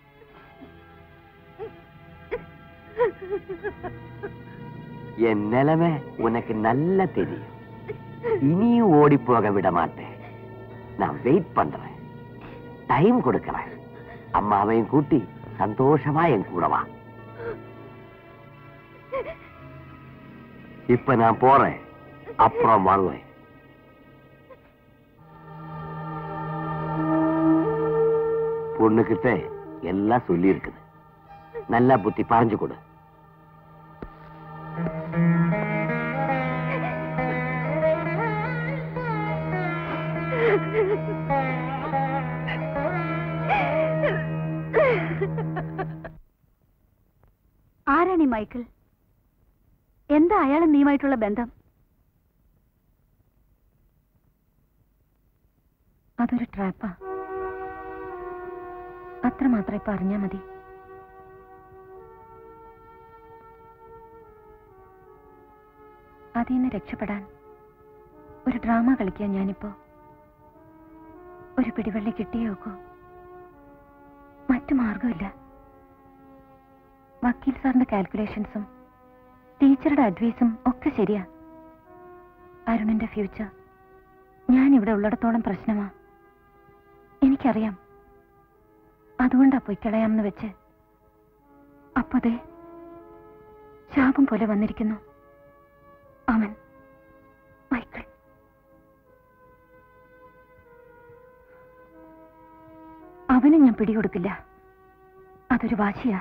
என் நிலைமை உனக்கு நல்லா தெரியும் இனியும் ஓடி போக விட மாட்டேன் நான் வெயிட் பண்றேன் டைம் கொடுக்கறேன் அம்மாவையும் கூட்டி சந்தோஷமா என் கூட வா இப்ப நான் போறேன் அப்புறம் வருவேன் பொண்ணுகிட்ட எல்லாம் சொல்லி இருக்குது நல்லா புத்தி பாஞ்சு கொடு ആരാണ് ഈ മൈക്കിൾ എന്താ അയാളും നീയുമായിട്ടുള്ള ബന്ധം അതൊരു ട്രാപ്പാ അത്രമാത്രം ഇപ്പൊ അറിഞ്ഞാ മതി അതിൽ നിന്ന് രക്ഷപ്പെടാൻ ഒരു ഡ്രാമ കളിക്കാൻ ഞാനിപ്പോ ഒരു പിടിവള്ളി കിട്ടിയേ നോക്കൂ മറ്റു മാർഗമില്ല വക്കീൽ സാറിന്റെ കാൽക്കുലേഷൻസും ടീച്ചറുടെ അഡ്വൈസും ഒക്കെ ശരിയാ അരുണിന്റെ ഫ്യൂച്ചർ ഞാൻ ഇവിടെ ഉള്ളിടത്തോളം പ്രശ്നമാ എനിക്കറിയാം അതുകൊണ്ടാ പോയി കളയാമെന്ന് വെച്ച് അപ്പതേ ശാപം പോലെ വന്നിരിക്കുന്നു അവൻ മൈക്കിൾ അവന് ഞാൻ പിടികൊടുക്കില്ല അതൊരു വാശിയാ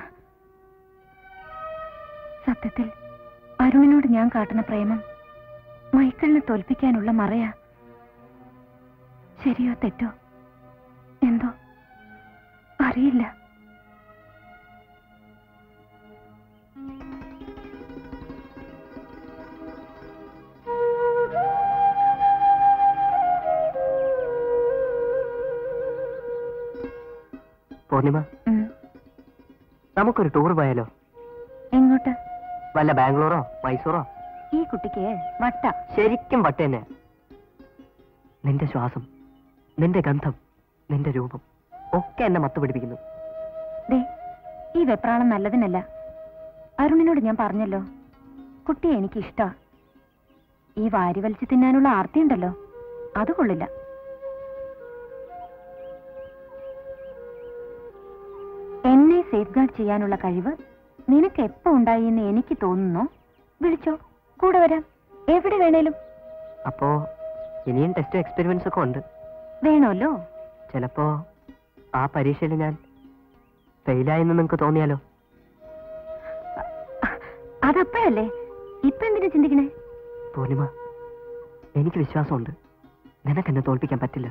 സത്യത്തിൽ അരുണിനോട് ഞാൻ കാട്ടുന്ന പ്രേമം മൈക്കിളിനെ തോൽപ്പിക്കാനുള്ള മറയാ ശരിയോ തെറ്റോ എന്തോ അറിയില്ല പൂർണിമ ഉം. നമുക്കൊരു ടൂർ പോയാലോ എങ്ങോട്ട് വല്ല ബാംഗ്ലൂറോ മൈസൂറോ ഈ കുട്ടിക്ക് വട്ട ശരിക്കും വട്ട് തന്നെ നിന്റെ ശ്വാസം നിന്റെ ഗന്ധം നിന്റെ രൂപം ഒക്കെ എന്നെ മത്ത് പിടിപ്പിക്കുന്നു ദേ ഈ വെപ്രാളം നല്ലതിനല്ല അരുണിനോട് ഞാൻ പറഞ്ഞല്ലോ കുട്ടിയെ എനിക്ക് ഇഷ്ടാ ഈ വാരി വലിച്ചു തിന്നാനുള്ള ആർത്തിയുണ്ടല്ലോ അത് കൊള്ളില്ല എന്നെ സേഫ് ഗാർഡ് ചെയ്യാനുള്ള കഴിവ് നിനക്ക് എപ്പോ ഉണ്ടായി എന്ന് എനിക്ക് തോന്നുന്നോ വിളിച്ചോ കൂടെ വരാം എവിടെ വേണേലും അപ്പോ ഇനിയും ടെസ്റ്റ് എക്സ്പെരിമെന്റ്സ് ഒക്കെ ഉണ്ട് വേണമല്ലോ ചിലപ്പോ ആ പരീക്ഷയിൽ ഞാൻ ഫെയിലായെന്ന് നിങ്ങൾക്ക് തോന്നിയാലോ അതപ്പോഴല്ലേ ഇപ്പൊ എന്തിനാ ചിന്തിക്കണേ പൂർണിമ എനിക്ക് വിശ്വാസമുണ്ട് നിനക്കെന്നെ തോൽപ്പിക്കാൻ പറ്റില്ല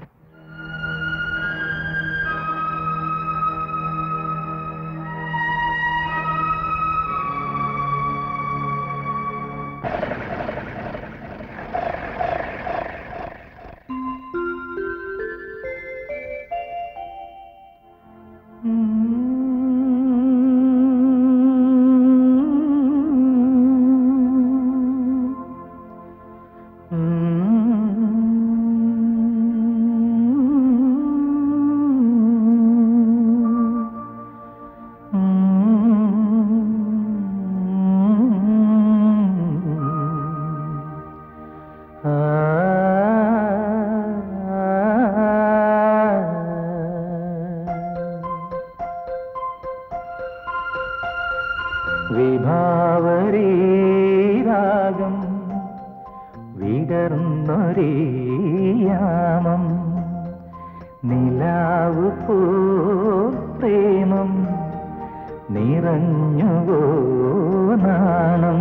വിഭാവരീരാഗം വിടർന്നൊരീയാമം നിലാവ് പോ പ്രേമം നിറഞ്ഞുവോ നാണം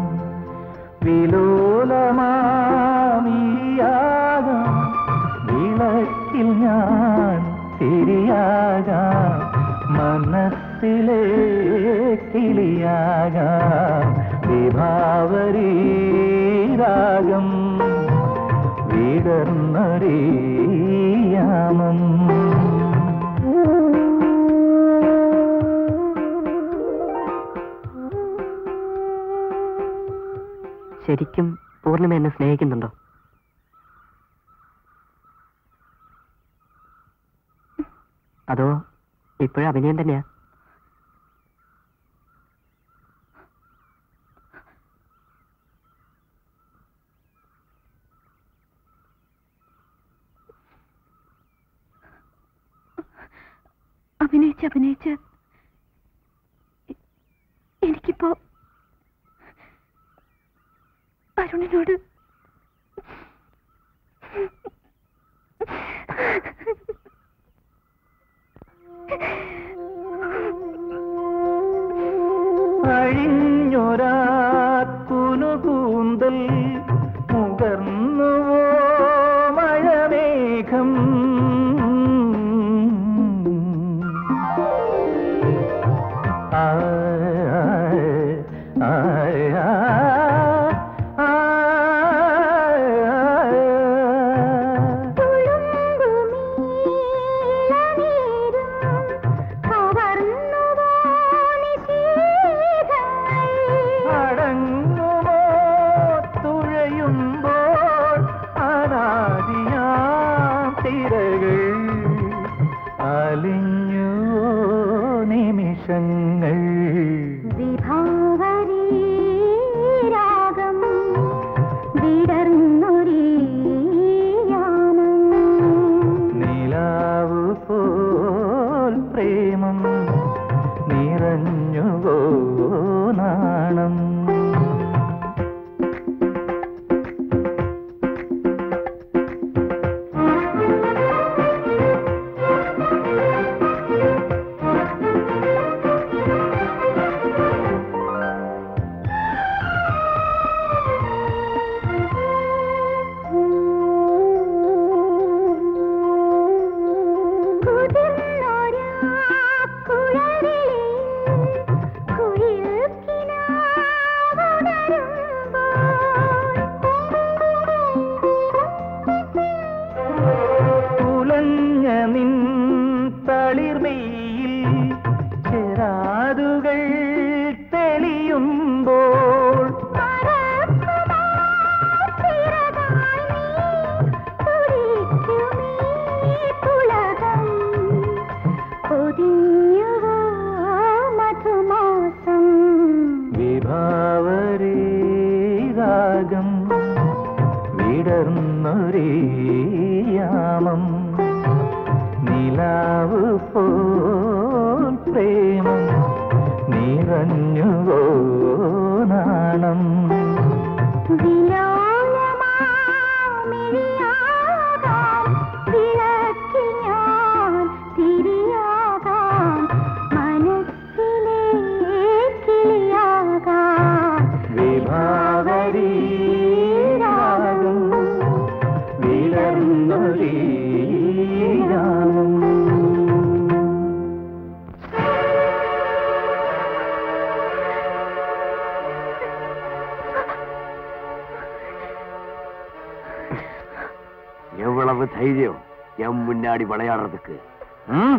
വിലോലമാമിയാകാം വിളക്കിൽ ഞാൻ തിരിയാകാം മനസ്സിലെ കിളിയാകാം വിഭാവരീ രാഗം വിടർന്നറിയാമം ശരിക്കും പൂർണിമ എന്നെ സ്നേഹിക്കുന്നുണ്ടോ അതോ ഇപ്പോഴും അഭിനയം തന്നെയാ അഭിനയിച്ച് അഭിനയിച്ച് എ- എനിക്കിപ്പോ അരുണിനോട് അഴിഞ്ഞൊരാക്കുനുകൂന്തൽ മുകർന്നുവോ മഴമേഘം അടങ്ങുമോ തുഴയുമ്പോൾ അനാദിയാം തിരകൾ അലിഞ്ഞുവോ നിമിഷങ്ങൾ വിഭാവരേ രാഗം വിടർന്നൊരേ യാമം നിലാവ് പോൽ പ്രേമം നിറഞ്ഞുവോ നാണം വിഭാവരീ രാഗം വിടർന്നൊരേ യാമം எவ்வளவு தைரியம் என் முன்னாடி விளையாடுறதுக்கு ம்?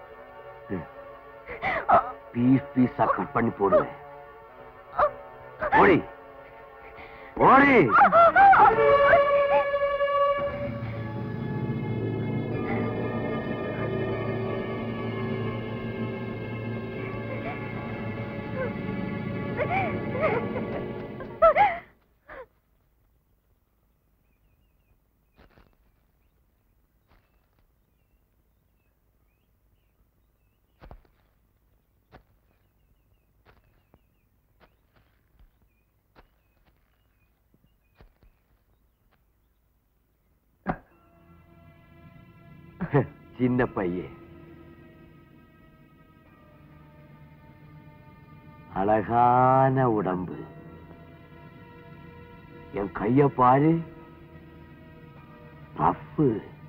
பீஸ் பீஸா கட் பண்ணி போடுவேன் ஓடி ஓடி சின்ன பையன் அழகான உடம்பு என் கைய பாரு ரஃப்பு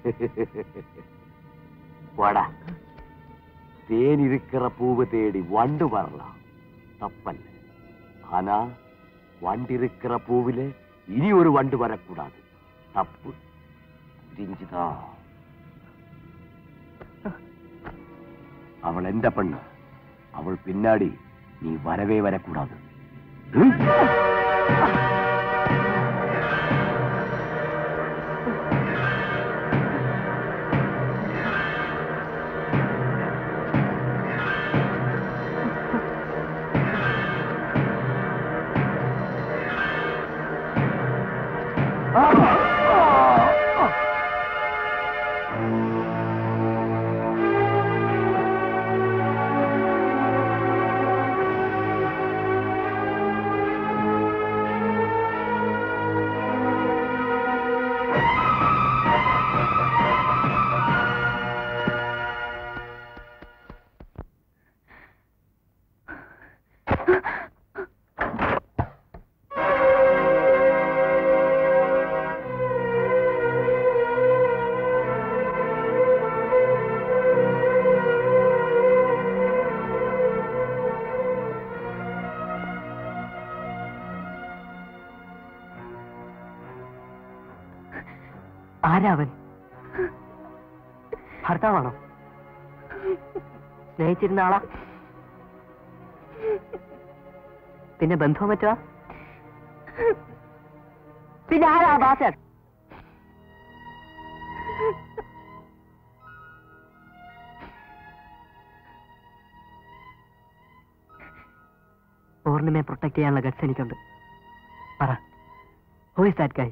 போடா தேன் இருக்கிற பூவை தேடி வண்டு வரலாம் தப்பல்ல ஆனா வண்டு இருக்கிற பூவில இனி ஒரு வண்டு வரக்கூடாது தப்பு புரிஞ்சுதா அவள் எந்த பண்ண அவள் பின்னாடி நீ வரவே வரக்கூடாது ம்? ആരാവൻ ഭർത്താവാണോ സ്നേഹിച്ചിരുന്ന ആളാ പിന്നെ ബന്ധവും മറ്റോ പിന്നെ ആരാ ബാസർ പൂർണിമയെ പ്രൊട്ടക്ട് ചെയ്യാനുള്ള ഗട്സ് എനിക്കുണ്ട് പറ ഹൂ ഇസ് ദാറ്റ് ഗൈ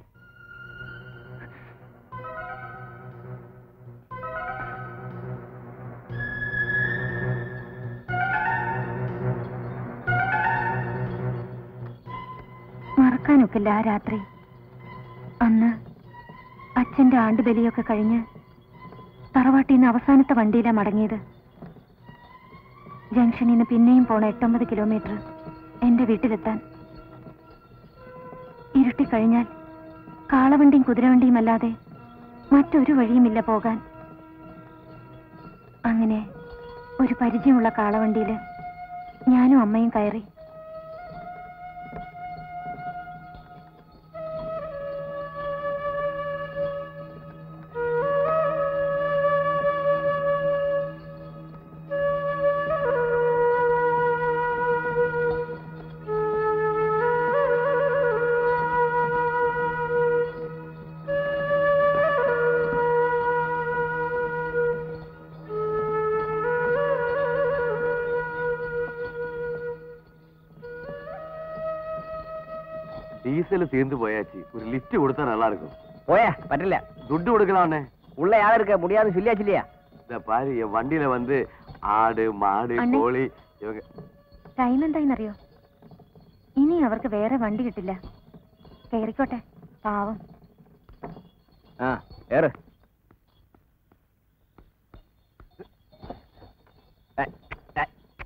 മറക്കാനൊക്കില്ല ആ രാത്രി അന്ന് അച്ഛന്റെ ആണ്ടുബലിയൊക്കെ കഴിഞ്ഞ് തറവാട്ടിൽ നിന്ന് അവസാനത്തെ വണ്ടിയിലാ മടങ്ങിയത് ജംഗ്ഷനിൽ നിന്ന് പിന്നെയും പോണ എട്ടൊമ്പത് കിലോമീറ്റർ എന്റെ വീട്ടിലെത്താൻ ഇരുട്ടിക്കഴിഞ്ഞാൽ കാളവണ്ടിയും കുതിരവണ്ടിയും അല്ലാതെ മറ്റൊരു വഴിയുമില്ല പോകാൻ അങ്ങനെ ഒരു പരിചയമുള്ള കാളവണ്ടിയിൽ ഞാനും അമ്മയും കയറി டீசல் தீர்ந்து போயாச்சு ஒரு லிஃப்ட் கொடுத்தா நல்லா இருக்கும் போயா பറ്റില്ല துட்டு கொடுக்கலாம்ண்ணே உள்ள யாரும் இருக்க முடியாதுன்னு சொல்லியாச்சு இல்லையா இந்த பாரு என் வண்டியில வந்து ஆடு மாடு அண்ணே. கோழி இவங்க ടൈം എന്തായിന്നറിയോ ഇനി അവർക്ക് വേറെ വണ്ടി കിട്ടില്ല കയറിക്കോട്ടെ പാവം ആ ഏറ് ഏ, ഏ.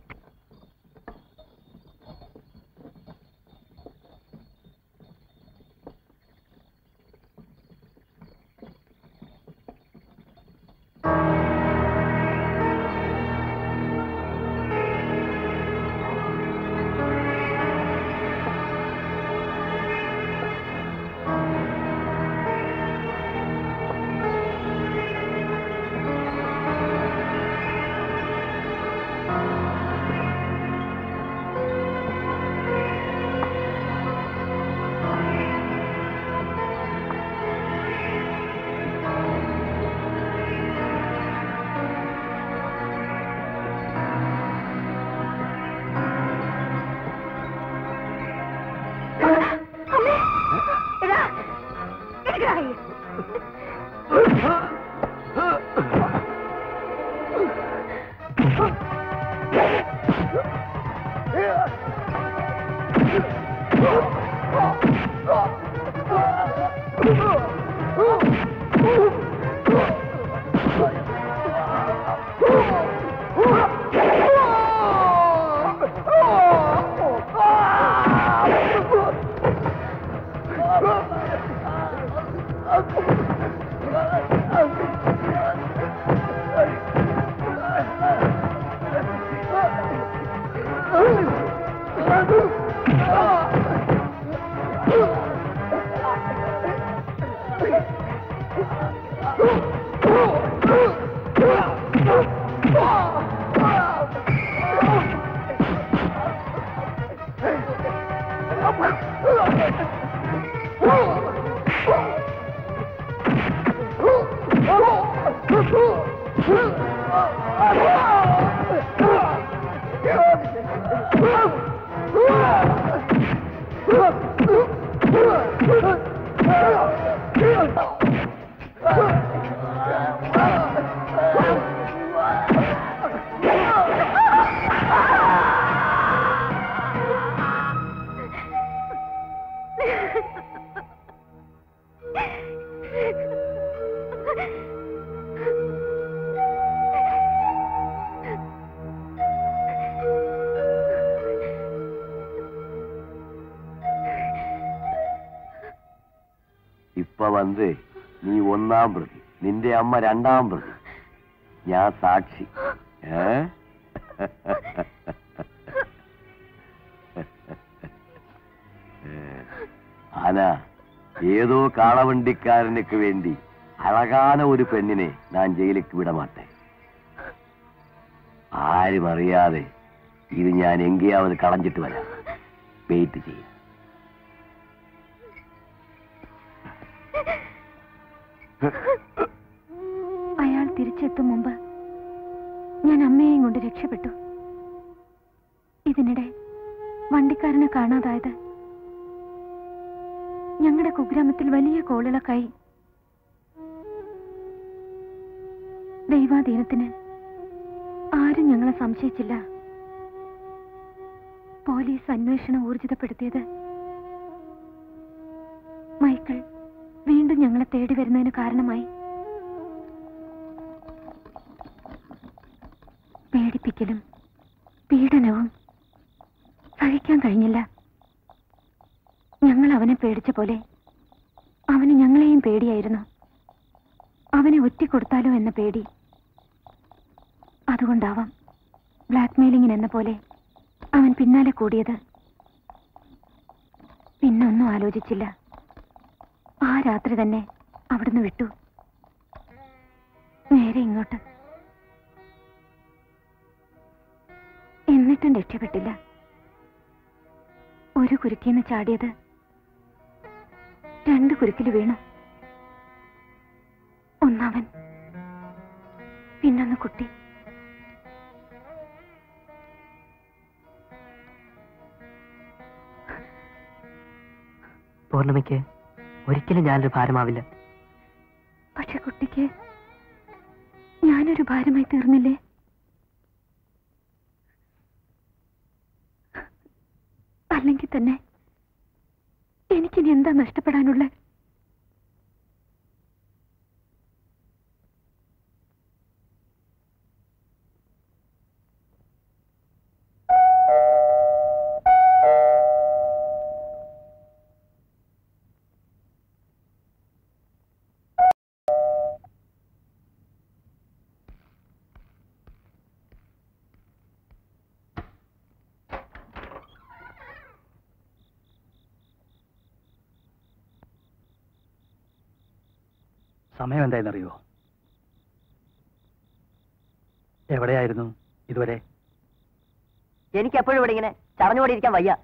ഇപ്പൊ വന്ന് നീ ഒന്നാം പ്രതി നിന്റെ അമ്മ രണ്ടാം പ്രതി ഞാൻ സാക്ഷി ഏ ആന ഏതോ കാളവണ്ടിക്കാരനുക്ക് വേണ്ടി അഴകാന ഒരു പെണ്ണിനെ ഞാൻ ജയിലിലേക്ക് വിടമാട്ടെ ആരും അറിയാതെ ഇത് ഞാൻ എങ്കെയാവത് കളഞ്ഞിട്ട് വരാം വെയിറ്റ് ചെയ്യാം അയാൾ തിരിച്ചെത്തും മുമ്പ് ഞാൻ അമ്മയെയും കൊണ്ട് രക്ഷപ്പെട്ടു ഇതിനിടെ വണ്ടിക്കാരനെ കാണാതായത് ഞങ്ങളുടെ കുഗ്രാമത്തിൽ വലിയ കോളിളക്കായി ദൈവാധീനത്തിന് ആരും ഞങ്ങളെ സംശയിച്ചില്ല പോലീസ് അന്വേഷണം ഊർജിതപ്പെടുത്തിയത് മൈക്കിൾ വീണ്ടും ഞങ്ങളെ തേടി വരുന്നതിന് കാരണമായി പേടിപ്പിക്കലും പീഡനവും സഹിക്കാൻ കഴിഞ്ഞില്ല ഞങ്ങൾ അവനെ പേടിച്ച പോലെ അവന് ഞങ്ങളെയും പേടിയായിരുന്നു അവനെ ഒറ്റിക്കൊടുത്താലോ എന്ന പേടി അതുകൊണ്ടാവാം ബ്ലാക്ക്മെയിലിങ്ങിന് എന്ന പോലെ അവൻ പിന്നാലെ കൂടിയത് പിന്നൊന്നും ആലോചിച്ചില്ല ആ രാത്രി തന്നെ അവിടുന്ന് വിട്ടു നേരെ ഇങ്ങോട്ട് എന്നിട്ടും രക്ഷപ്പെട്ടില്ല ഒരു കുരുക്കിന്ന് ചാടിയത് രണ്ട് കുരുക്കിൽ വീണു ഒന്നവൻ പിന്നൊന്ന് കുട്ടി പൂർണ്ണമയ്ക്ക് ഒരിക്കലും ഞാനൊരു ഭാരമാവില്ല പക്ഷെ കുട്ടിക്ക് ഞാനൊരു ഭാരമായി തീർന്നില്ലേ അല്ലെങ്കിൽ തന്നെ എനിക്കിനി എന്താ നഷ്ടപ്പെടാനുള്ളത് സമയം എന്തായെന്നറിയോ എവിടെയായിരുന്നു ഇതുവരെ എനിക്ക് എപ്പോഴും ഇവിടെ ഇങ്ങനെ ചടഞ്ഞുകൂടി ഇരിക്കാൻ വയ്യ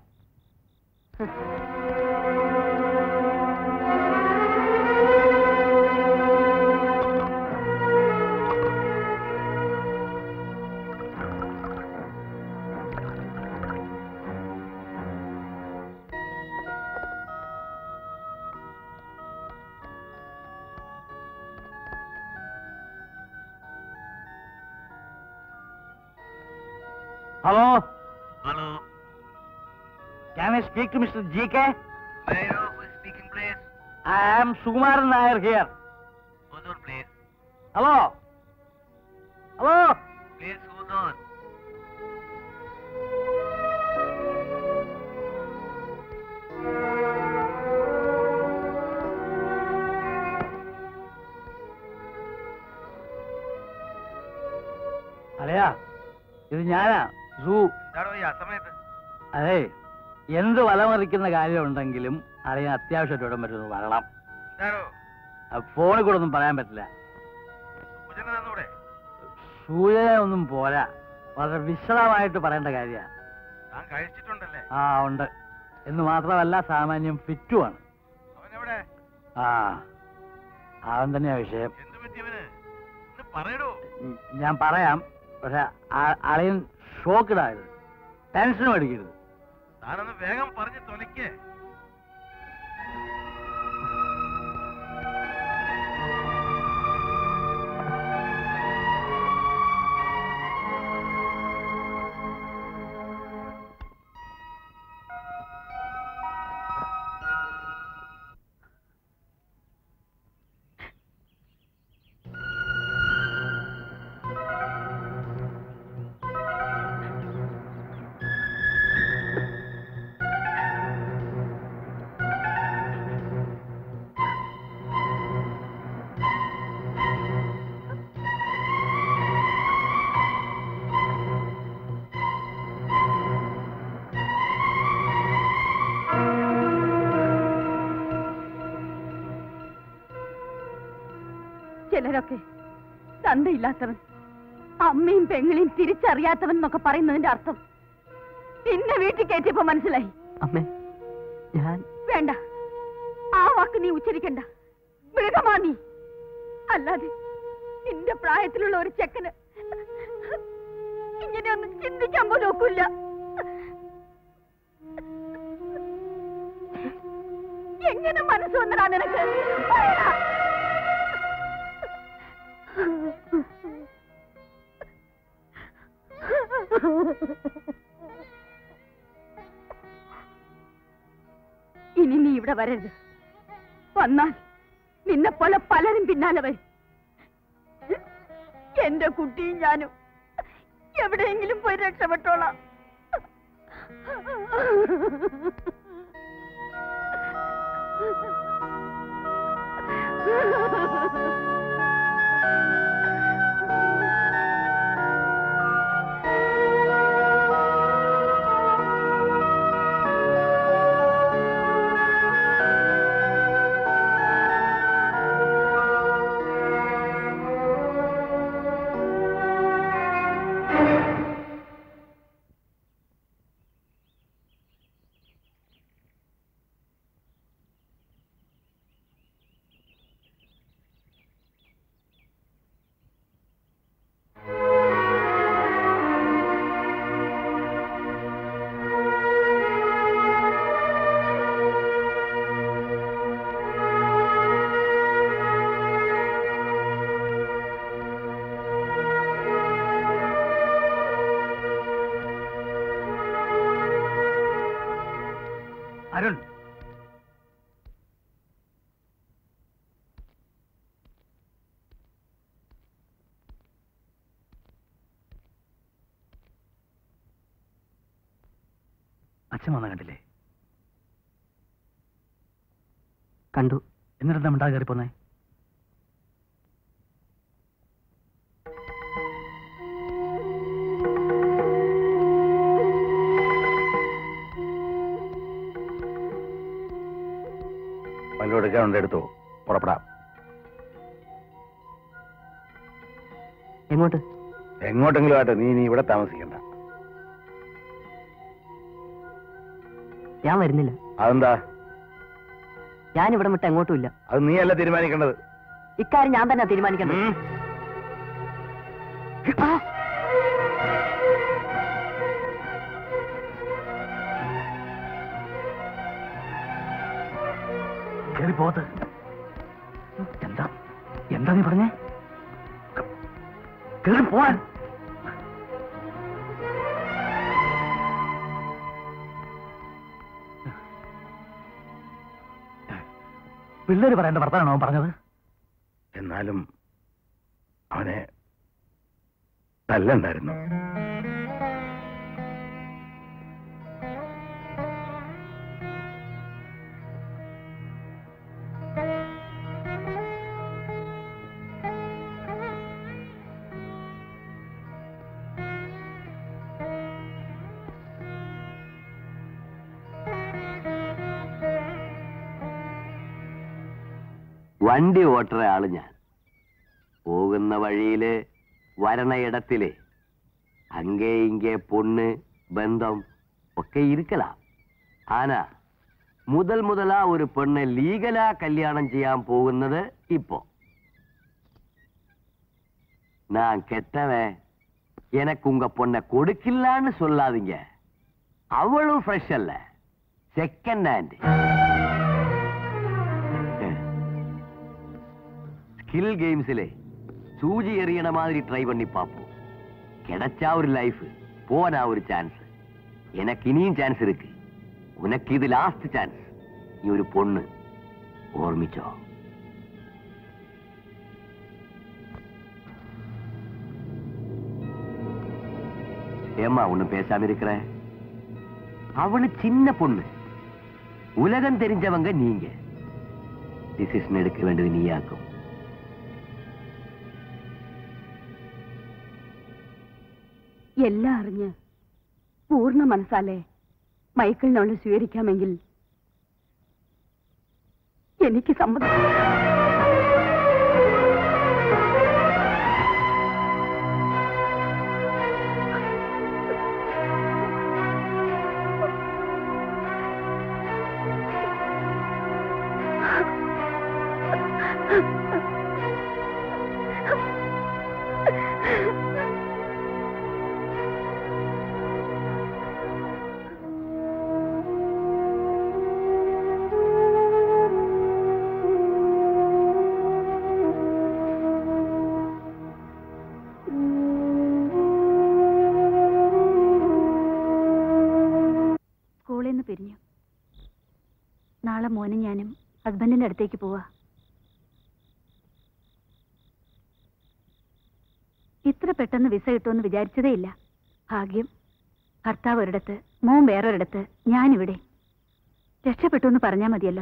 hello hello can I speak to mister G K I am Sukumaran Nair here hello hello അലയാ ഇത് ഞാനാ സൂ അതെ എന്ത് വലമറിക്കുന്ന കാര്യം ഉണ്ടെങ്കിലും അറിയാൻ അത്യാവശ്യമായിട്ട് ഇടം പറ്റുന്നു വരണം അത് ഫോണിൽ കൂടെ ഒന്നും പറയാൻ പറ്റില്ല സൂചന ഒന്നും പോരാ വളരെ വിശദമായിട്ട് പറയേണ്ട കാര്യമാണ് ആ ഉണ്ട് എന്ന് മാത്രമല്ല സാമാന്യം ഫിറ്റുമാണ് ആ അവൻ തന്നെയാ വിഷയം ഉം, ഞാൻ പറയാം പക്ഷെ ആ- അളിയൻ ഷോക്കിടായത് ടെൻഷനും അടിക്കരുത് താനൊന്ന് വേഗം പറഞ്ഞു തൊലയ്ക്കേ ചിലരൊക്കെ തന്തയില്ലാത്തവൻ അമ്മയും പെങ്ങളെയും തിരിച്ചറിയാത്തവൻ എന്നൊക്കെ പറയുന്നതിന്റെ അർത്ഥം പിന്നെ വീട്ടിൽ കയറ്റിയപ്പോ മനസ്സിലായി അമ്മേ ഞാൻ വേണ്ട ആ വാക്ക് നീ ഉച്ചരിക്കണ്ട മൃഗമാ നീ അല്ലാതെ നിന്റെ പ്രായത്തിലുള്ള ഒരു ചെക്കന് ഇങ്ങനെയൊന്നും ചിന്തിക്കാൻ പോലും ഒക്കില്ല എങ്ങനെ മനസ്സ് വന്നടാ നിനക്ക് പറയടാ. ഇനി നീ ഇവിടെ വരരുത് വന്നാൽ നിന്നെ പോലെ പലരും പിന്നാലെ വരും എന്റെ കുട്ടിയും ഞാനും എവിടെയെങ്കിലും പോയി രക്ഷപ്പെട്ടോളാം അച്ഛൻ വന്ന കണ്ടില്ലേ കണ്ടു എന്നിട്ട് മിണ്ടാതെ കയറി പോന്നേ വല്ലതും എടുക്കാനുണ്ട് എടുത്തോ പുറപ്പെടാം എങ്ങോട്ട് എങ്ങോട്ടെങ്കിലും ആട്ടെ നീ നീ ഇവിടെ താമസിക്കണ്ട ഞാൻ വരുന്നില്ല അതെന്താ ഞാൻ ഇവിടെ വിട്ട് എങ്ങോട്ടും ഇല്ല അത് നീയല്ല തീരുമാനിക്കേണ്ടത് ഇക്കാര്യം ഞാൻ തന്നെ തീരുമാനിക്കുന്നത് ഉം. കയറി പോകത്ത് എന്താ എന്താ നീ പറഞ്ഞേ കയറി പോവാൻ പിള്ളേര് പറയേണ്ട വർത്താനാണോ അവൻ പറഞ്ഞത് എന്നാലും അവനെ തല്ലണ്ടായിരുന്നു വണ്ടി ഓട്ടുന്ന ആള് ഞാൻ പോകുന്ന വഴിയില് വരണ ഇടത്തില് അങ്കേ ഇങ്കേ പൊണ്ണ് ബന്ധം ഒക്കെ ഇരിക്കലാം ആന മുതൽ മുതലാ ഒരു പെണ്ണ് ലീഗലാ കല്യാണം ചെയ്യാൻ പോകുന്നത് ഇപ്പോ நான் கெட்டவன் எனக்கு உங்க பொண்ணை கொடுக்கலான்னு சொல்லாதீங்க அவளும் ஃப்ரெஷ் அல்ல செகண்ட் ஹேண்ட் ஸ்கில் கேம்ஸ்ல சூஜி எறியன மாதிரி ட்ரை பண்ணி பார்ப்போம் கிடைச்சா ஒரு லைஃப் போனா ஒரு சான்ஸ் எனக்கு இனியும் சான்ஸ் இருக்கு உனக்கு இது லாஸ்ட் சான்ஸ் நீ ஒரு பொண்ணு ஓர்மிச்சோ ஏம்மா ஒண்ணும் பேசாம இருக்கிற அவளு சின்ன பொண்ணு உலகம் தெரிஞ்சவங்க நீங்க டிசிஷன் எடுக்க வேண்டியது நீயாக்கும் എല്ലാം അറിഞ്ഞ് പൂർണ്ണ മനസ്സാലെ മൈക്കിളിനോട് സ്വീകരിക്കാമെങ്കിൽ എനിക്ക് സമ്മതം സ്കൂളിൽ നിന്ന് പിരിഞ്ഞു നാളെ മോനും ഞാനും ഹസ്ബൻഡിന്റെ അടുത്തേക്ക് പോവാ ഇത്ര പെട്ടെന്ന് വിസ കിട്ടുമെന്ന് വിചാരിച്ചതേ ഇല്ല ഭാഗ്യം ഭർത്താവ് ഒരിടത്ത് മോൻ വേറൊരിടത്ത് ഞാനിവിടെ രക്ഷപ്പെട്ടു എന്ന് പറഞ്ഞാൽ മതിയല്ലോ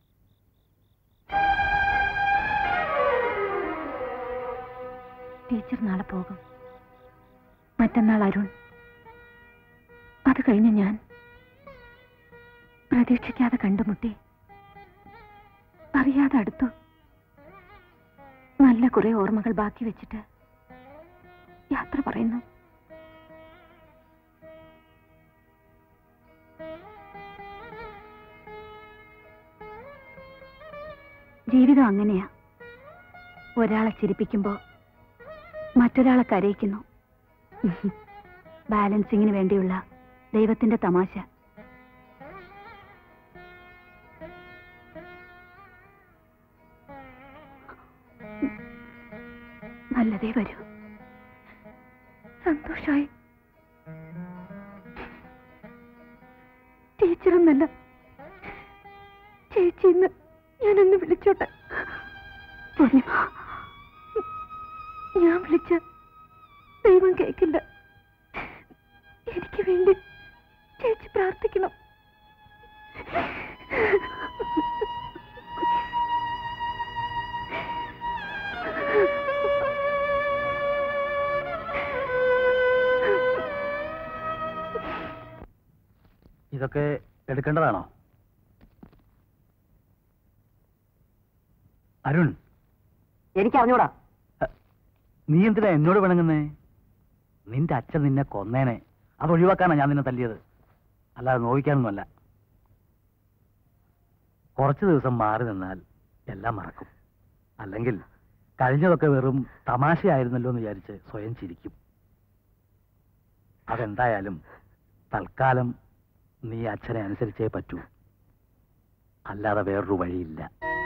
ടീച്ചർ നാളെ പോകും മറ്റന്നാൾ അരുൺ അത് കഴിഞ്ഞ് ഞാൻ പ്രതീക്ഷിക്കാതെ കണ്ടുമുട്ടി അറിയാതെ അടുത്തു നല്ല കുറെ ഓർമ്മകൾ ബാക്കി വെച്ചിട്ട് യാത്ര പറയുന്നു ജീവിതം അങ്ങനെയാ ഒരാളെ ചിരിപ്പിക്കുമ്പോ മറ്റൊരാളെ കരയിക്കുന്നു ബാലൻസിങ്ങിന് വേണ്ടിയുള്ള ദൈവത്തിന്റെ തമാശ നല്ലതേ വരൂ സന്തോഷമായി ടീച്ചറൊന്നല്ല ചേച്ചി ഇന്ന് ഞാനൊന്ന് വിളിച്ചോട്ടെ പൂർണിമ ഞാൻ വിളിച്ച ദൈവം കേൾക്കില്ല എനിക്ക് വേണ്ടി ചേച്ചി പ്രാർത്ഥിക്കണം ഇതൊക്കെ എടുക്കേണ്ടതാണോ അരുൺ എനിക്ക് അറിഞ്ഞൂടാ നീ എന്തിനാ എന്നോട് പിണങ്ങുന്നേ നിന്റെ അച്ഛൻ നിന്നെ കൊന്നേനെ അത് ഒഴിവാക്കാനാ ഞാൻ നിന്നെ തല്ലിയത് അല്ലാതെ നോവിക്കാനൊന്നുമല്ല കുറച്ചു ദിവസം മാറി നിന്നാൽ എല്ലാം മറക്കും അല്ലെങ്കിൽ കഴിഞ്ഞതൊക്കെ വെറും തമാശയായിരുന്നല്ലോ എന്ന് വിചാരിച്ച് സ്വയം ചിരിക്കും അതെന്തായാലും തൽക്കാലം നീ അച്ഛനെ അനുസരിച്ചേ പറ്റൂ അല്ലാതെ വേറൊരു വഴിയില്ല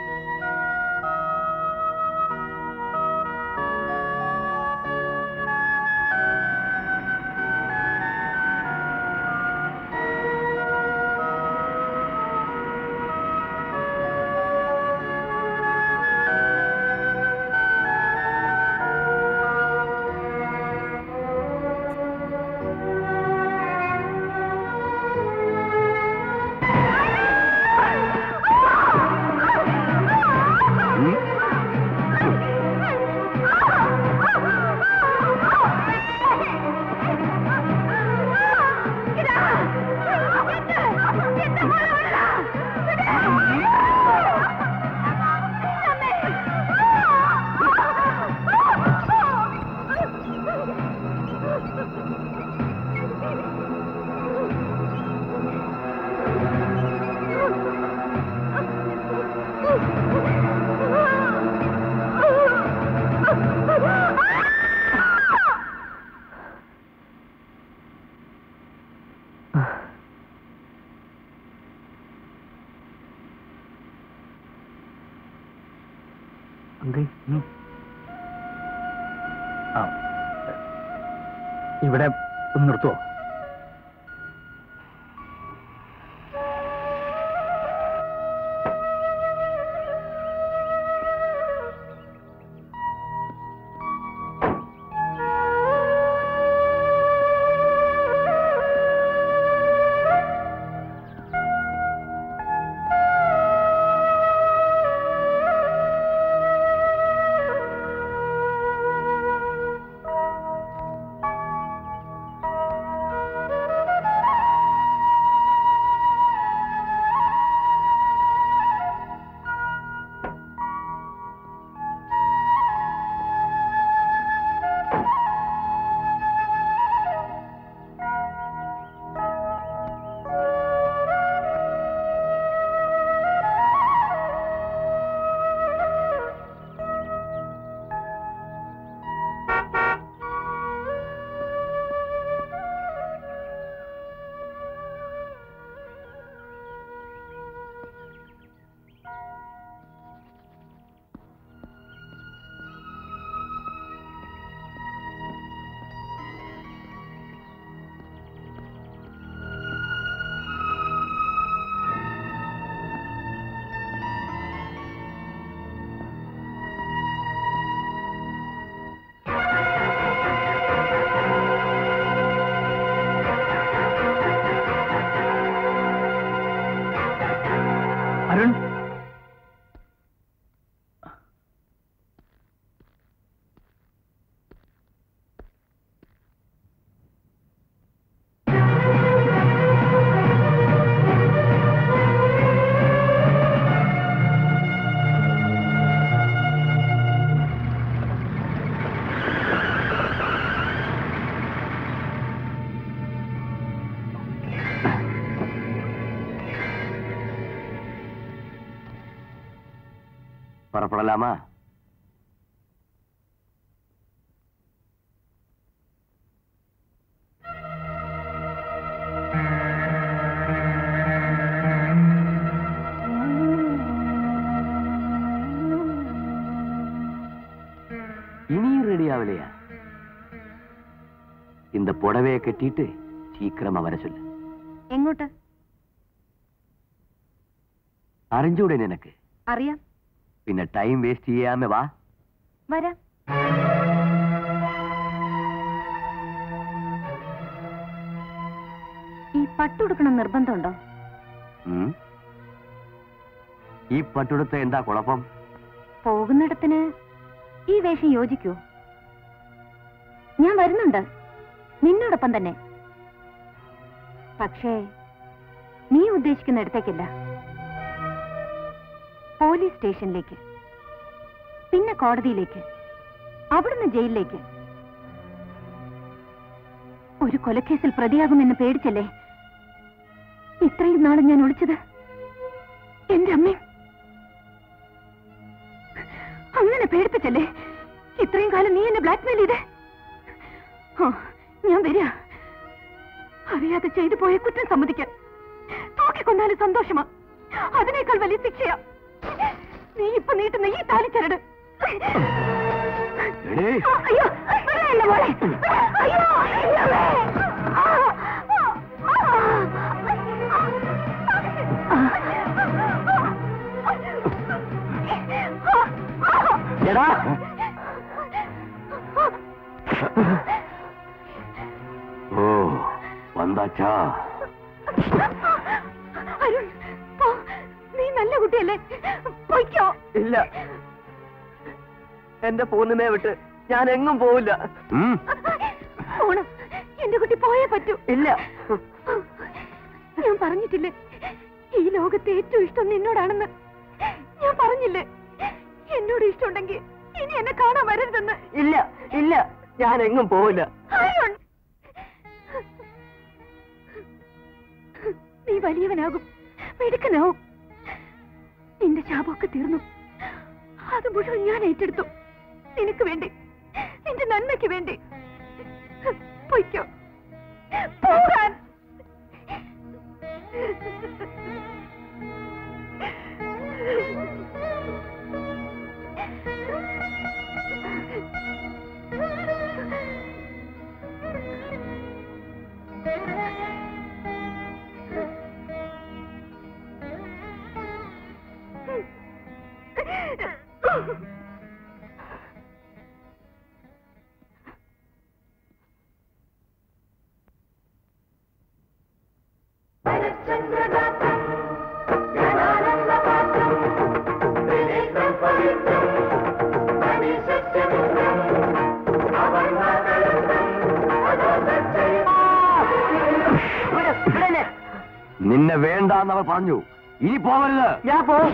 അങ്കിൾ ആ ഇവിടെ ഒന്ന് നിർത്തുവോ അരുൺ புறப்படலாமா இனியும் ரெடி ஆகலையா இந்த புடவைய கட்டிட்டு சீக்கிரமா வர சொல்லு എങ്ങോട്ട് അറിഞ്ഞൂടെ നിനക്ക് അറിയാം പിന്നെ ടൈം വേസ്റ്റ് ചെയ്യാമേ വാ വരാം ഈ പട്ടുടുക്കണം നിർബന്ധമുണ്ടോ ഉം. ഈ പട്ടുടുത്ത എന്താ കുഴപ്പം പോകുന്നിടത്തിന് ഈ വേഷം യോജിക്കൂ ഞാൻ വരുന്നുണ്ട് നിന്നോടൊപ്പം തന്നെ പക്ഷേ നീ ഉദ്ദേശിക്കുന്ന ഇടത്തേക്കില്ല പോലീസ് സ്റ്റേഷനിലേക്ക് പിന്നെ കോടതിയിലേക്ക് അവിടുന്ന് ജയിലിലേക്ക് ഒരു കൊലക്കേസിൽ പ്രതിയാകുമെന്ന് പേടിച്ചല്ലേ ഇത്രയും നാള് ഞാൻ ഒളിച്ചത് എന്റെ അമ്മയും അങ്ങനെ പേടിപ്പിച്ചല്ലേ ഇത്രയും കാലം നീ എന്നെ ബ്ലാക്ക്മെയിൽ ചെയ്തേ ഓ ഞാൻ വരിക അറിയാതെ ചെയ്തു പോയ കുറ്റം സമ്മതിക്കാൻ തൂക്കിക്കൊന്നാലും സന്തോഷമാ അതിനേക്കാൾ വലിയ ശിക്ഷയാ നീ ഇപ്പൊ നീട്ടുന്ന ഈ താലിച്ചരട് എടേ അയ്യോ വിടല്ലേ മോളെ അയ്യോ ഇല്ലമ്മേ. ആ, എടാ ഓ വந்தாച്ചാ അരുൺ പോ. നീ നല്ല കുട്ടിയല്ലേ പൊയ്ക്കോ ഇല്ല എന്റെ പൂർണ്ണിമയെ വിട്ട് ഞാൻ എങ്ങും പോവില്ല ഉം. പോണം എന്റെ കുട്ടി പോയേ പറ്റൂ ഇല്ല ഞാൻ പറഞ്ഞിട്ടില്ലേ ഈ ലോകത്തെ ഏറ്റവും ഇഷ്ടം നിന്നോടാണെന്ന് ഞാൻ പറഞ്ഞില്ലേ എന്നോട് ഇഷ്ടമുണ്ടെങ്കിൽ ഇനി എന്നെ കാണാൻ വരരുതെന്ന് ഇല്ല ഇല്ല ഞാൻ എങ്ങും പോവില്ല അരുൺ നീ വലിയവനാകും മിടുക്കനാവും നിന്റെ ശാപമൊക്കെ തീർന്നു അത് മുഴുവൻ ഞാൻ ഏറ്റെടുത്തു നിനക്ക് വേണ്ടി നിന്റെ നന്മയ്ക്ക് വേണ്ടി പൊയ്ക്കോ പോകാൻ നിന്നെ വേണ്ടാന്ന് അവർ പറഞ്ഞു ഇനി പോകരുത് ഞാൻ പോവും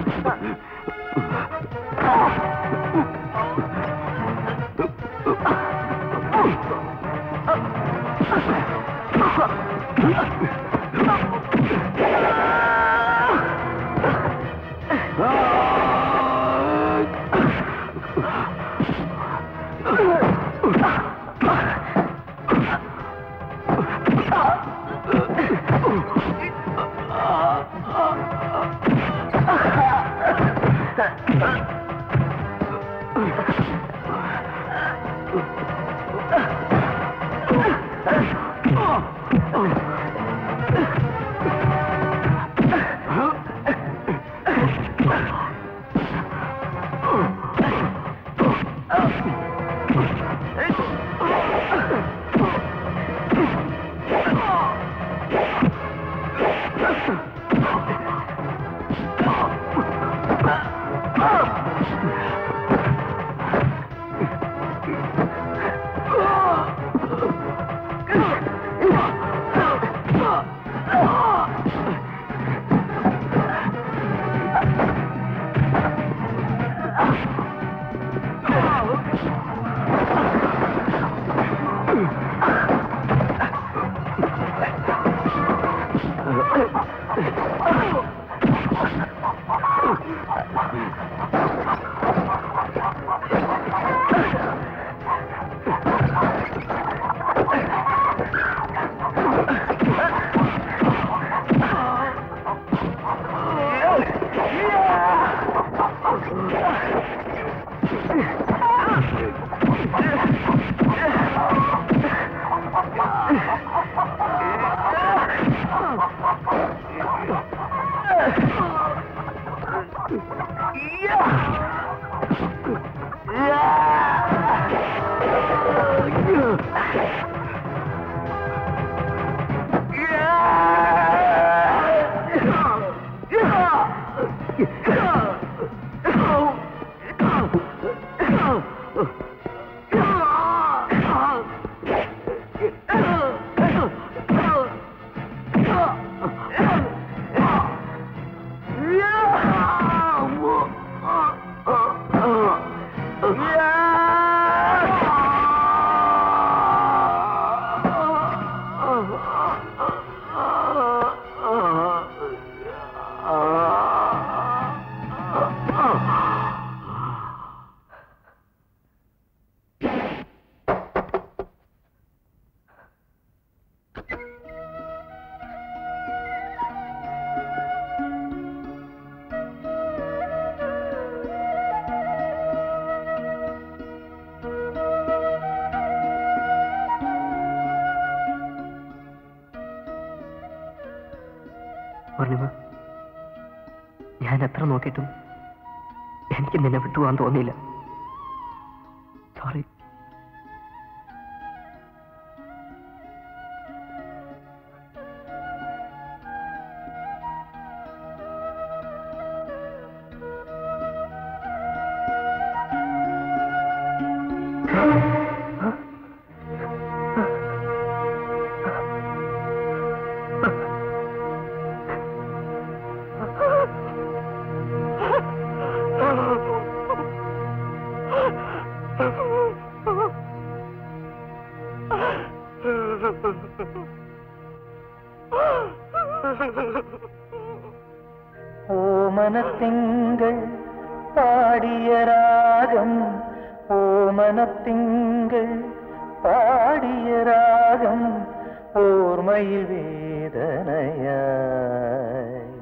പൂർണിമ ഞാൻ എത്ര നോക്കിയിട്ടും എനിക്ക് നിന്നെ വിട്ടുപോകാൻ തോന്നിയില്ല സോറി ഓമനത്തിങ്കൾ പാടിയ രാഗം ഓമനത്തിങ്കൾ പാടിയ രാഗം ഓർമ്മയിൽ വേദനയായി